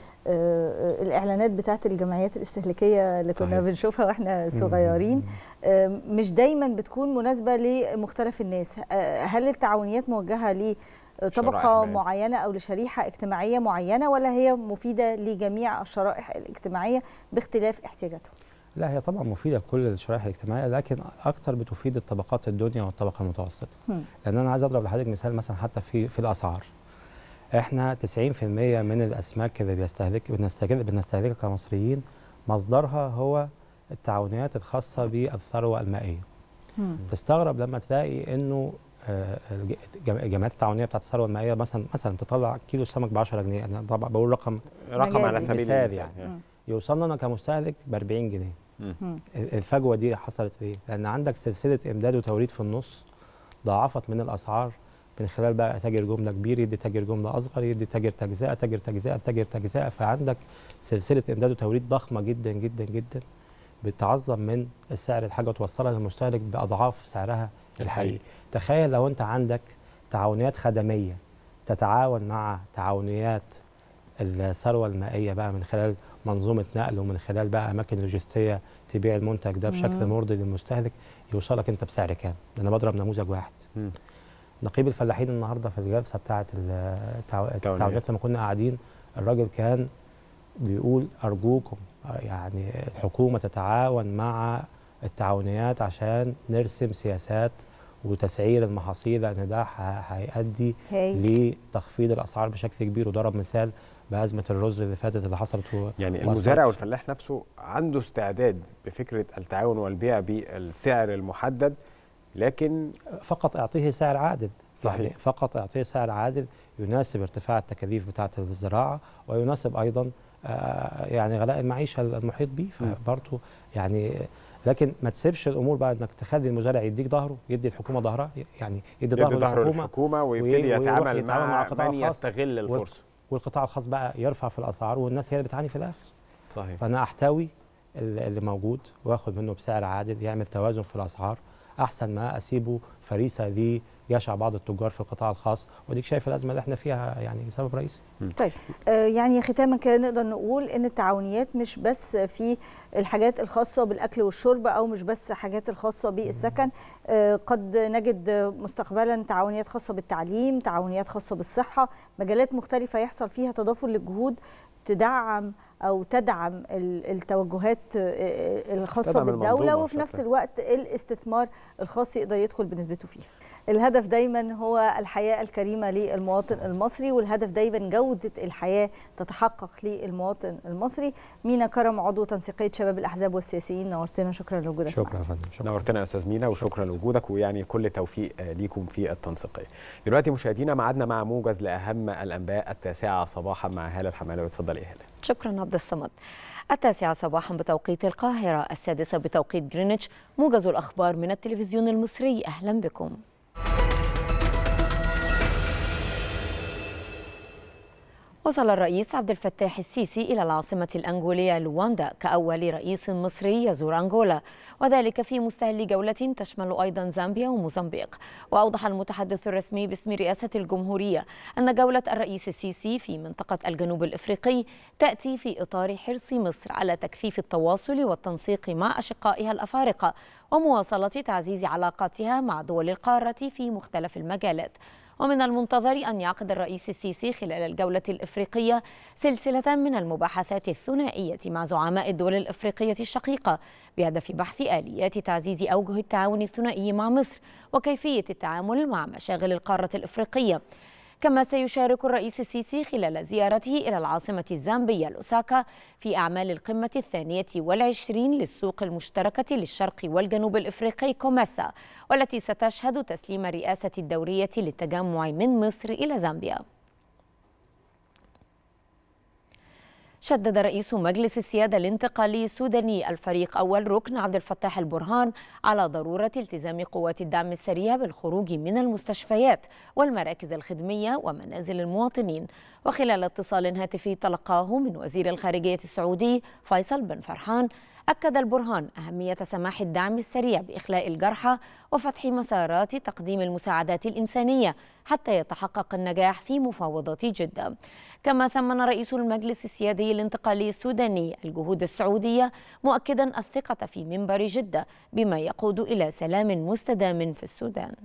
آه الاعلانات بتاعت الجمعيات الاستهلاكيه اللي كنا صحيح. بنشوفها واحنا صغيرين آه مش دايما بتكون مناسبه لمختلف الناس آه هل التعاونيات موجهه ل طبقة شرائح بيان. معينة أو لشريحة اجتماعية معينة ولا هي مفيدة لجميع الشرائح الاجتماعية باختلاف احتياجاتهم؟ لا هي طبعا مفيده لكل الشرائح الاجتماعيه لكن اكتر بتفيد الطبقات الدنيا والطبقه المتوسطه هم. لان انا عايز اضرب لحضرتك مثال مثلا حتى في في الاسعار احنا 90% من الاسماك اللي بيستهلك بنستهلك بنستهلكها كمصريين مصدرها هو التعاونيات الخاصه بالثروه المائيه تستغرب لما تلاقي انه آه، الج- الجم- الجمعيات التعاونيه بتاعت الثروه المائيه مثلا مثلا تطلع كيلو سمك ب 10 جنيه انا طبعا بقول رقم رقم على مثال سبيل المثال يعني يعني. يوصل لنا كمستهلك ب 40 جنيه مم. ال- الفجوه دي حصلت ليه؟ لان عندك سلسله امداد وتوريد في النص ضاعفت من الاسعار من خلال بقى تاجر جمله كبير يدي تاجر جمله اصغر يدي تاجر تجزئه تاجر تجزئه تاجر تجزئه فعندك سلسله امداد وتوريد ضخمه جدا جدا جدا بتعظم من السعر الحاجه وتوصلها للمستهلك باضعاف سعرها الحقيقي تخيل لو انت عندك تعاونيات خدميه تتعاون مع تعاونيات الثروه المائيه بقى من خلال منظومه نقل ومن خلال بقى اماكن لوجستيه تبيع المنتج ده بشكل مم. مرضي للمستهلك يوصلك انت بسعر كام؟ ده انا بضرب نموذج واحد. مم. نقيب الفلاحين النهارده في الجلسه بتاعه التعو- التعاونيات لما كنا قاعدين الراجل كان بيقول ارجوكم آه، يعني الحكومه تتعاون مع التعاونيات عشان نرسم سياسات وتسعير المحاصيل لان ده ه- هيؤدي هايل. لتخفيض الاسعار بشكل كبير وضرب مثال بازمه الرز اللي فاتت اللي حصلت و- يعني وأثرت. المزارع والفلاح نفسه عنده استعداد بفكره التعاون والبيع بالسعر المحدد لكن فقط اعطيه سعر عادل صحيح. يعني فقط اعطيه سعر عادل يناسب ارتفاع التكاليف بتاعه الزراعه ويناسب ايضا آه، يعني غلاء المعيشه المحيط به فبرضه يعني لكن ما تسيبش الامور بقى انك تخلي المزارع يديك ظهره يدي الحكومه ظهرها يعني يدي يدي ظهره ظهره للحكومه للحكومه وي- ويبتدي ويروح يتعامل مع القطاع من الخاص يستغل وال- الفرصه والقطاع الخاص بقى يرفع في الاسعار والناس هي اللي بتعاني في الاخر صحيح فانا احتوي ال- اللي موجود واخد منه بسعر عادل يعمل توازن في الاسعار احسن ما اسيبه فريسه يشع بعض التجار في القطاع الخاص وديك شايف الازمه اللي احنا فيها يعني سبب رئيسي طيب آه، يعني ختاما كده نقدر نقول ان التعاونيات مش بس في الحاجات الخاصه بالاكل والشرب او مش بس حاجات الخاصه بالسكن آه، قد نجد مستقبلا تعاونيات خاصه بالتعليم تعاونيات خاصه بالصحه مجالات مختلفه يحصل فيها تضافر للجهود تدعم او تدعم ال- التوجهات آه، الخاصه تدعم بالدوله المنظومة وفي نفس بشكل الوقت الاستثمار الخاص يقدر يدخل بنسبته فيها الهدف دايما هو الحياة الكريمة للمواطن المصري والهدف دايما جودة الحياة تتحقق للمواطن المصري مينا كرم عضو تنسيقية شباب الأحزاب والسياسيين نورتنا شكرا لوجودك شكرا يا فندم نورتنا يا استاذ مينا وشكرا لوجودك ويعني كل توفيق آه، ليكم في التنسيقيه. دلوقتي مشاهدينا ميعادنا مع موجز لاهم الانباء التاسعه صباحا مع هاله الحماوي اتفضل يا هاله. شكرا عبد الصمد التاسعة صباحا بتوقيت القاهرة السادسة بتوقيت جرينتش موجز الأخبار من التلفزيون المصري أهلا بكم وصل الرئيس عبد الفتاح السيسي إلى العاصمة الأنغولية لواندا كأول رئيس مصري يزور أنغولا وذلك في مستهل جولة تشمل أيضا زامبيا وموزمبيق وأوضح المتحدث الرسمي باسم رئاسة الجمهورية أن جولة الرئيس السيسي في منطقة الجنوب الإفريقي تأتي في إطار حرص مصر على تكثيف التواصل والتنسيق مع أشقائها الأفارقة ومواصلة تعزيز علاقاتها مع دول القارة في مختلف المجالات ومن المنتظر أن يعقد الرئيس السيسي خلال الجولة الإفريقية سلسلة من المباحثات الثنائية مع زعماء الدول الإفريقية الشقيقة بهدف بحث آليات تعزيز أوجه التعاون الثنائي مع مصر وكيفية التعامل مع مشاغل القارة الإفريقية كما سيشارك الرئيس السيسي خلال زيارته إلى العاصمة الزامبية لوساكا في أعمال القمة الثانية والعشرين للسوق المشتركة للشرق والجنوب الإفريقي كوماسا والتي ستشهد تسليم الرئاسة الدورية للتجمع من مصر إلى زامبيا شدد رئيس مجلس السيادة الانتقالي السوداني الفريق أول ركن عبد الفتاح البرهان على ضرورة التزام قوات الدعم السريع بالخروج من المستشفيات والمراكز الخدمية ومنازل المواطنين وخلال اتصال هاتفي تلقاه من وزير الخارجية السعودي فيصل بن فرحان أكد البرهان أهمية سماح الدعم السريع بإخلاء الجرحى وفتح مسارات تقديم المساعدات الإنسانية حتى يتحقق النجاح في مفاوضات جدة كما ثمن رئيس المجلس السيادي الانتقالي السوداني الجهود السعودية مؤكدا الثقة في منبر جدة بما يقود إلى سلام مستدام في السودان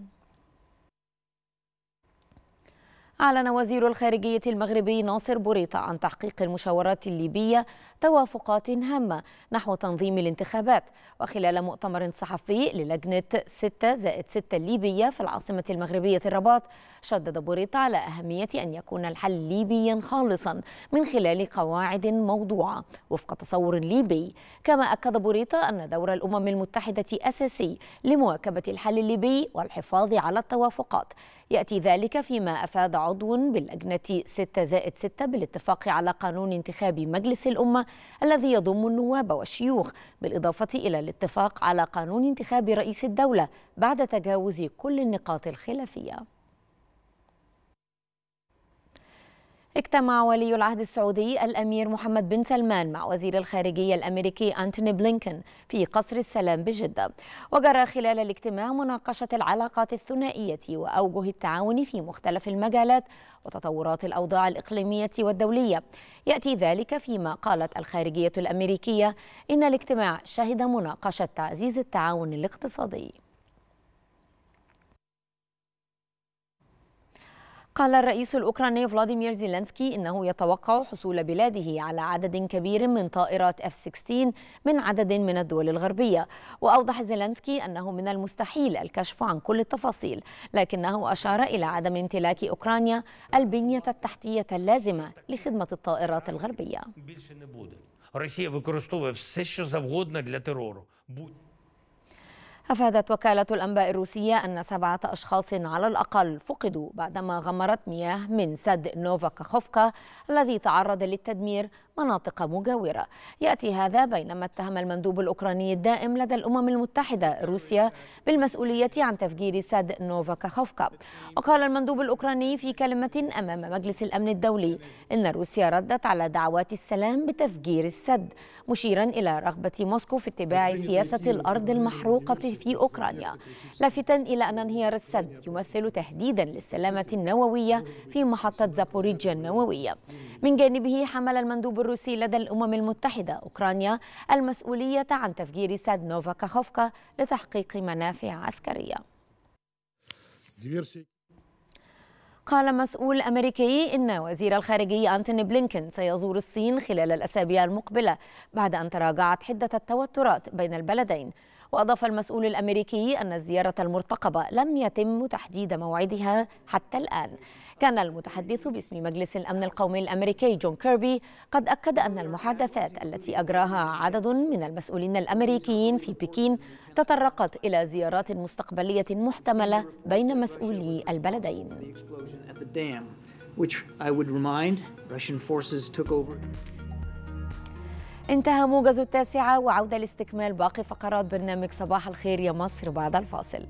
أعلن وزير الخارجية المغربي ناصر بوريطة عن تحقيق المشاورات الليبية توافقات هامة نحو تنظيم الانتخابات وخلال مؤتمر صحفي للجنة 6 زائد 6 الليبية في العاصمة المغربية الرباط شدد بوريطة على أهمية أن يكون الحل ليبيا خالصا من خلال قواعد موضوعة وفق تصور ليبي كما أكد بوريطة أن دور الأمم المتحدة أساسي لمواكبة الحل الليبي والحفاظ على التوافقات يأتي ذلك فيما أفاد عضو باللجنة 6 زائد 6 بالاتفاق على قانون انتخاب مجلس الأمة الذي يضم النواب والشيوخ بالإضافة إلى الاتفاق على قانون انتخاب رئيس الدولة بعد تجاوز كل النقاط الخلافية اجتمع ولي العهد السعودي الأمير محمد بن سلمان مع وزير الخارجية الأمريكي أنتوني بلينكن في قصر السلام بجدة وجرى خلال الاجتماع مناقشة العلاقات الثنائية وأوجه التعاون في مختلف المجالات وتطورات الأوضاع الإقليمية والدولية يأتي ذلك فيما قالت الخارجية الأمريكية إن الاجتماع شهد مناقشة تعزيز التعاون الاقتصادي قال الرئيس الأوكراني فلاديمير زيلينسكي إنه يتوقع حصول بلاده على عدد كبير من طائرات F-16 من عدد من الدول الغربية وأوضح زيلينسكي أنه من المستحيل الكشف عن كل التفاصيل لكنه أشار إلى عدم امتلاك أوكرانيا البنية التحتية اللازمة لخدمة الطائرات الغربية Більше не буде. Росія використовує все, що завгодно для терору. Будь- أفادت وكالة الأنباء الروسية أن سبعة أشخاص على الأقل فقدوا بعدما غمرت مياه من سد نوفا كاخوفكا الذي تعرض للتدمير مناطق مجاورة يأتي هذا بينما اتهم المندوب الأوكراني الدائم لدى الأمم المتحدة روسيا بالمسؤولية عن تفجير سد نوفا كاخوفكا وقال المندوب الأوكراني في كلمة أمام مجلس الأمن الدولي إن روسيا ردت على دعوات السلام بتفجير السد مشيرا إلى رغبة موسكو في اتباع سياسة الأرض المحروقة في أوكرانيا لافتا إلى أن انهيار السد يمثل تهديدا للسلامة النووية في محطة زابوريجيا النووية من جانبه حمل المندوب الروسي لدى الأمم المتحدة أوكرانيا المسؤولية عن تفجير سد نوفا كاخوفكا لتحقيق منافع عسكرية قال مسؤول أمريكي إن وزير الخارجية أنتوني بلينكين سيزور الصين خلال الأسابيع المقبلة بعد أن تراجعت حدة التوترات بين البلدين وأضاف المسؤول الأمريكي أن الزيارة المرتقبة لم يتم تحديد موعدها حتى الآن كان المتحدث باسم مجلس الأمن القومي الأمريكي جون كيربي قد أكد أن المحادثات التي أجراها عدد من المسؤولين الأمريكيين في بكين تطرقت إلى زيارات مستقبلية محتملة بين مسؤولي البلدين at the dam, which I would remind Russian forces took over. انتهى موجز التاسعة وعودة لاستكمال باقي فقرات برنامج صباح الخير يا مصر بعد الفاصل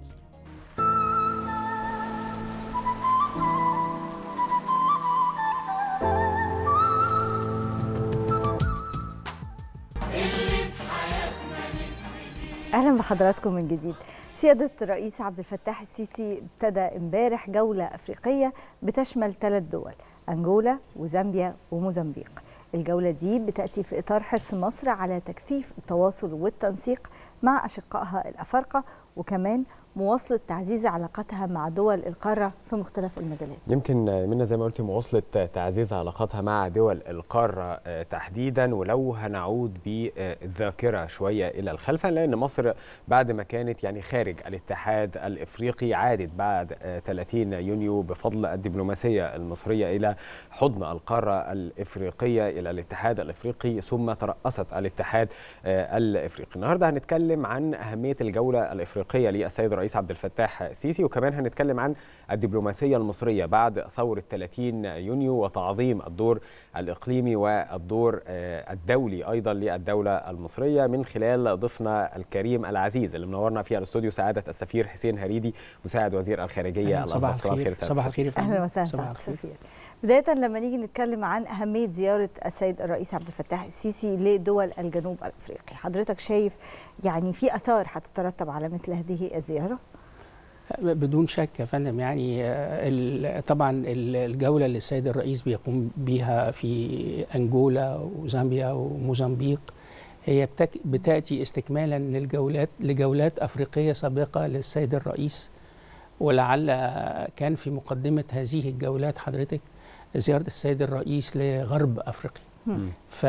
اهلا بحضراتكم من جديد سيادة الرئيس عبد الفتاح السيسي ابتدى امبارح جولة أفريقية بتشمل ثلاث دول أنجولا وزامبيا وموزمبيق الجولة دي بتأتي في إطار حرص مصر على تكثيف التواصل والتنسيق مع أشقائها الأفارقة وكمان مواصلة تعزيز علاقاتها مع دول القارة في مختلف المجالات يمكن منا زي ما قلتي مواصلة تعزيز علاقاتها مع دول القارة آه، تحديدا ولو هنعود بالذاكرة شوية إلى الخلف هنلاقي أن مصر بعد ما كانت يعني خارج الاتحاد الإفريقي عادت بعد آه، 30 يونيو بفضل الدبلوماسية المصرية إلى حضن القارة الإفريقية إلى الاتحاد الإفريقي ثم ترأست الاتحاد آه، الإفريقي النهاردة هنتكلم عن أهمية الجولة الإفريقية للسيد الرئيس عبد الفتاح السيسي وكمان هنتكلم عن الدبلوماسية المصرية بعد ثورة 30 يونيو وتعظيم الدور الإقليمي والدور آه، الدولي أيضا للدولة المصرية من خلال ضيفنا الكريم العزيز اللي منورنا في الاستوديو سعادة السفير حسين هريدي مساعد وزير الخارجية أهلاً، صباح الأسبق. الخير سعادة صباح السفير. الخير يا فندم. اهلا وسهلا صباح سعادة الخير. السفير بداية لما نيجي نتكلم عن أهمية زيارة السيد الرئيس عبد الفتاح السيسي لدول الجنوب الأفريقي حضرتك شايف يعني في أثار هتترتب على مثل هذه الزيارة؟ بدون شك يا فندم يعني آه، ال- طبعا ال- الجوله اللي السيد الرئيس بيقوم بيها في انجولا وزامبيا وموزمبيق هي بتك- بتاتي استكمالا للجولات لجولات افريقيه سابقه للسيد الرئيس ولعل كان في مقدمه هذه الجولات حضرتك زياره السيد الرئيس لغرب افريقيا ف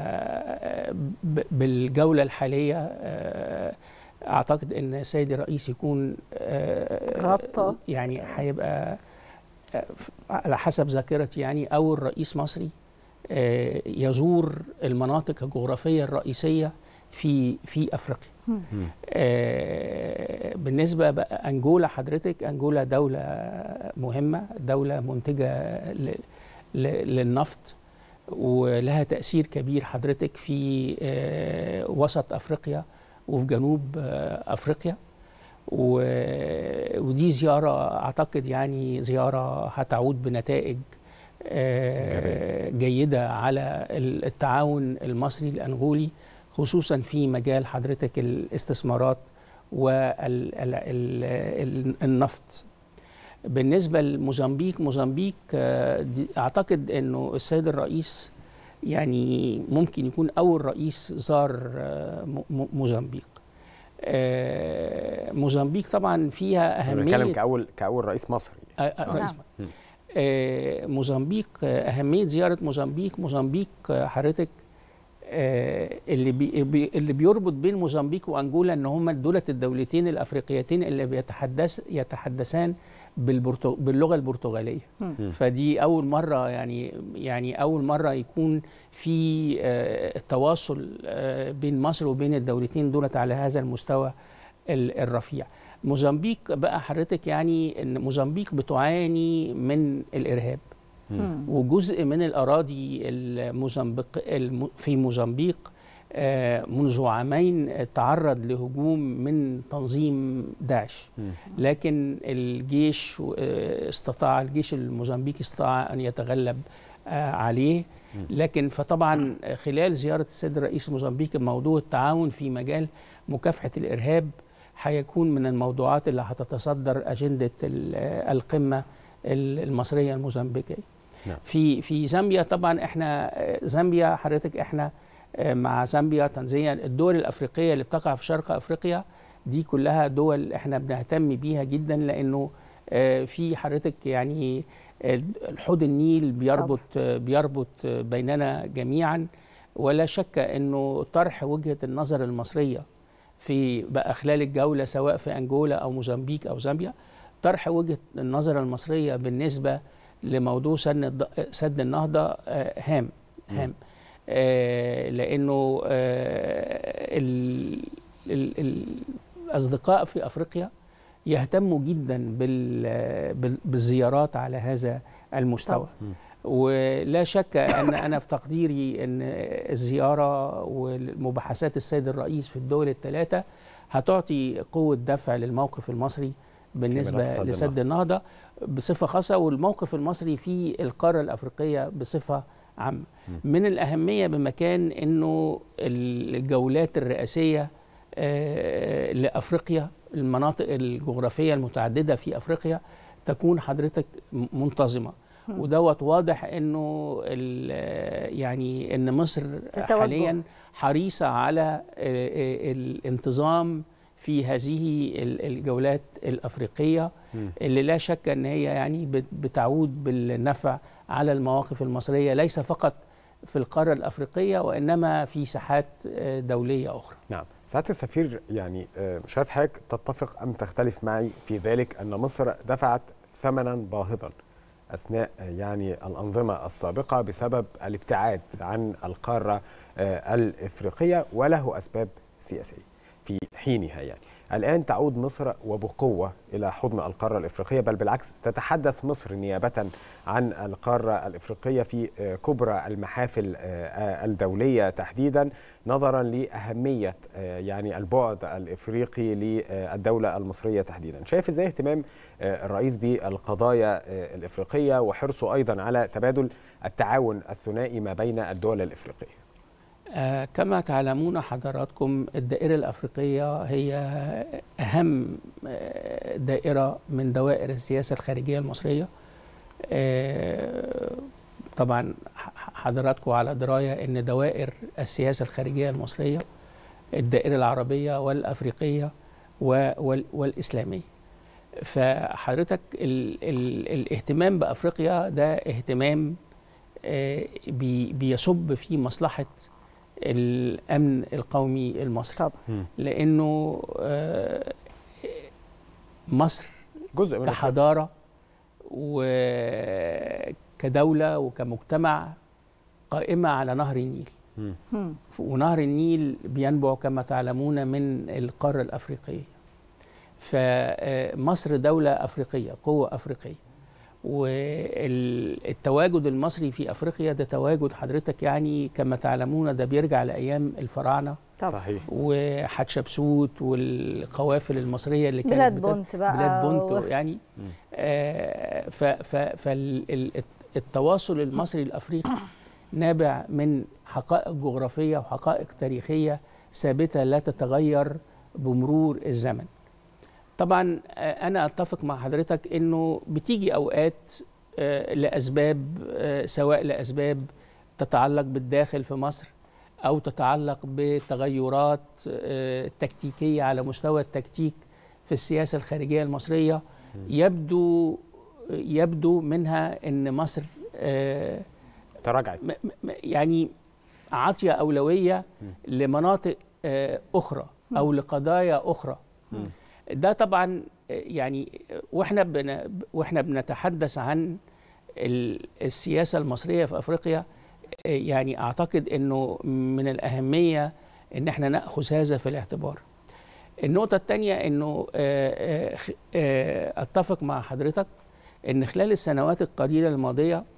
ب- بالجوله الحاليه آه، اعتقد ان السيد الرئيس يكون آه، غطى. يعني هيبقى آه، ف- على حسب ذاكرتي يعني اول رئيس مصري آه، يزور المناطق الجغرافيه الرئيسيه في في افريقيا آه، بالنسبه بقى انجولا حضرتك انجولا دوله مهمه دوله منتجه ل- ل- للنفط ولها تاثير كبير حضرتك في آه، وسط افريقيا وفي جنوب آه، افريقيا و- ودي زياره اعتقد يعني زياره هتعود بنتائج آه، جيده على ال- التعاون المصري الانغولي خصوصا في مجال حضرتك الاستثمارات والنفط بالنسبه لموزمبيق موزمبيق آه، دي- اعتقد انه السيد الرئيس يعني ممكن يكون اول رئيس زار آه، م- م- موزمبيق آه، موزمبيق طبعا فيها احنا اهميه بنتكلم كأول كأول رئيس مصري آه، آه، رئيس نعم. مصر. آه، موزمبيق آه، أهمية زيارة موزمبيق موزمبيق آه، حضرتك آه، اللي بي بي- اللي بيربط بين موزمبيق وأنجولا إن هم دولة الدولتين الأفريقيتين اللي بيتحدث يتحدثان بالبرتو باللغة البرتغالية مم. فدي أول مرة يعني يعني أول مرة يكون في آه، التواصل آه، بين مصر وبين الدولتين دولت على هذا المستوى ال- الرفيع موزمبيق بقى حضرتك يعني ان موزمبيق بتعاني من الارهاب مم. وجزء من الاراضي الموزمبيق الم- في موزمبيق آه، منذ عامين تعرض لهجوم من تنظيم داعش لكن الجيش آه، استطاع الجيش الموزمبيقي استطاع ان يتغلب آه، عليه لكن فطبعا خلال زياره السيد الرئيس الموزمبيقي موضوع التعاون في مجال مكافحه الارهاب هيكون من الموضوعات اللي هتتصدر اجنده ال- آه، القمه ال- المصريه الموزمبيقيه نعم. في في زامبيا طبعا احنا آه، زامبيا حضرتك احنا آه، مع زامبيا تنزانيا الدول الافريقيه اللي بتقع في شرق افريقيا دي كلها دول احنا بنهتم بيها جدا لانه آه، في حضرتك يعني آه، الحوض النيل بيربط آه، بيربط آه، بيننا جميعا ولا شك انه طرح وجهه النظر المصريه في بقى خلال الجوله سواء في انجولا او موزمبيق او زامبيا طرح وجهه النظر المصريه بالنسبه لموضوع سد الض- سد النهضه آه، هام هام آه، لانه آه، ال- ال- ال- الاصدقاء في افريقيا يهتموا جدا بال- بال- بالزيارات على هذا المستوى ولا شك ان انا في تقديري ان الزياره والمباحثات السيد الرئيس في الدول الثلاثه هتعطي قوه دفع للموقف المصري بالنسبه سد لسد النهضه بصفه خاصه والموقف المصري في القاره الافريقيه بصفه عامه من الاهميه بمكان انه الجولات الرئاسيه آه، لافريقيا المناطق الجغرافيه المتعدده في افريقيا تكون حضرتك م- منتظمه مم. ودوت واضح انه ال- يعني ان مصر تتوجه. حاليا حريصه على آه، آه، الانتظام في هذه ال- الجولات الافريقيه مم. اللي لا شك ان هي يعني بت- بتعود بالنفع على المواقف المصريه ليس فقط في القاره الافريقيه وانما في ساحات آه، دوليه اخرى نعم سعاده السفير يعني آه، شايف حضرتك تتفق ام تختلف معي في ذلك ان مصر دفعت ثمنا باهظا اثناء آه، يعني الانظمه السابقه بسبب الابتعاد عن القاره آه، الافريقيه وله اسباب سياسيه في حينها يعني الان تعود مصر وبقوه الى حضن القاره الافريقيه بل بالعكس تتحدث مصر نيابه عن القاره الافريقيه في آه، كبرى المحافل آه، آه، الدوليه تحديدا نظرا لاهميه آه، يعني البعد الافريقي للدوله المصريه تحديدا شايف ازاي اهتمام آه، الرئيس بالقضايا آه، الافريقيه وحرصه ايضا على تبادل التعاون الثنائي ما بين الدول الافريقيه آه، كما تعلمون حضراتكم الدائرة الأفريقية هي أهم آه، دائرة من دوائر السياسة الخارجية المصرية آه، طبعا ح- حضراتكم على دراية أن دوائر السياسة الخارجية المصرية الدائرة العربية والأفريقية و- وال- والإسلامية فحضرتك ال ال الاهتمام بأفريقيا ده اهتمام آه، بي بيصب في مصلحة الامن القومي المصري طبعا لانه آه، مصر جزء من كحضاره وكدوله وكمجتمع قائمه على نهر النيل مم. ونهر النيل بينبع كما تعلمون من القاره الافريقيه فمصر دوله افريقيه قوه افريقيه والتواجد المصري في افريقيا ده تواجد حضرتك يعني كما تعلمون ده بيرجع لايام الفراعنه طبعا. صحيح وحتشبسوت والقوافل المصريه اللي كانت بلاد بتت- بونت بقى بلاد بونت و- يعني آه فالتواصل المصري الافريقي نابع من حقائق جغرافيه وحقائق تاريخيه ثابته لا تتغير بمرور الزمن طبعا آه، انا اتفق مع حضرتك انه بتيجي اوقات آه، لاسباب آه، سواء لاسباب تتعلق بالداخل في مصر او تتعلق بتغيرات آه، تكتيكيه على مستوى التكتيك في السياسه الخارجيه المصريه يبدو يبدو منها ان مصر آه، تراجعت م- م- يعني عاطيه اولويه لمناطق آه، اخرى او لقضايا اخرى ده طبعا آه، يعني آه، واحنا بن واحنا بنتحدث عن ال- السياسه المصريه في افريقيا آه، يعني اعتقد انه من الاهميه ان احنا ناخذ هذا في الاعتبار النقطه الثانيه انه آه، آه، خ- آه، اتفق مع حضرتك ان خلال السنوات القليله الماضيه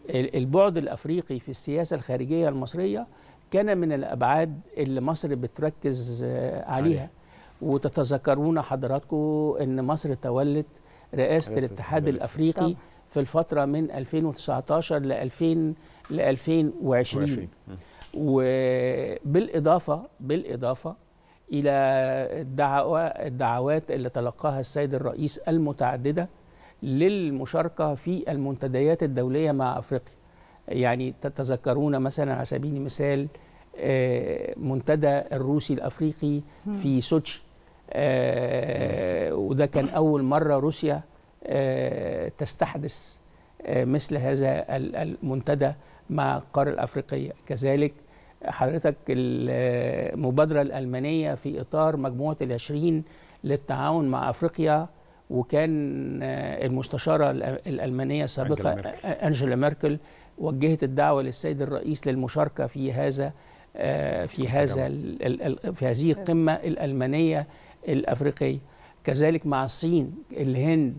ال- البعد الافريقي في السياسه الخارجيه المصريه كان من الابعاد اللي مصر بتركز آه، عليها وتتذكرون حضراتكم ان مصر تولت رئاسه رئاسة الاتحاد الاتحاد الافريقي طبعا. في الفتره من 2019 ل 2000 ل 2020 وبالاضافه بالاضافه الى الدعوة الدعوات اللي تلقاها السيد الرئيس المتعدده للمشاركه في المنتديات الدوليه مع افريقيا يعني تتذكرون مثلا على سبيل المثال آه، منتدى الروسي الافريقي مم. في سوتشي آه، وده كان اول مره روسيا آه، تستحدث آه، مثل هذا ال- المنتدى مع القاره الافريقيه كذلك حضرتك المبادره الالمانيه في اطار مجموعه العشرين للتعاون مع افريقيا وكان آه، المستشاره الأ- الالمانيه السابقه أنجيلا ميركل. آه، انجيلا ميركل وجهت الدعوه للسيد الرئيس للمشاركه في هذا آه، في هذا ال- ال- ال- في هذه القمه الالمانيه الافريقيه كذلك مع الصين الهند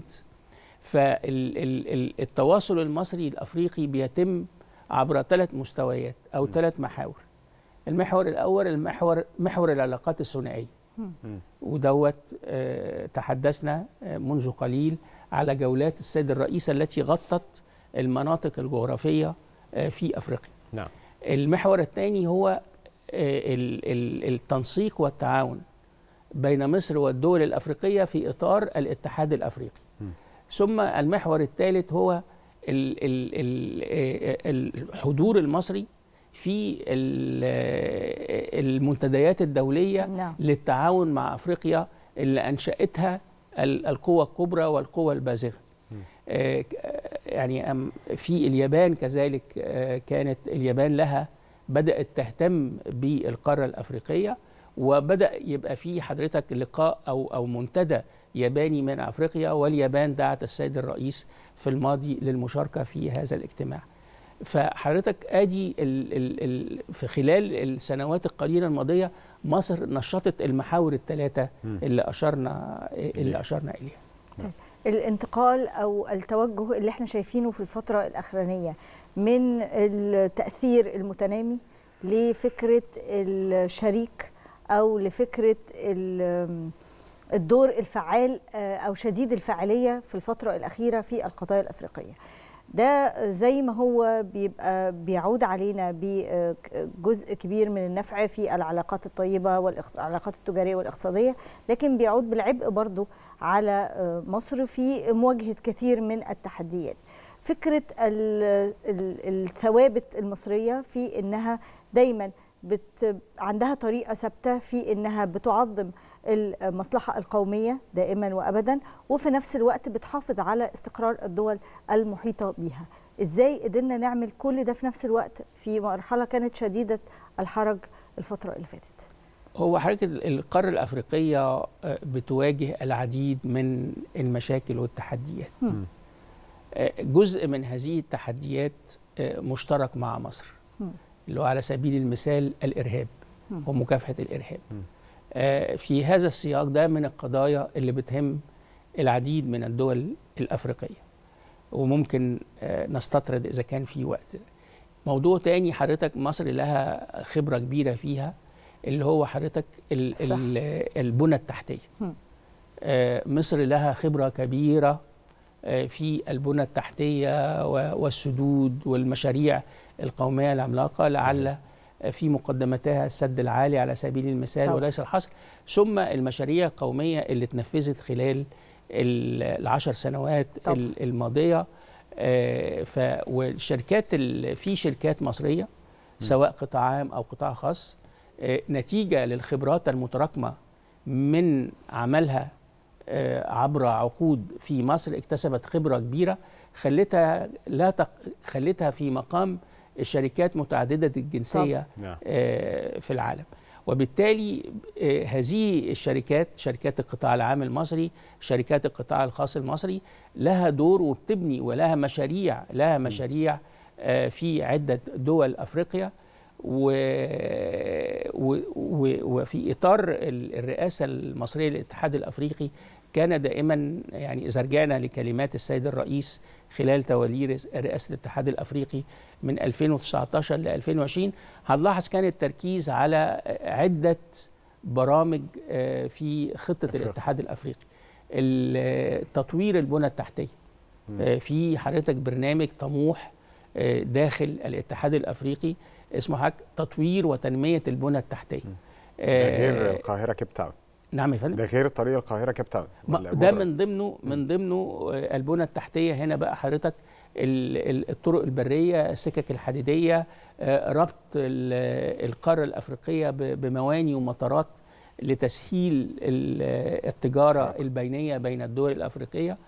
فالتواصل المصري الافريقي بيتم عبر ثلاث مستويات او ثلاث محاور المحور الاول المحور محور العلاقات الثنائيه ودوت آه، تحدثنا آه، منذ قليل على جولات السيد الرئيس التي غطت المناطق الجغرافيه آه، في افريقيا نعم المحور الثاني هو آه، ال- ال- التنسيق والتعاون بين مصر والدول الافريقيه في اطار الاتحاد الافريقي ثم المحور الثالث هو ال- ال- ال- آه، الحضور المصري في ال- آه، المنتديات الدوليه نعم. للتعاون مع افريقيا اللي انشاتها ال- القوى الكبرى والقوى البازغه آه، ك- آه، يعني أم- في اليابان كذلك آه، كانت اليابان لها بدأت تهتم بالقارة الأفريقية وبدأ يبقى في حضرتك لقاء أو أو منتدى ياباني من أفريقيا واليابان دعت السيد الرئيس في الماضي للمشاركة في هذا الاجتماع فحضرتك ادي ال ال ال في خلال السنوات القليله الماضيه مصر نشطت المحاور الثلاثه مم. اللي اشرنا اللي اشرنا اليها طيب الانتقال او التوجه اللي احنا شايفينه في الفتره الاخرانيه من التاثير المتنامي لفكره الشريك او لفكره ال- الدور الفعال آه، او شديد الفاعليه في الفتره الاخيره في القضايا الافريقيه ده زي ما هو بيبقى بيعود علينا بجزء كبير من النفع في العلاقات الطيبة والعلاقات التجارية والاقتصادية لكن بيعود بالعبء برضو على آه، مصر في مواجهة كثير من التحديات فكرة ال- ال- الثوابت المصرية في إنها دايما بت عندها طريقة ثابتة في إنها بتعظم المصلحة القومية دائما وأبدا وفي نفس الوقت بتحافظ على استقرار الدول المحيطة بيها إزاي قدرنا نعمل كل ده في نفس الوقت في مرحلة كانت شديدة الحرج الفترة اللي فاتت هو حضرتك ال- القارة الأفريقية آه، بتواجه العديد من المشاكل والتحديات آه، جزء من هذه التحديات آه، مشترك مع مصر اللي هو على سبيل المثال الإرهاب مم. ومكافحة الإرهاب آه، في هذا السياق ده من القضايا اللي بتهم العديد من الدول الأفريقية وممكن آه، نستطرد إذا كان في وقت موضوع تاني حضرتك مصر لها خبرة كبيرة فيها اللي هو حضرتك ال- صح. ال- البنى التحتية هم. آه، مصر لها خبرة كبيرة آه، في البنى التحتية و- والسدود والمشاريع القومية العملاقة لعل آه، في مقدمتها السد العالي على سبيل المثال طبعا. وليس الحصر ثم المشاريع القومية اللي اتنفذت خلال ال- العشر سنوات طبعا. ال- الماضية آه، ف والشركات ال- في شركات مصرية سواء قطاع عام أو قطاع خاص آه، نتيجة للخبرات المتراكمة من عملها آه، عبر عقود في مصر اكتسبت خبرة كبيرة خلتها لا تق... خلتها في مقام الشركات متعددة الجنسية طبعا. نعم. آه، في العالم وبالتالي آه، هذه الشركات شركات القطاع العام المصري شركات القطاع الخاص المصري لها دور وبتبني ولها مشاريع لها مشاريع آه، في عدة دول أفريقيا و... و... و... وفي إطار ال- الرئاسة المصرية للاتحاد الأفريقي كان دائما يعني اذا رجعنا لكلمات السيد الرئيس خلال توليه رئاس- رئاسه الاتحاد الافريقي من 2019 ل 2020 هنلاحظ كان التركيز على عده برامج آه، في خطه الاتحاد الافريقي ال- تطوير البنى التحتيه آه، في حضرتك برنامج طموح آه، داخل الاتحاد الافريقي اسمه حضرتك تطوير وتنميه البنى التحتيه ده آه، غير القاهره كيب تاون نعم يا فندم ده غير طريق القاهره كيب تاون ما- ولا ده مدرج؟ من ضمنه من ضمنه آه، البنى التحتيه هنا بقى حضرتك ال- ال- الطرق البريه السكك الحديديه آه، ربط ال- القاره الافريقيه ب- بمواني ومطارات لتسهيل ال- التجاره البينيه بين الدول الافريقيه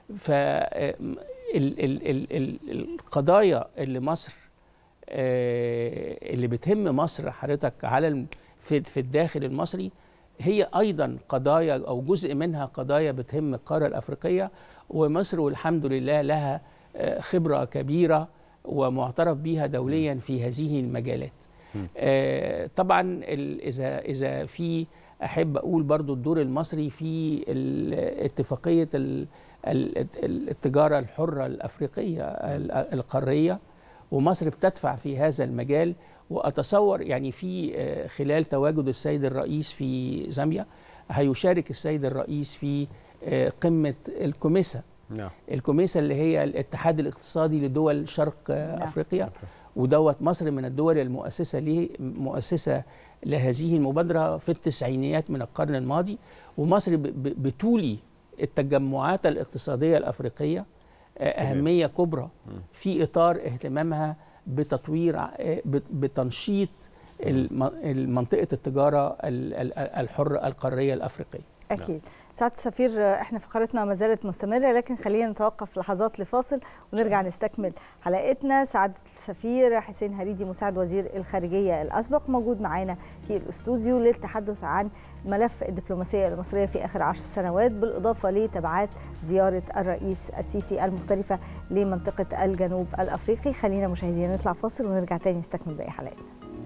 فالقضايا اللي مصر آه، اللي بتهم مصر حضرتك على الم- في في الداخل المصري هي ايضا قضايا او جزء منها قضايا بتهم القاره الافريقيه ومصر والحمد لله لها آه، خبره كبيره ومعترف بها دوليا في هذه المجالات. آه، طبعا ال- اذا اذا في احب اقول برضو الدور المصري في ال- اتفاقيه ال- ال- ال- التجاره الحره الافريقيه ال- القاريه ومصر بتدفع في هذا المجال واتصور يعني في آه، خلال تواجد السيد الرئيس في زامبيا هيشارك السيد الرئيس في آه، قمه الكوميسا نعم الكوميسا اللي هي الاتحاد الاقتصادي لدول شرق آه، نعم. افريقيا ودوت مصر من الدول المؤسسه ليه مؤسسه لهذه المبادره في التسعينيات من القرن الماضي ومصر ب- ب- بتولي التجمعات الاقتصاديه الافريقيه آه، اهميه كبرى في اطار اهتمامها بتطوير ع- آه، بت- بتنشيط الم- المنطقه التجاره ال- ال- الحره القاريه الافريقيه اكيد سعاده السفير احنا فقرتنا ما زالت مستمره لكن خلينا نتوقف لحظات لفاصل ونرجع نستكمل حلقتنا سعاده السفير حسين هريدي مساعد وزير الخارجيه الاسبق موجود معانا في الاستوديو للتحدث عن ملف الدبلوماسيه المصريه في اخر عشر سنوات بالاضافه لتبعات زياره الرئيس السيسي المختلفه لمنطقه الجنوب الافريقي خلينا مشاهدينا نطلع فاصل ونرجع تاني نستكمل باقي حلقتنا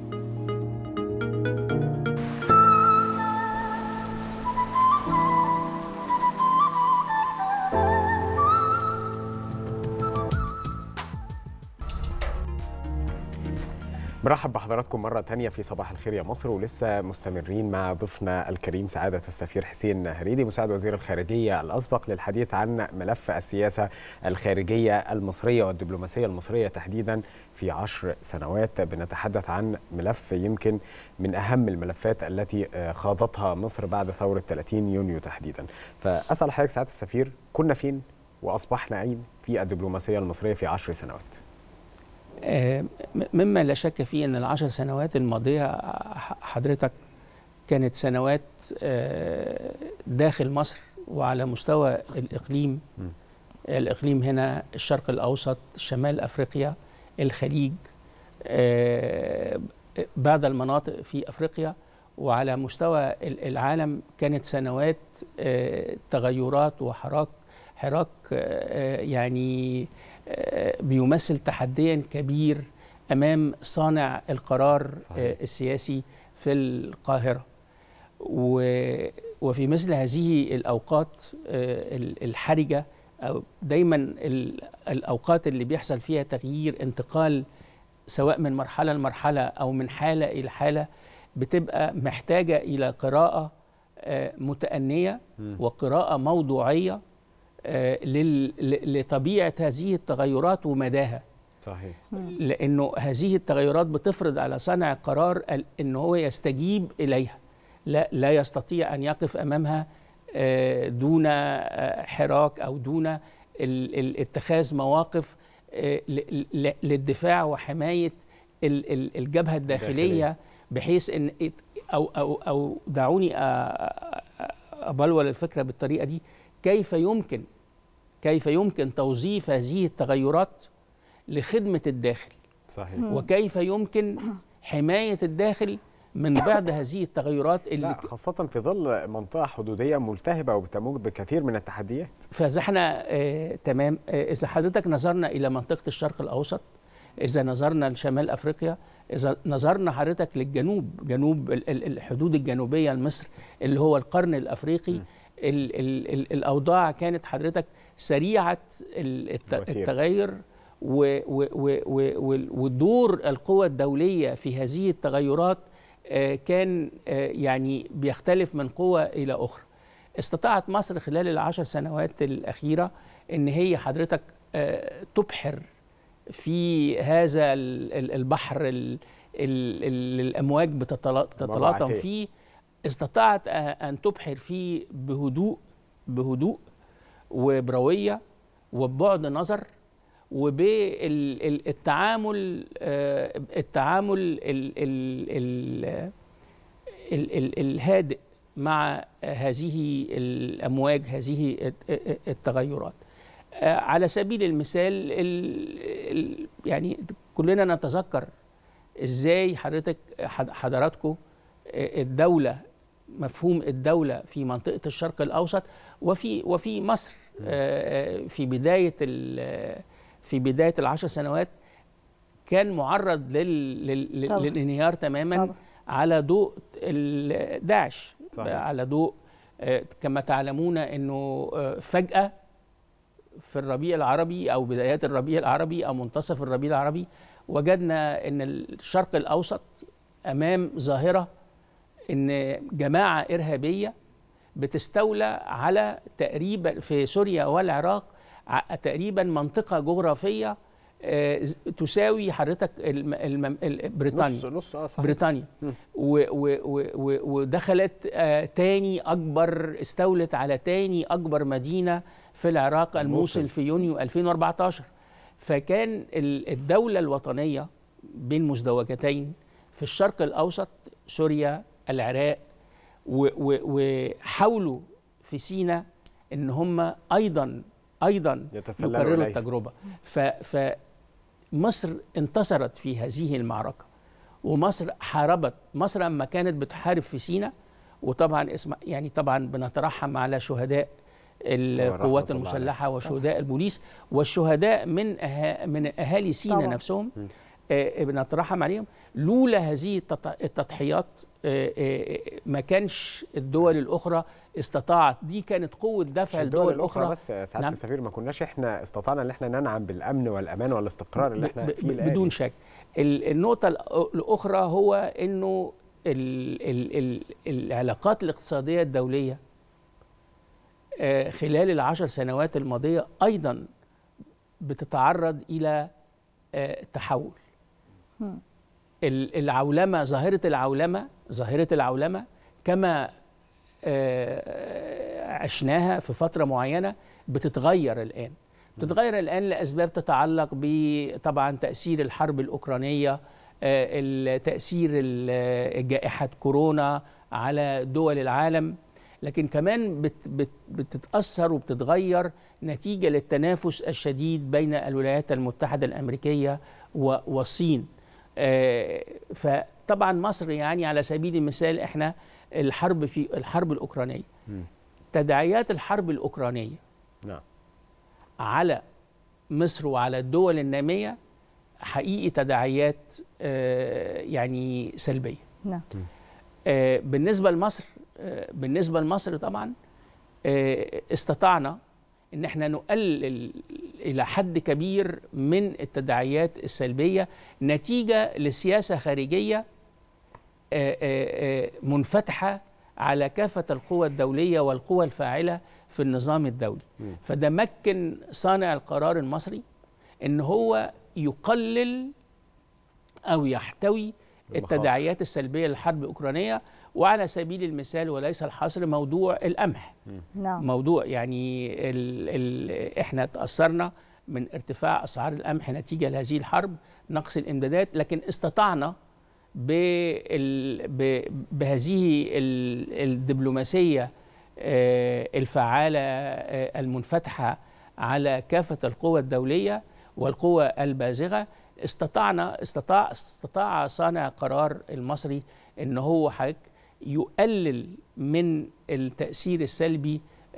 مرحب بحضراتكم مرة تانية في صباح الخير يا مصر ولسه مستمرين مع ضيفنا الكريم سعادة السفير حسين هريدي مساعد وزير الخارجية الأسبق للحديث عن ملف السياسة الخارجية المصرية والدبلوماسية المصرية تحديدا في عشر سنوات بنتحدث عن ملف يمكن من أهم الملفات التي آه، خاضتها مصر بعد ثورة 30 يونيو تحديدا فأسأل حضرتك سعادة السفير كنا فين وأصبحنا أين في الدبلوماسية المصرية في عشر سنوات آه، م- مما لا شك فيه ان العشر سنوات الماضيه ح- حضرتك كانت سنوات آه، داخل مصر وعلى مستوى الاقليم الاقليم هنا الشرق الاوسط شمال افريقيا الخليج آه، بعض المناطق في افريقيا وعلى مستوى ال- العالم كانت سنوات آه، تغيرات وحراك حراك آه، يعني آه، بيمثل تحديا كبير امام صانع القرار آه، السياسي في القاهره و- وفي مثل هذه الاوقات آه، ال- الحرجه أو دايما ال- الاوقات اللي بيحصل فيها تغيير انتقال سواء من مرحله لمرحله او من حاله الى حاله بتبقى محتاجه الى قراءه آه، متأنية مم. وقراءة موضوعية آه، لل- ل- لطبيعة هذه التغيرات ومداها صحيح لانه هذه التغيرات بتفرض على صانع القرار ال- ان هو يستجيب اليها لا لا يستطيع ان يقف امامها آه، دون آه، حراك او دون ال- ال- اتخاذ مواقف آه، ل- ل- للدفاع وحمايه ال- ال- الجبهه الداخليه الداخلية. بحيث ان ات- او او او دعوني أ- أ- ابلور الفكره بالطريقه دي كيف يمكن كيف يمكن توظيف هذه التغيرات لخدمه الداخل صحيح وكيف يمكن حمايه الداخل من بعض هذه التغيرات اللي لا خاصة في ظل منطقة حدودية ملتهبة وبتموج بكثير من التحديات فاذا احنا آه تمام آه اذا حضرتك نظرنا الى منطقه الشرق الاوسط اذا نظرنا لشمال افريقيا اذا نظرنا حضرتك للجنوب جنوب ال- ال- الحدود الجنوبيه لمصر اللي هو القرن الافريقي ال ال ال الاوضاع كانت حضرتك سريعه ال- الت- الوتيرة. التغير و- و- و- و- و- ودور القوى الدوليه في هذه التغيرات آه، كان آه، يعني بيختلف من قوة إلى أخرى استطاعت مصر خلال العشر سنوات الأخيرة إن هي حضرتك آه، تبحر في هذا ال- ال- البحر ال- ال- ال- الأمواج بتتلا- تتلاطم موضوعاتية. فيه استطاعت آه، أن تبحر فيه بهدوء بهدوء وبروية وببعد نظر وبالتعامل التعامل ال- ال- ال- ال- ال- الهادئ مع هذه الامواج هذه الت- التغيرات آه، على سبيل المثال ال- ال- يعني كلنا نتذكر ازاي حضرتك حض- حضراتكم آه، الدوله مفهوم الدوله في منطقه الشرق الاوسط وفي وفي مصر آه، آه، في بدايه ال- في بدايه العشر سنوات كان معرض لل... لل... طبعا. للانهيار تماما طبعا. على ضوء ال- داعش صحيح. على ضوء آه، كما تعلمون انه آه، فجاه في الربيع العربي او بدايات الربيع العربي او منتصف الربيع العربي وجدنا ان الشرق الاوسط امام ظاهره ان جماعه ارهابيه بتستولى على تقريبا في سوريا والعراق ع- تقريبا منطقه جغرافيه آه، ز- تساوي حضرتك الم- الم- ال- بريطانيا نص نص اه صحيح بريطانيا و و و و ودخلت آه تاني اكبر استولت على تاني اكبر مدينه في العراق الموصل الموصل. في يونيو 2014 فكان ال- الدوله الوطنيه بين مزدوجتين في الشرق الاوسط سوريا العراق و- و- وحاولوا في سينا ان هم ايضا ايضا يتسللوا يكرروا إليه. التجربه ف فمصر انتصرت في هذه المعركه ومصر حاربت مصر لما كانت بتحارب في سينا وطبعا اسم يعني طبعا بنترحم على شهداء القوات الله عليهم. المسلحه وشهداء البوليس والشهداء من أها من اهالي سينا طبعاً. نفسهم آه، بنترحم عليهم لولا هذه التط- التضحيات آه، آه، ما كانش الدول الاخرى استطاعت دي كانت قوه دفع مش الدول الاخرى بس يا سعاده نعم. السفير ما كناش احنا استطعنا ان احنا ننعم بالامن والامان والاستقرار اللي احنا ب- فيه ب- الآن بدون شك ال- النقطة الأ- الأخرى هو إنه ال ال ال العلاقات الاقتصادية الدولية آه، خلال العشر سنوات الماضية أيضا بتتعرض إلى آه، تحول هم. ال- العولمة ظاهرة العولمة ظاهرة العولمة كما آه، عشناها في فترة معينة بتتغير الآن بتتغير الآن لأسباب تتعلق بطبعا تأثير الحرب الأوكرانية آه، ال- تأثير ال- جائحة كورونا على دول العالم لكن كمان بت بت بتتأثر وبتتغير نتيجة للتنافس الشديد بين الولايات المتحدة الأمريكية و- والصين آه، فطبعا مصر يعني على سبيل المثال احنا الحرب في الحرب الأوكرانية مم. تداعيات الحرب الأوكرانية نعم على مصر وعلى الدول النامية حقيقي تداعيات آه، يعني سلبية نعم آه، بالنسبة لمصر آه، بالنسبة لمصر طبعا آه، استطعنا ان احنا نقلل الى حد كبير من التداعيات السلبية نتيجة لسياسة خارجية آه، آه، آه، منفتحة على كافة القوى الدولية والقوى الفاعلة في النظام الدولي مم. فده مكن صانع القرار المصري ان هو يقلل او يحتوي المخاطر. التداعيات السلبيه للحرب الاوكرانيه وعلى سبيل المثال وليس الحصر موضوع القمح نعم موضوع يعني ال ال احنا تاثرنا من ارتفاع اسعار القمح نتيجه لهذه الحرب نقص الامدادات لكن استطعنا بال ب بهذه ال- الدبلوماسيه آه، الفعاله آه، المنفتحه على كافه القوى الدوليه والقوى البازغه استطعنا استطاع استطاع صانع قرار المصري ان هو حضرتك يقلل من التاثير السلبي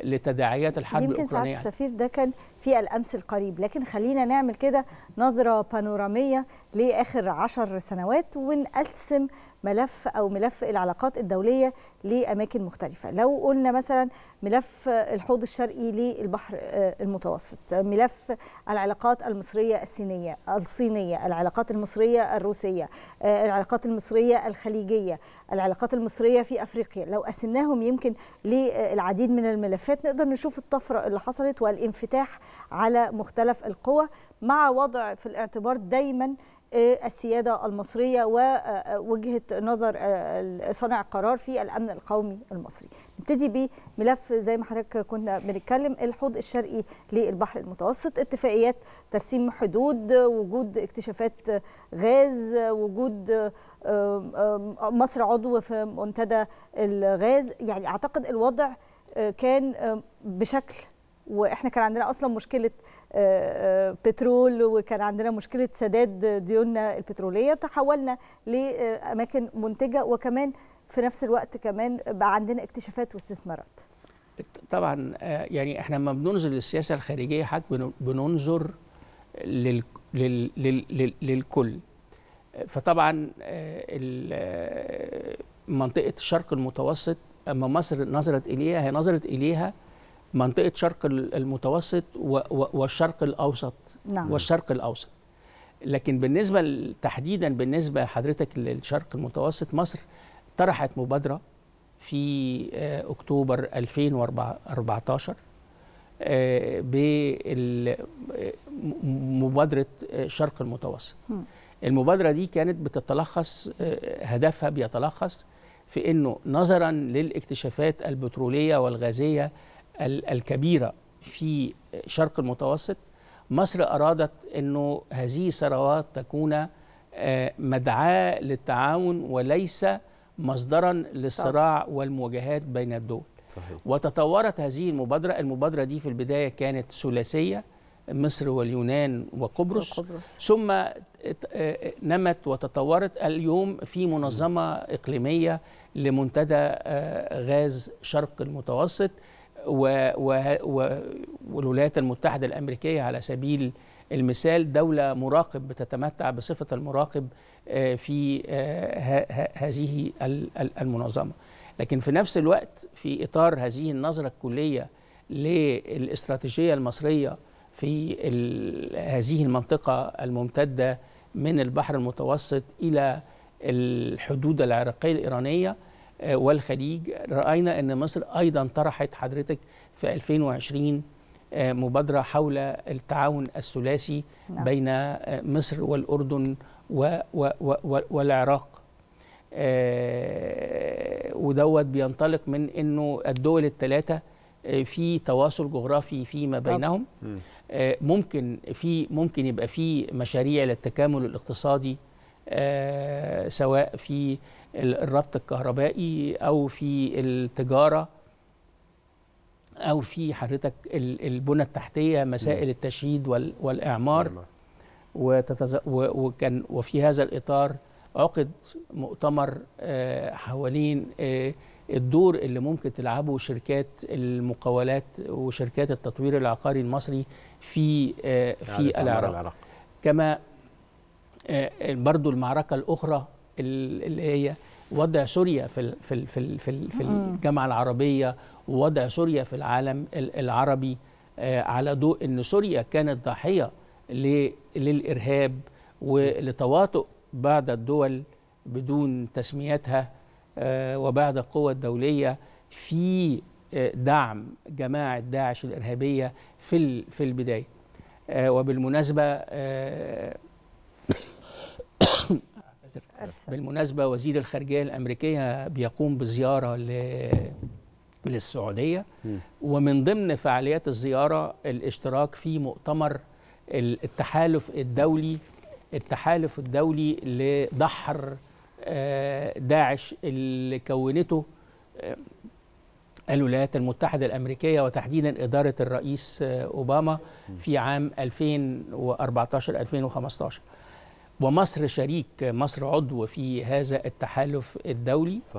لتداعيات الحرب يمكن ساعات الاوكرانيه السفير ده كان في الامس القريب لكن خلينا نعمل كده نظره بانوراميه لاخر عشر سنوات ونقسم ملف او ملف العلاقات الدوليه لاماكن مختلفه لو قلنا مثلا ملف الحوض الشرقي للبحر آه، المتوسط ملف العلاقات المصريه الصينيه الصينيه العلاقات المصريه الروسيه آه، العلاقات المصريه الخليجيه العلاقات المصريه في افريقيا لو قسمناهم يمكن للعديد من الملفات نقدر نشوف الطفره اللي حصلت والانفتاح على مختلف القوى مع وضع في الاعتبار دايما آه، السياده المصريه ووجهه نظر آه، صانع القرار في الامن القومي المصري. نبتدي بملف زي ما حضرتك كنا بنتكلم الحوض الشرقي للبحر المتوسط اتفاقيات ترسيم حدود وجود اكتشافات غاز وجود آم، آم، مصر عضو في منتدى الغاز يعني اعتقد الوضع آه، كان آم، بشكل واحنا كان عندنا اصلا مشكله آه، آه، بترول وكان عندنا مشكله سداد ديوننا البتروليه تحولنا لاماكن منتجه وكمان في نفس الوقت كمان بقى عندنا اكتشافات واستثمارات طبعا آه، يعني احنا لما بننظر للسياسه الخارجيه حضرتك بن- بننظر لل لل لل لل للكل آه، فطبعا آه، ال- آه، منطقه الشرق المتوسط اما مصر نظرت اليها هي نظرت اليها منطقه شرق ال- المتوسط و- و- والشرق الاوسط نعم. والشرق الاوسط لكن بالنسبه ل- تحديدا بالنسبه لحضرتك للشرق المتوسط مصر طرحت مبادره في آه، اكتوبر 2014 بمبادره الشرق المتوسط مم. المبادره دي كانت بتتلخص آه، هدفها بيتلخص في انه نظرا للاكتشافات البتروليه والغازيه ال- الكبيره في شرق المتوسط مصر ارادت انه هذه الثروات تكون آه، مدعاه للتعاون وليس مصدرا للصراع والمواجهات بين الدول صحيح وتطورت هذه المبادرة المبادرة دي في البداية كانت ثلاثية مصر واليونان وقبرص, وقبرص. ثم ات- آه، نمت وتطورت اليوم في منظمة إقليمية لمنتدى آه، غاز شرق المتوسط و- و- و- والولايات المتحدة الأمريكية على سبيل المثال دولة مراقب بتتمتع بصفة المراقب آه، في آه، ه- ه- هذه ال- ال- المنظمة لكن في نفس الوقت في إطار هذه النظرة الكلية للاستراتيجية المصرية في ال- هذه المنطقة الممتدة من البحر المتوسط إلى الحدود العراقية الإيرانية آه، والخليج رأينا أن مصر أيضا طرحت حضرتك في 2020 آه، مبادرة حول التعاون الثلاثي نعم. بين آه، مصر والأردن و و و والعراق آه، ودوت بينطلق من انه الدول الثلاثه آه، في تواصل جغرافي فيما طبعاً. بينهم آه، ممكن في ممكن يبقى في مشاريع للتكامل الاقتصادي آه، سواء في ال- الربط الكهربائي او في التجاره او في حضرتك ال- البنى التحتيه مسائل التشييد وال- والاعمار وتتز... و... وكان وفي هذا الإطار عقد مؤتمر آه، حوالين آه، الدور اللي ممكن تلعبه شركات المقاولات وشركات التطوير العقاري المصري في آه، في إعادة إعمار العراق العراق. كما آه، برضو المعركة الأخرى ال- اللي هي وضع سوريا في ال- في ال- في ال- في ال- في مم. الجامعة العربية ووضع سوريا في العالم ال- العربي آه، على ضوء أن سوريا كانت ضاحية ل- للإرهاب ولتواطؤ بعض الدول بدون تسميتها آه، وبعض القوى الدولية في آه، دعم جماعة داعش الإرهابية في ال- في البداية آه، وبالمناسبة آه، بالمناسبة وزير الخارجية الأمريكية بيقوم بزيارة ل- للسعودية ومن ضمن فعاليات الزيارة الاشتراك في مؤتمر ال- التحالف الدولي التحالف الدولي لدحر آه، داعش اللي كونته آه، الولايات المتحدة الأمريكية وتحديدا إدارة الرئيس آه، أوباما في عام 2014-2015 ومصر شريك مصر عضو في هذا التحالف الدولي صحيح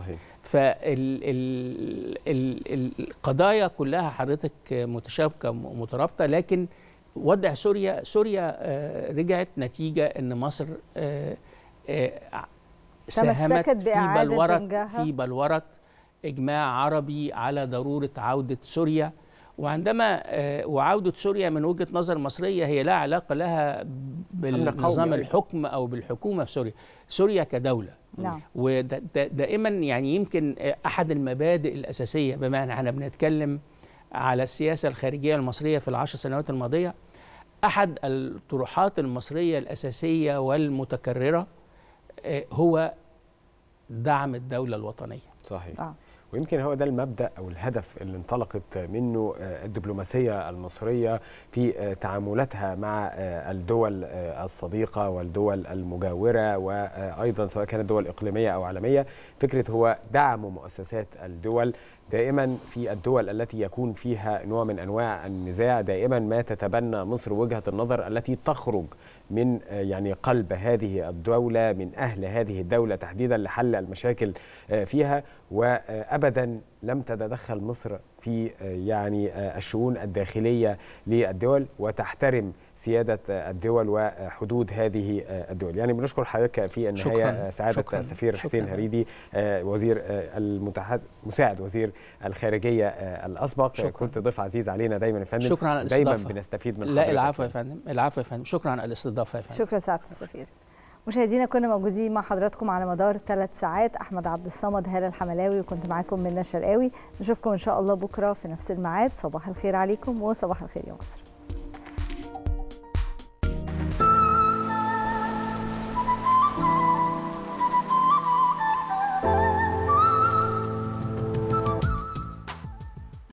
فالقضايا كلها حضرتك متشابكه مترابطه لكن وضع سوريا سوريا آه، رجعت نتيجه ان مصر آه، آه، ساهمت تمسكت في بإعادة بلورة إنجاحها. في بلورة إجماع عربي على ضرورة عودة سوريا وعندما آه، وعودة سوريا من وجهة نظر مصرية هي لا علاقة لها بالنظام قومي. الحكم أو بالحكومة في سوريا سوريا كدولة نعم ودائما يعني يمكن آه، أحد المبادئ الأساسية بمعنى احنا بنتكلم على السياسة الخارجية المصرية في العشر سنوات الماضية أحد الطروحات المصرية الأساسية والمتكررة آه، هو دعم الدولة الوطنية صحيح آه. ويمكن هو ده المبدا او الهدف اللي انطلقت منه آه، الدبلوماسيه المصريه في آه، تعاملاتها مع آه، الدول آه، الصديقه والدول المجاوره وايضا سواء كانت دول اقليميه او عالميه فكره هو دعم مؤسسات الدول دائما في الدول التي يكون فيها نوع من انواع النزاع دائما ما تتبنى مصر وجهه النظر التي تخرج من آه، يعني قلب هذه الدوله من اهل هذه الدوله تحديدا لحل المشاكل آه، فيها وابدا لم تتدخل مصر في آه، يعني آه، الشؤون الداخليه للدول وتحترم سياده آه، الدول وحدود هذه آه، الدول يعني بنشكر حضرتك في النهايه شكراً. آه، سعاده شكراً. السفير شكراً. حسين هريدي آه، وزير آه، المتحد مساعد وزير الخارجيه آه، الاسبق شكراً. كنت ضيف عزيز علينا دايما يا فندم شكرا على دايما الاستضافة بنستفيد من لا حضرتك العفو يا فندم العفو يا فندم شكرا على الاستضافة يا فندم شكرا سعاده السفير مشاهدينا كنا موجودين مع حضراتكم على مدار ثلاث ساعات احمد عبد الصمد هاله الحملاوي وكنت معاكم منى الشرقاوي نشوفكم ان شاء الله بكره في نفس الميعاد صباح الخير عليكم وصباح الخير يا مصر